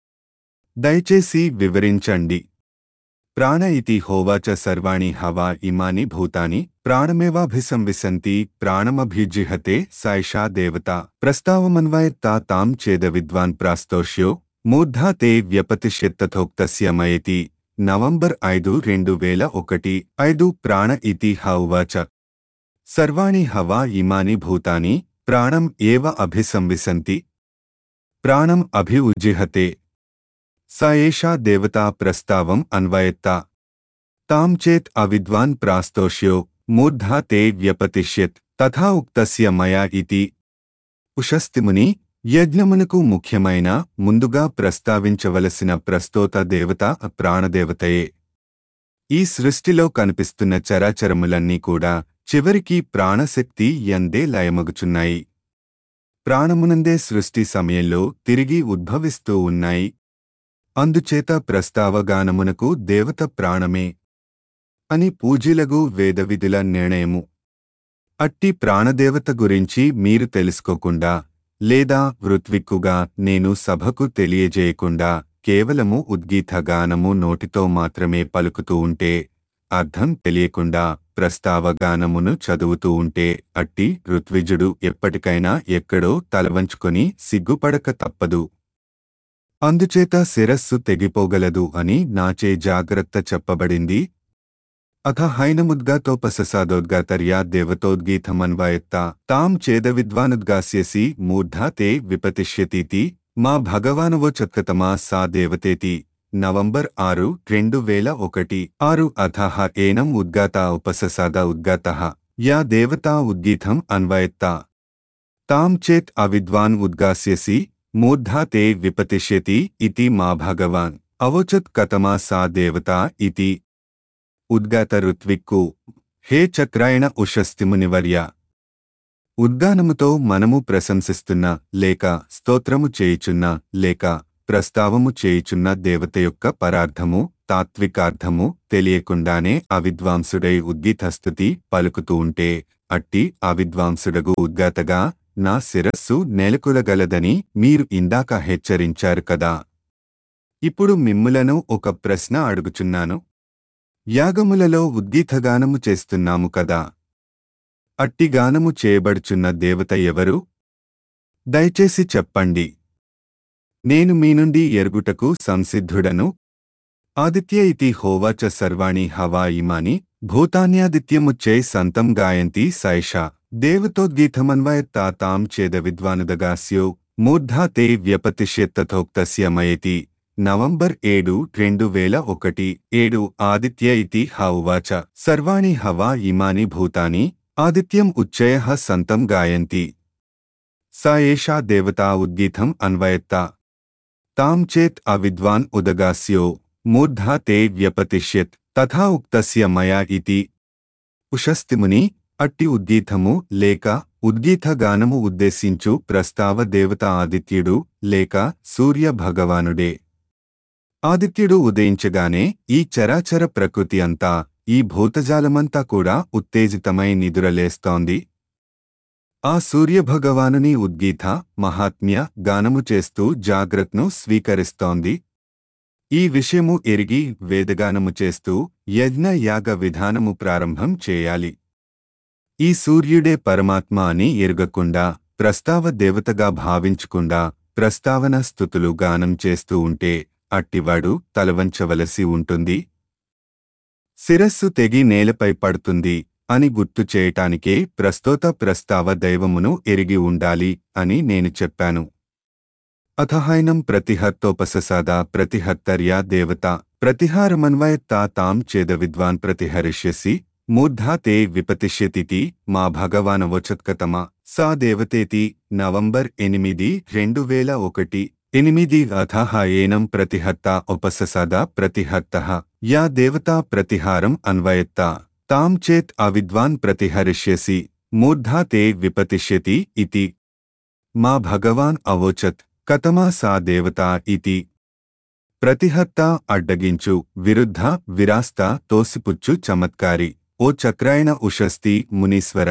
దయచేసి వివరించండి ప్రాణ ఇతి హోవాచ సర్వాణి హవా ఇమాని భూతాని ప్రాణమేవాభిసంవిశంతి ప్రాణమభిజిహతే సాయిషా దేవత ప్రస్తావమన్వయత్తా తాం చేద విద్వాన్ ప్రాస్తోష్యో మూర్ధా తే వ్యపతిష్యత్తథోక్తస్య మయతి నవంబర్ ఐదు రెండు వేల ఒకటి ఐదు ప్రాణ ఇతి హ ఉవాచ సర్వాణి హవా ఇమాని భూతాని ప్రాణం ఏవ అభిసంవిశంతి ప్రాణం అభి ఉజ్జిహతే స ఏషా దేవతా ప్రస్తావం అన్వయత్తా తాం చేత్ అవిద్వాన్ ప్రాస్తోష్యో మూర్ధా తే వ్యపతిష్యత్ తథా ఉక్తస్య మయా ఇతి ఉషస్తిముని యజ్ఞమునకు ముఖ్యమైన ముందుగా ప్రస్తావించవలసిన ప్రస్తోత దేవత ప్రాణదేవతయే ఈ సృష్టిలో కనిపిస్తున్న చరాచరములన్నీ కూడా చివరికి ప్రాణశక్తి ఎందే లయమగుచున్నాయి ప్రాణమునందే సృష్టి సమయంలో తిరిగి ఉద్భవిస్తూ ఉన్నాయి అందుచేత ప్రస్తావగానమునకు దేవత ప్రాణమే అని పూజీలగు వేదవిధుల నిర్ణయము అట్టి ప్రాణదేవత గురించి మీరు తెలుసుకోకుండా లేదా వృత్విక్కుగా నేను సభకు తెలియజేయకుండా కేవలము ఉద్గీత గానము నోటితో మాత్రమే పలుకుతూ ఉంటే అర్థం తెలియకుండా ప్రస్తావగానమును చదువుతూ ఉంటే అట్టి ఋత్విజుడు ఎప్పటికైనా ఎక్కడో తలవంచుకొని సిగ్గుపడక తప్పదు అందుచేత శిరస్సు తెగిపోగలదు అని నాచే జాగ్రత్త చెప్పబడింది అథ హైనముద్గాతోపససాదోద్గాతర్యా దేవతోద్గీతమన్వయత్తా తాం చేదవిద్వానుద్గాస్యసి మూర్ధా తే విపతిష్యతీతి మా భగవానువోచత్కతమా సా దేవతేతి నవంబర్ ఆరు రెండు వేల ఒకటి ఆరు అథః ఏనం ఉద్గాత ఉపససాద ఉద్గాత యా దేవతా ఉద్గీతం అన్వయత్తా తాం చేత్ అవిద్వాన్ ఉద్గాస్యసి మూర్ధా తే విపతిష్యతి ఇతి మా భగవాన్ అవోచత్ కతమా సా దేవతా ఇతి ఉద్గాత ఋత్విక్కు హే చక్రాయణ ఉషస్తిమునివర్య ఉద్గానముతో మనము ప్రశంసిస్తున్న లేక స్తోత్రము చేయుచున్న లేక ప్రస్తావము చేయుచున్న దేవత యొక్క పరార్థము తాత్వికార్థము తెలియకుండానే అవిద్వాంసుడై ఉద్గీతస్థుతి పలుకుతూ ఉంటే అట్టి అవిద్వాంసుడగు ఉద్గాతగా నా శిరస్సు నెలకొలగలదని మీరు ఇందాక హెచ్చరించారు కదా ఇప్పుడు మిమ్ములను ఒక ప్రశ్న అడుగుచున్నాను యాగములలో ఉద్గీతగానము చేస్తున్నాము కదా అట్టి గానము చేయబడుచున్న దేవత ఎవరు దయచేసి చెప్పండి నేను మీ నుండి ఎరుగుటకు సంసిద్ధుడను ఆదిత్య ఇతి హోవాచ సర్వాణి హవా ఇమాని భూతాన్యాదిత్యముచ్చై సంతం గాయంతి సైషా దేవతోద్గీతమన్వయత్తా తాం చేద విద్వానుదగాస్యో మూర్ధా తే వ్యపతిష్యత్తథోక్తస్య మయతి నవంబర్ ఏడు రెండు వేల ఒకటి ఏడు ఆదిత్య ఇతి హ ఉవాచ సర్వాణి హవా ఇమాని భూతాని ఆదిత్యం ఉచ్చయ సంతం గాయంతి స ఏషా దేవతా ఉద్గీతం అన్వయత్తా తాం చేత్ అవిద్వాన్ ఉదగాస్యో మూర్ధా తే వ్యపతిష్యత్ తథా ఉక్తస్య మయా ఇతి ఉషస్తిముని అట్టి ఉద్గీతము లేక ఉద్గీత గానము ఉద్దేశించు ప్రస్తావ దేవత ఆదిత్యుడు లేక సూర్య భగవానుడే ఆదిత్యుడు ఉదయించగానే ఈ చరాచర ప్రకృతి అంతా ఈ భూతజాలమంతా కూడా ఉత్తేజితమై నిదురలేస్తోంది ఆ సూర్యభగవానుని ఉద్గీత మహాత్మ్య గానము చేస్తూ జాగ్రత్తను స్వీకరిస్తోంది ఈ విషయము ఎరిగి వేదగానము చేస్తూ యజ్ఞ యాగ విధానము ప్రారంభం చేయాలి ఈ సూర్యుడే పరమాత్మ అని ఎరుగకుండా ప్రస్తావ దేవతగా భావించకుండా ప్రస్తావన స్థుతులు గానం చేస్తూ ఉంటే అట్టివాడు తలవంచవలసి ఉంటుంది శిరస్సు తెగి నేలపై పడుతుంది అని గుర్తు చేయటానికే ప్రస్తోత ప్రస్తావ దైవమును ఎరిగి ఉండాలి అని నేను చెప్పాను అథహైనం ప్రతిహత్తోపససాద ప్రతిహత్తర్యా దేవత ప్రతిహారమన్వయత్తా తాం చేద విద్వాన్ ప్రతిహరిష్యసి మూర్ధా తే విపతిష్యతితి మా భగవానవోచత్కతమా సా దేవతేతి నవంబర్ ఎనిమిది రెండు వేల ఒకటి ఎనిమిది అథ ఏనం ప్రతిహత్త ఉపససద ప్రతిహత్త యా దేవతా ప్రతిహారం అన్వయత్త తాం చేత్ అవిద్వాన్ ప్రతిహరిష్యసి మూర్ధా తే విపతిష్యతి ఇతి మా భగవాన్ అవోచత్ కతమా సా దేవతా ఇతి ప్రతిహత్త అడ్డగించు విరుద్ధ విరాస్త తోసిపుచ్చు చమత్కారి ఓ చక్రాయణ ఉషస్తి మునీశ్వర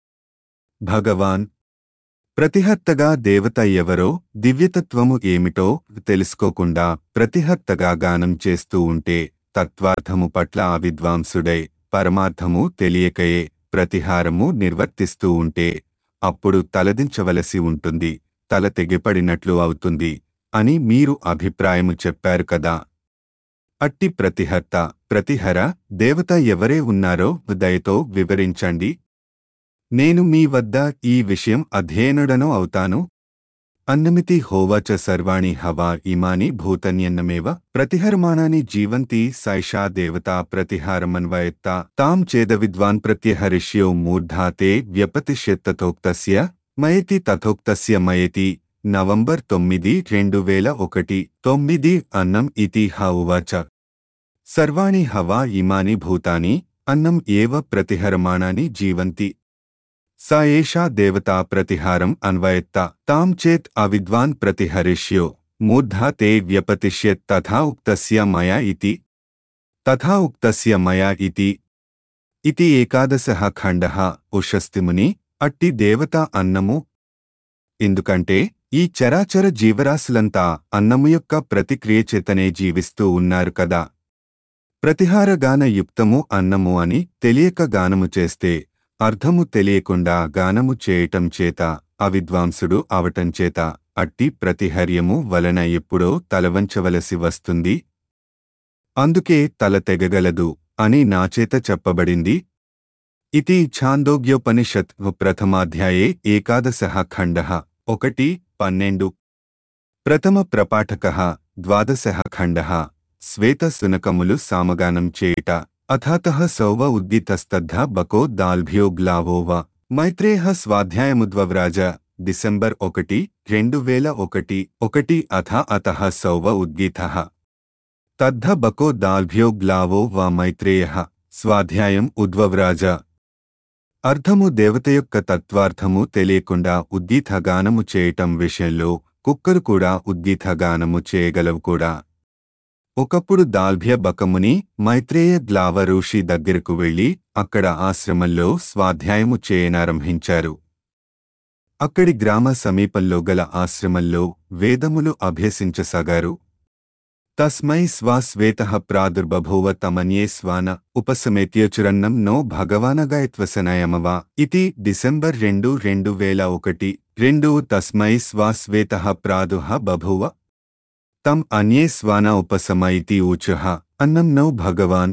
భగవాన్ ప్రతిహత్తగా దేవత ఎవరో దివ్యతత్వము ఏమిటో తెలుసుకోకుండా ప్రతిహత్తగా గానం చేస్తూ ఉంటే తత్వార్థము పట్ల ఆ విద్వాంసుడై పరమార్థము తెలియకయే ప్రతిహారము నిర్వర్తిస్తూ ఉంటే అప్పుడు తలదించవలసి ఉంటుంది తల తెగిపడినట్లు అవుతుంది అని మీరు అభిప్రాయము చెప్పారు కదా అట్టి ప్రతిహర్త ప్రతిహర దేవత ఎవరే ఉన్నారో దయతో వివరించండి నేను మీ వద్ద ఈ విషయం అధ్యయనుడను అవుతాను అన్నమితి హోవాచ సర్వాణి హవా ఇమాని భూతన్యన్నమేవ ప్రతిహరమాణాని జీవంతి సైషా దేవతా ప్రతిహారమన్వయత్త తాం చేద విద్వాన్ ప్రత్యహరిష్యో మూర్ధా తే వ్యపతిష్యత్తతోక్తస్య మయతి తథోక్తస్య మయతి నవంబర్ తొమ్మిది రెండు వేల ఒకటి తొమ్మిది అన్నం ఇతి హ ఉవాచ సర్వాణి హవా ఇమాని భూతాని అన్నం ఏవ ప్రతిహరమాణాని జీవంతి సా ఏషా దేవతా ప్రతిహారం అన్వయత్త తాం చేత్ అవిద్వాన్ ప్రతిహరిష్యో మూర్ధా తే వ్యపతిష్యత్ తథా ఉక్తస్య మయా ఇతి తథా ఉక్తస్య మయా ఇతి ఇతి ఏకాదశః ఖండః ఉషస్తిముని అట్టి దేవత అన్నము ఎందుకంటే ఈ చరాచర జీవరాశులంతా అన్నము యొక్క ప్రతిక్రియ చేతనే జీవిస్తూ ఉన్నారు కదా ప్రతిహారగాన యుక్తము అన్నము అని తెలియక గానము చేస్తే అర్థము తెలియకుండా గానము చేయటం చేత అవిద్వాంసుడు అవటం చేత అట్టి ప్రతిహర్యము వలన ఎప్పుడో తలవంచవలసి వస్తుంది అందుకే తల తెగగలదు అని నాచేత చెప్పబడింది ఇది ఛాందోగ్యోపనిషత్ ప్రథమాధ్యాయే ఏకాదశః ఖండః ఒకటి పన్నెండు ప్రథమ ప్రపాఠక ద్వాదశః ఖండః శ్వేతసునకములు సామగానం చేయుట అథాతః సౌవ ఉద్దితస్తద్ధ బకో దాల్భ్యో గ్లావోవ మైత్రేహ స్వాధ్యాయముద్వవ్రాజ డిసెంబర్ ఒకటి రెండు వేల ఒకటి ఒకటి అథ అతః సౌవ ఉద్గీతః తద్ధ బకో దాల్భ్యో గ్లావో వా మైత్రేయ స్వాధ్యాయం ఉద్వవ్రాజ అర్థము దేవత యొక్క తత్వార్థము తెలియకుండా ఉద్దీత గానము చేయటం విషయంలో కుక్కరు కూడా ఉద్దీత గానము చేయగలవు కూడా ఒకప్పుడు దాల్భ్య బకముని మైత్రేయ గ్లావ ఋషి దగ్గరకు వెళ్లి అక్కడ ఆశ్రమంలో స్వాధ్యాయము చేయనారంభించారు అక్కడి గ్రామ సమీపంలో గల ఆశ్రమంలో వేదములు అభ్యసించసాగారు తస్మై స్వాస్వేత ప్రాదుర్బభూవ తమన్యే స్వాన ఉపసమేత్యచురన్నం నో భగవానగాయత్వసనయమవా ఇది డిసెంబర్ రెండు రెండు వేల ఒకటి రెండు తస్మై స్వాస్వేత ప్రాదుః బభూవ తం అన్యే స్వాన ఉపసమ ఇతి ఊచుః అన్నం నౌ భగవాన్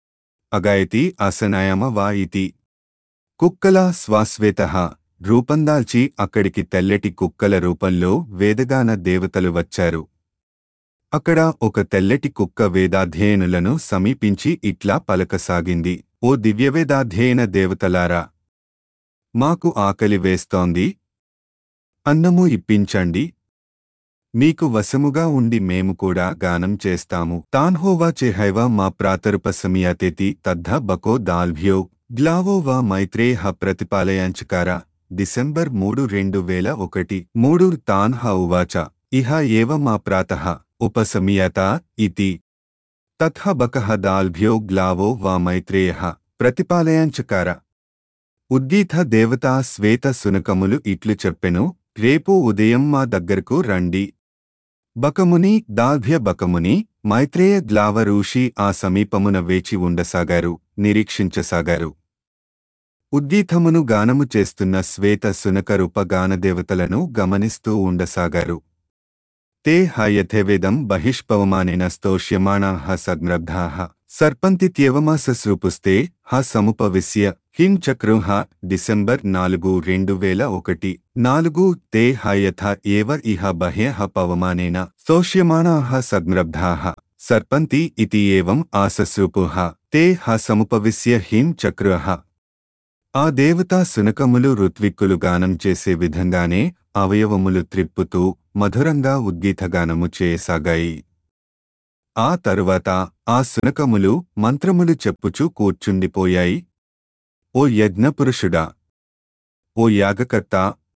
అగాయతి అసనాయమ వా ఇతి కుక్కల స్వాస్వేత రూపందాల్చి అక్కడికి తెల్లటి కుక్కల రూపంలో వేదగాన దేవతలు వచ్చారు అక్కడ ఒక తెల్లటి కుక్క వేదాధ్యయనులను సమీపించి ఇట్లా పలకసాగింది ఓ దివ్యవేదాధ్యయన దేవతలారా మాకు ఆకలి వేస్తోంది అన్నము ఇప్పించండి మీకు వశముగా ఉండి మేము కూడా గానం చేస్తాము తాన్హోవా చెహైవ మా ప్రాతరుపసమియాతేతి తద్ధ బకో దాల్భ్యో గ్లావో వా మైత్రేయ ప్రతిపాలయాంచకార డిసెంబర్ మూడు రెండు వేల ఒకటి మూడు తాన్హ ఉవాచ ఇహ ఏవ మా ప్రాతః ఉపసమియత ఇతి తథ బకః దాల్భ్యో గ్లావో వా మైత్రేయ ప్రతిపాలయాంచకార ఉద్దీత దేవతా శ్వేత సునకములు ఇట్లు చెప్పెను రేపు ఉదయం మా దగ్గరకు రండి బకముని దాల్భ్య బకముని మైత్రేయ గ్లావ ఋషి ఆ సమీపమున వేచి ఉండసాగారు నిరీక్షించసాగారు ఉద్దీతమును గానము చేస్తున్న శ్వేత సునక రూప గానదేవతలను గమనిస్తూ ఉండసాగారు తే హ యథేవేదం బహిష్పవమానేన స్తోష్యమాణాః సగ్రబ్ధాః సర్పంతిత్యేవమాసస్రూపుస్తే హ సముపవిశ్య హిం చక్రుహ డిసెంబర్ నాలుగు రెండు వేల ఒకటి నాలుగు తే హ యథ ఏవ ఇహ బహ్యః పవమానేన స్తోష్యమాణాః సగ్రబ్ధాః సర్పంతి ఇతి ఏవం ఆసస్రూపుః తే హ సముపవిశ్య హిం చక్రుహ ఆ దేవతా సునకములు ఋత్విక్కులు గానం చేసే విధంగానే అవయవములు త్రిప్పుతూ మధురంగా ఉద్గీతగానము చేయసాగాయి ఆ తరువాత ఆ సునకములు మంత్రములు చెప్పుచూ కూర్చుండిపోయాయి ఓ యజ్ఞపురుషుడా ఓ యాగకర్త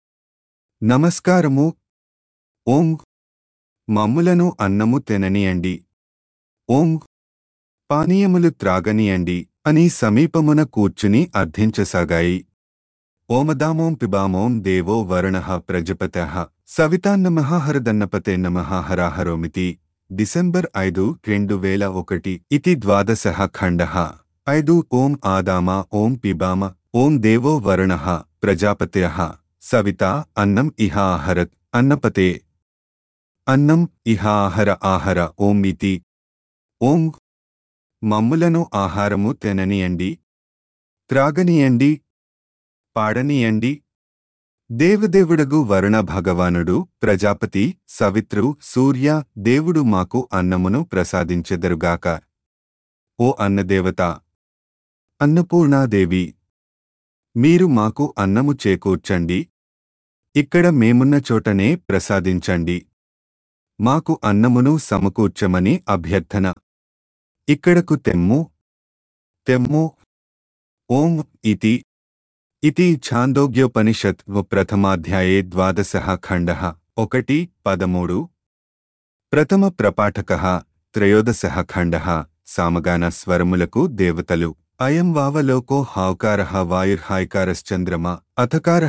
నమస్కారము ఓం మమ్ములను అన్నము తిననియండి ఓం పానీయములు త్రాగనియండి అని సమీపమున కూర్చుని అర్థించసాగాయి ఓమదామోం పిబామోం దేవో వరుణ ప్రజపత సవితాన్నమః హరదన్నపతే నమః హరాహరోమితి డిసెంబర్ ఐదు రెండు వేల ఒకటి ఇతి ద్వాదశ ఖండ ఐదు ఓం ఆదామ ఓం పిబామ ఓం దేవో వరుణ ప్రజాపత్య సవిత అన్నం ఇహ ఆహరత్ అన్నపతే అన్నం ఇహ ఆహర ఆహర ఓం ఇతి ఓం మమ్ములను ఆహారము తిననియండి త్రాగనియండి పాడనియండి దేవదేవుడగు వరుణ భగవానుడు ప్రజాపతి సవిత్రు సూర్య దేవుడు మాకు అన్నమును ప్రసాదించెదరుగాక ఓ అన్నదేవత అన్నపూర్ణాదేవి మీరు మాకు అన్నము చేకూర్చండి ఇక్కడ మేమున్న చోటనే ప్రసాదించండి మాకు అన్నమును సమకూర్చమని అభ్యర్థన ఇక్కడకు తెమ్ము తెమ్ము ఓం ఇతి ఇతి ఛాందోగ్యోపనిషత్ ప్రథమాధ్యాయే ద్వాదశ ఖండ ఒకటి పదమూడు ప్రథమ ప్రపాఠక త్రయోదశ ఖండ సామగాన స్వరములకు దేవతలు అయం వావలోకో హాకార వాయుర్హాయకారశ్చంద్రమ అథకార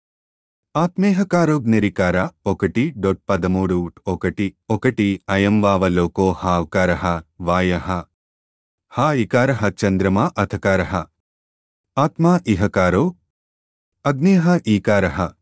ఆత్మేహకారోగ్నిరికార ఒకటి డొట్ పదమూడు ఒకటి ఒకటి అయం వావలోకో హాకార వాయ హా ఇకార చంద్రమా అథకార ఆత్మా ఇహకారో అగ్నేహ ఈకార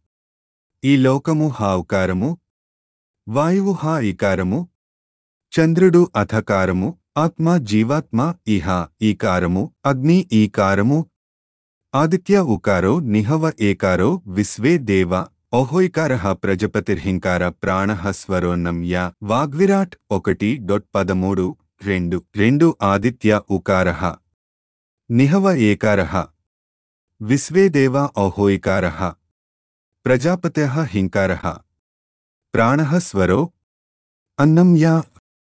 ఈ లోకము హా ఉకారము వాయువు హా ఈకారము చంద్రుడు అథకారము ఆత్మ జీవాత్మ ఇహ ఈకారము అగ్ని ఈకారము ఆదిత్య ఉకారో నిహవ ఏకారో విశ్వే దేవ ఓహోయికార ప్రజపతిర్హింకార ప్రాణ స్వరోన్నం యా వాగ్విరాట్ ఒకటి డొట్ పదమూడు రెండు రెండు ఆదిత్య ఉకార నిహవ ఏకార విశ్వేదేవ ఓహోయికార ప్రజాపత్య హింకార ప్రాణ స్వరో అన్నం యా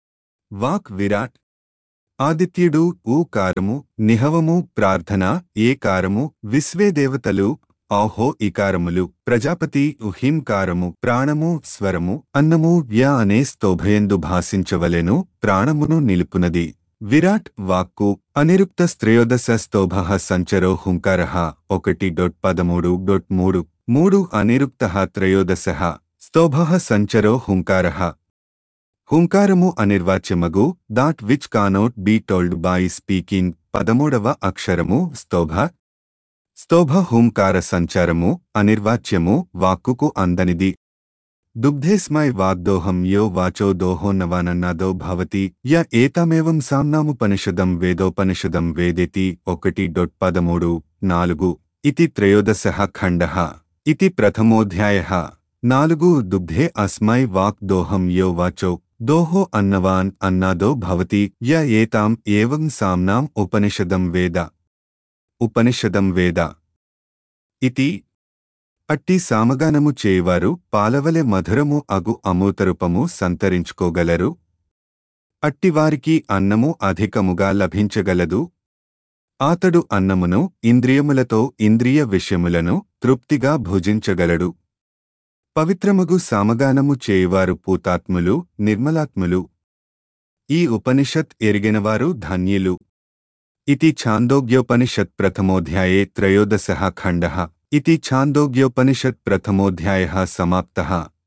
వాక్ విరాట్ ఆదిత్యుడు ఊకారము నిహవము ప్రార్థన ఏకారము విశ్వేదేవతలు ఆహో ఇకారములు ప్రజాపతి ఉహింకారము ప్రాణము స్వరము అన్నము వ్యా అనే స్తోభయందు భాసించవలెను ప్రాణమును నిలుపునది విరాట్ వాక్కు అనిరుక్త స్త్రయోదశ స్తోభ సంచరో హుంకార ఒకటి డొట్ పదమూడు డొట్ మూడు మూడు అనిరుక్త త్రయోదశ స్తోభ సంచరో హుంకార హుంకారము అనిర్వాచ్యమగు that which cannot be told by speaking పదమూడవ అక్షరము స్తోభ స్తోభ హుంకార సంచారము అనిర్వాచ్యము వాక్కుకు అందనిది దుగ్ధేస్మై వాగ్దోహం యో వాచో దోహోన్నవానన్నాదో భవతి య ఏతమేవం సామ్నాముపనిషదం వేదోపనిషదం వేదేతి ఒకటి డొట్ పదమూడు నాలుగు ఇతి త్రయోదశ ఖండ ఇతి ప్రథమోధ్యాయ నాలుగు దుగ్ధే అస్మై వాగ్దోహం యో వాచో దోహో అన్నవాన్ అన్నాదో భవతి య ఏతాం ఏవం సామ్నాం ఉపనిషదం వేద ఉపనిషదం వేద ఇతి అట్టి సామగానము చేయువారు పాలవలె మధురము అగు అమూతరూపము సంతరించుకోగలరు అట్టివారికి అన్నము అధికముగా లభించగలదు ఆతడు అన్నమును ఇంద్రియములతో ఇంద్రియ విషయములను తృప్తిగా భుజించగలడు పవిత్రమగు సామగానము చేయువారు పూతాత్ములు నిర్మలాత్ములు ఈ ఉపనిషత్ ఎరిగినవారు ధన్యులు ఇతి ఛాందోగ్యోపనిషత్ ప్రథమోధ్యాయే త్రయోదశ ఖండ ఇతి ఛాందోగ్యోపనిషత్ ప్రథమోధ్యాయ సమాప్త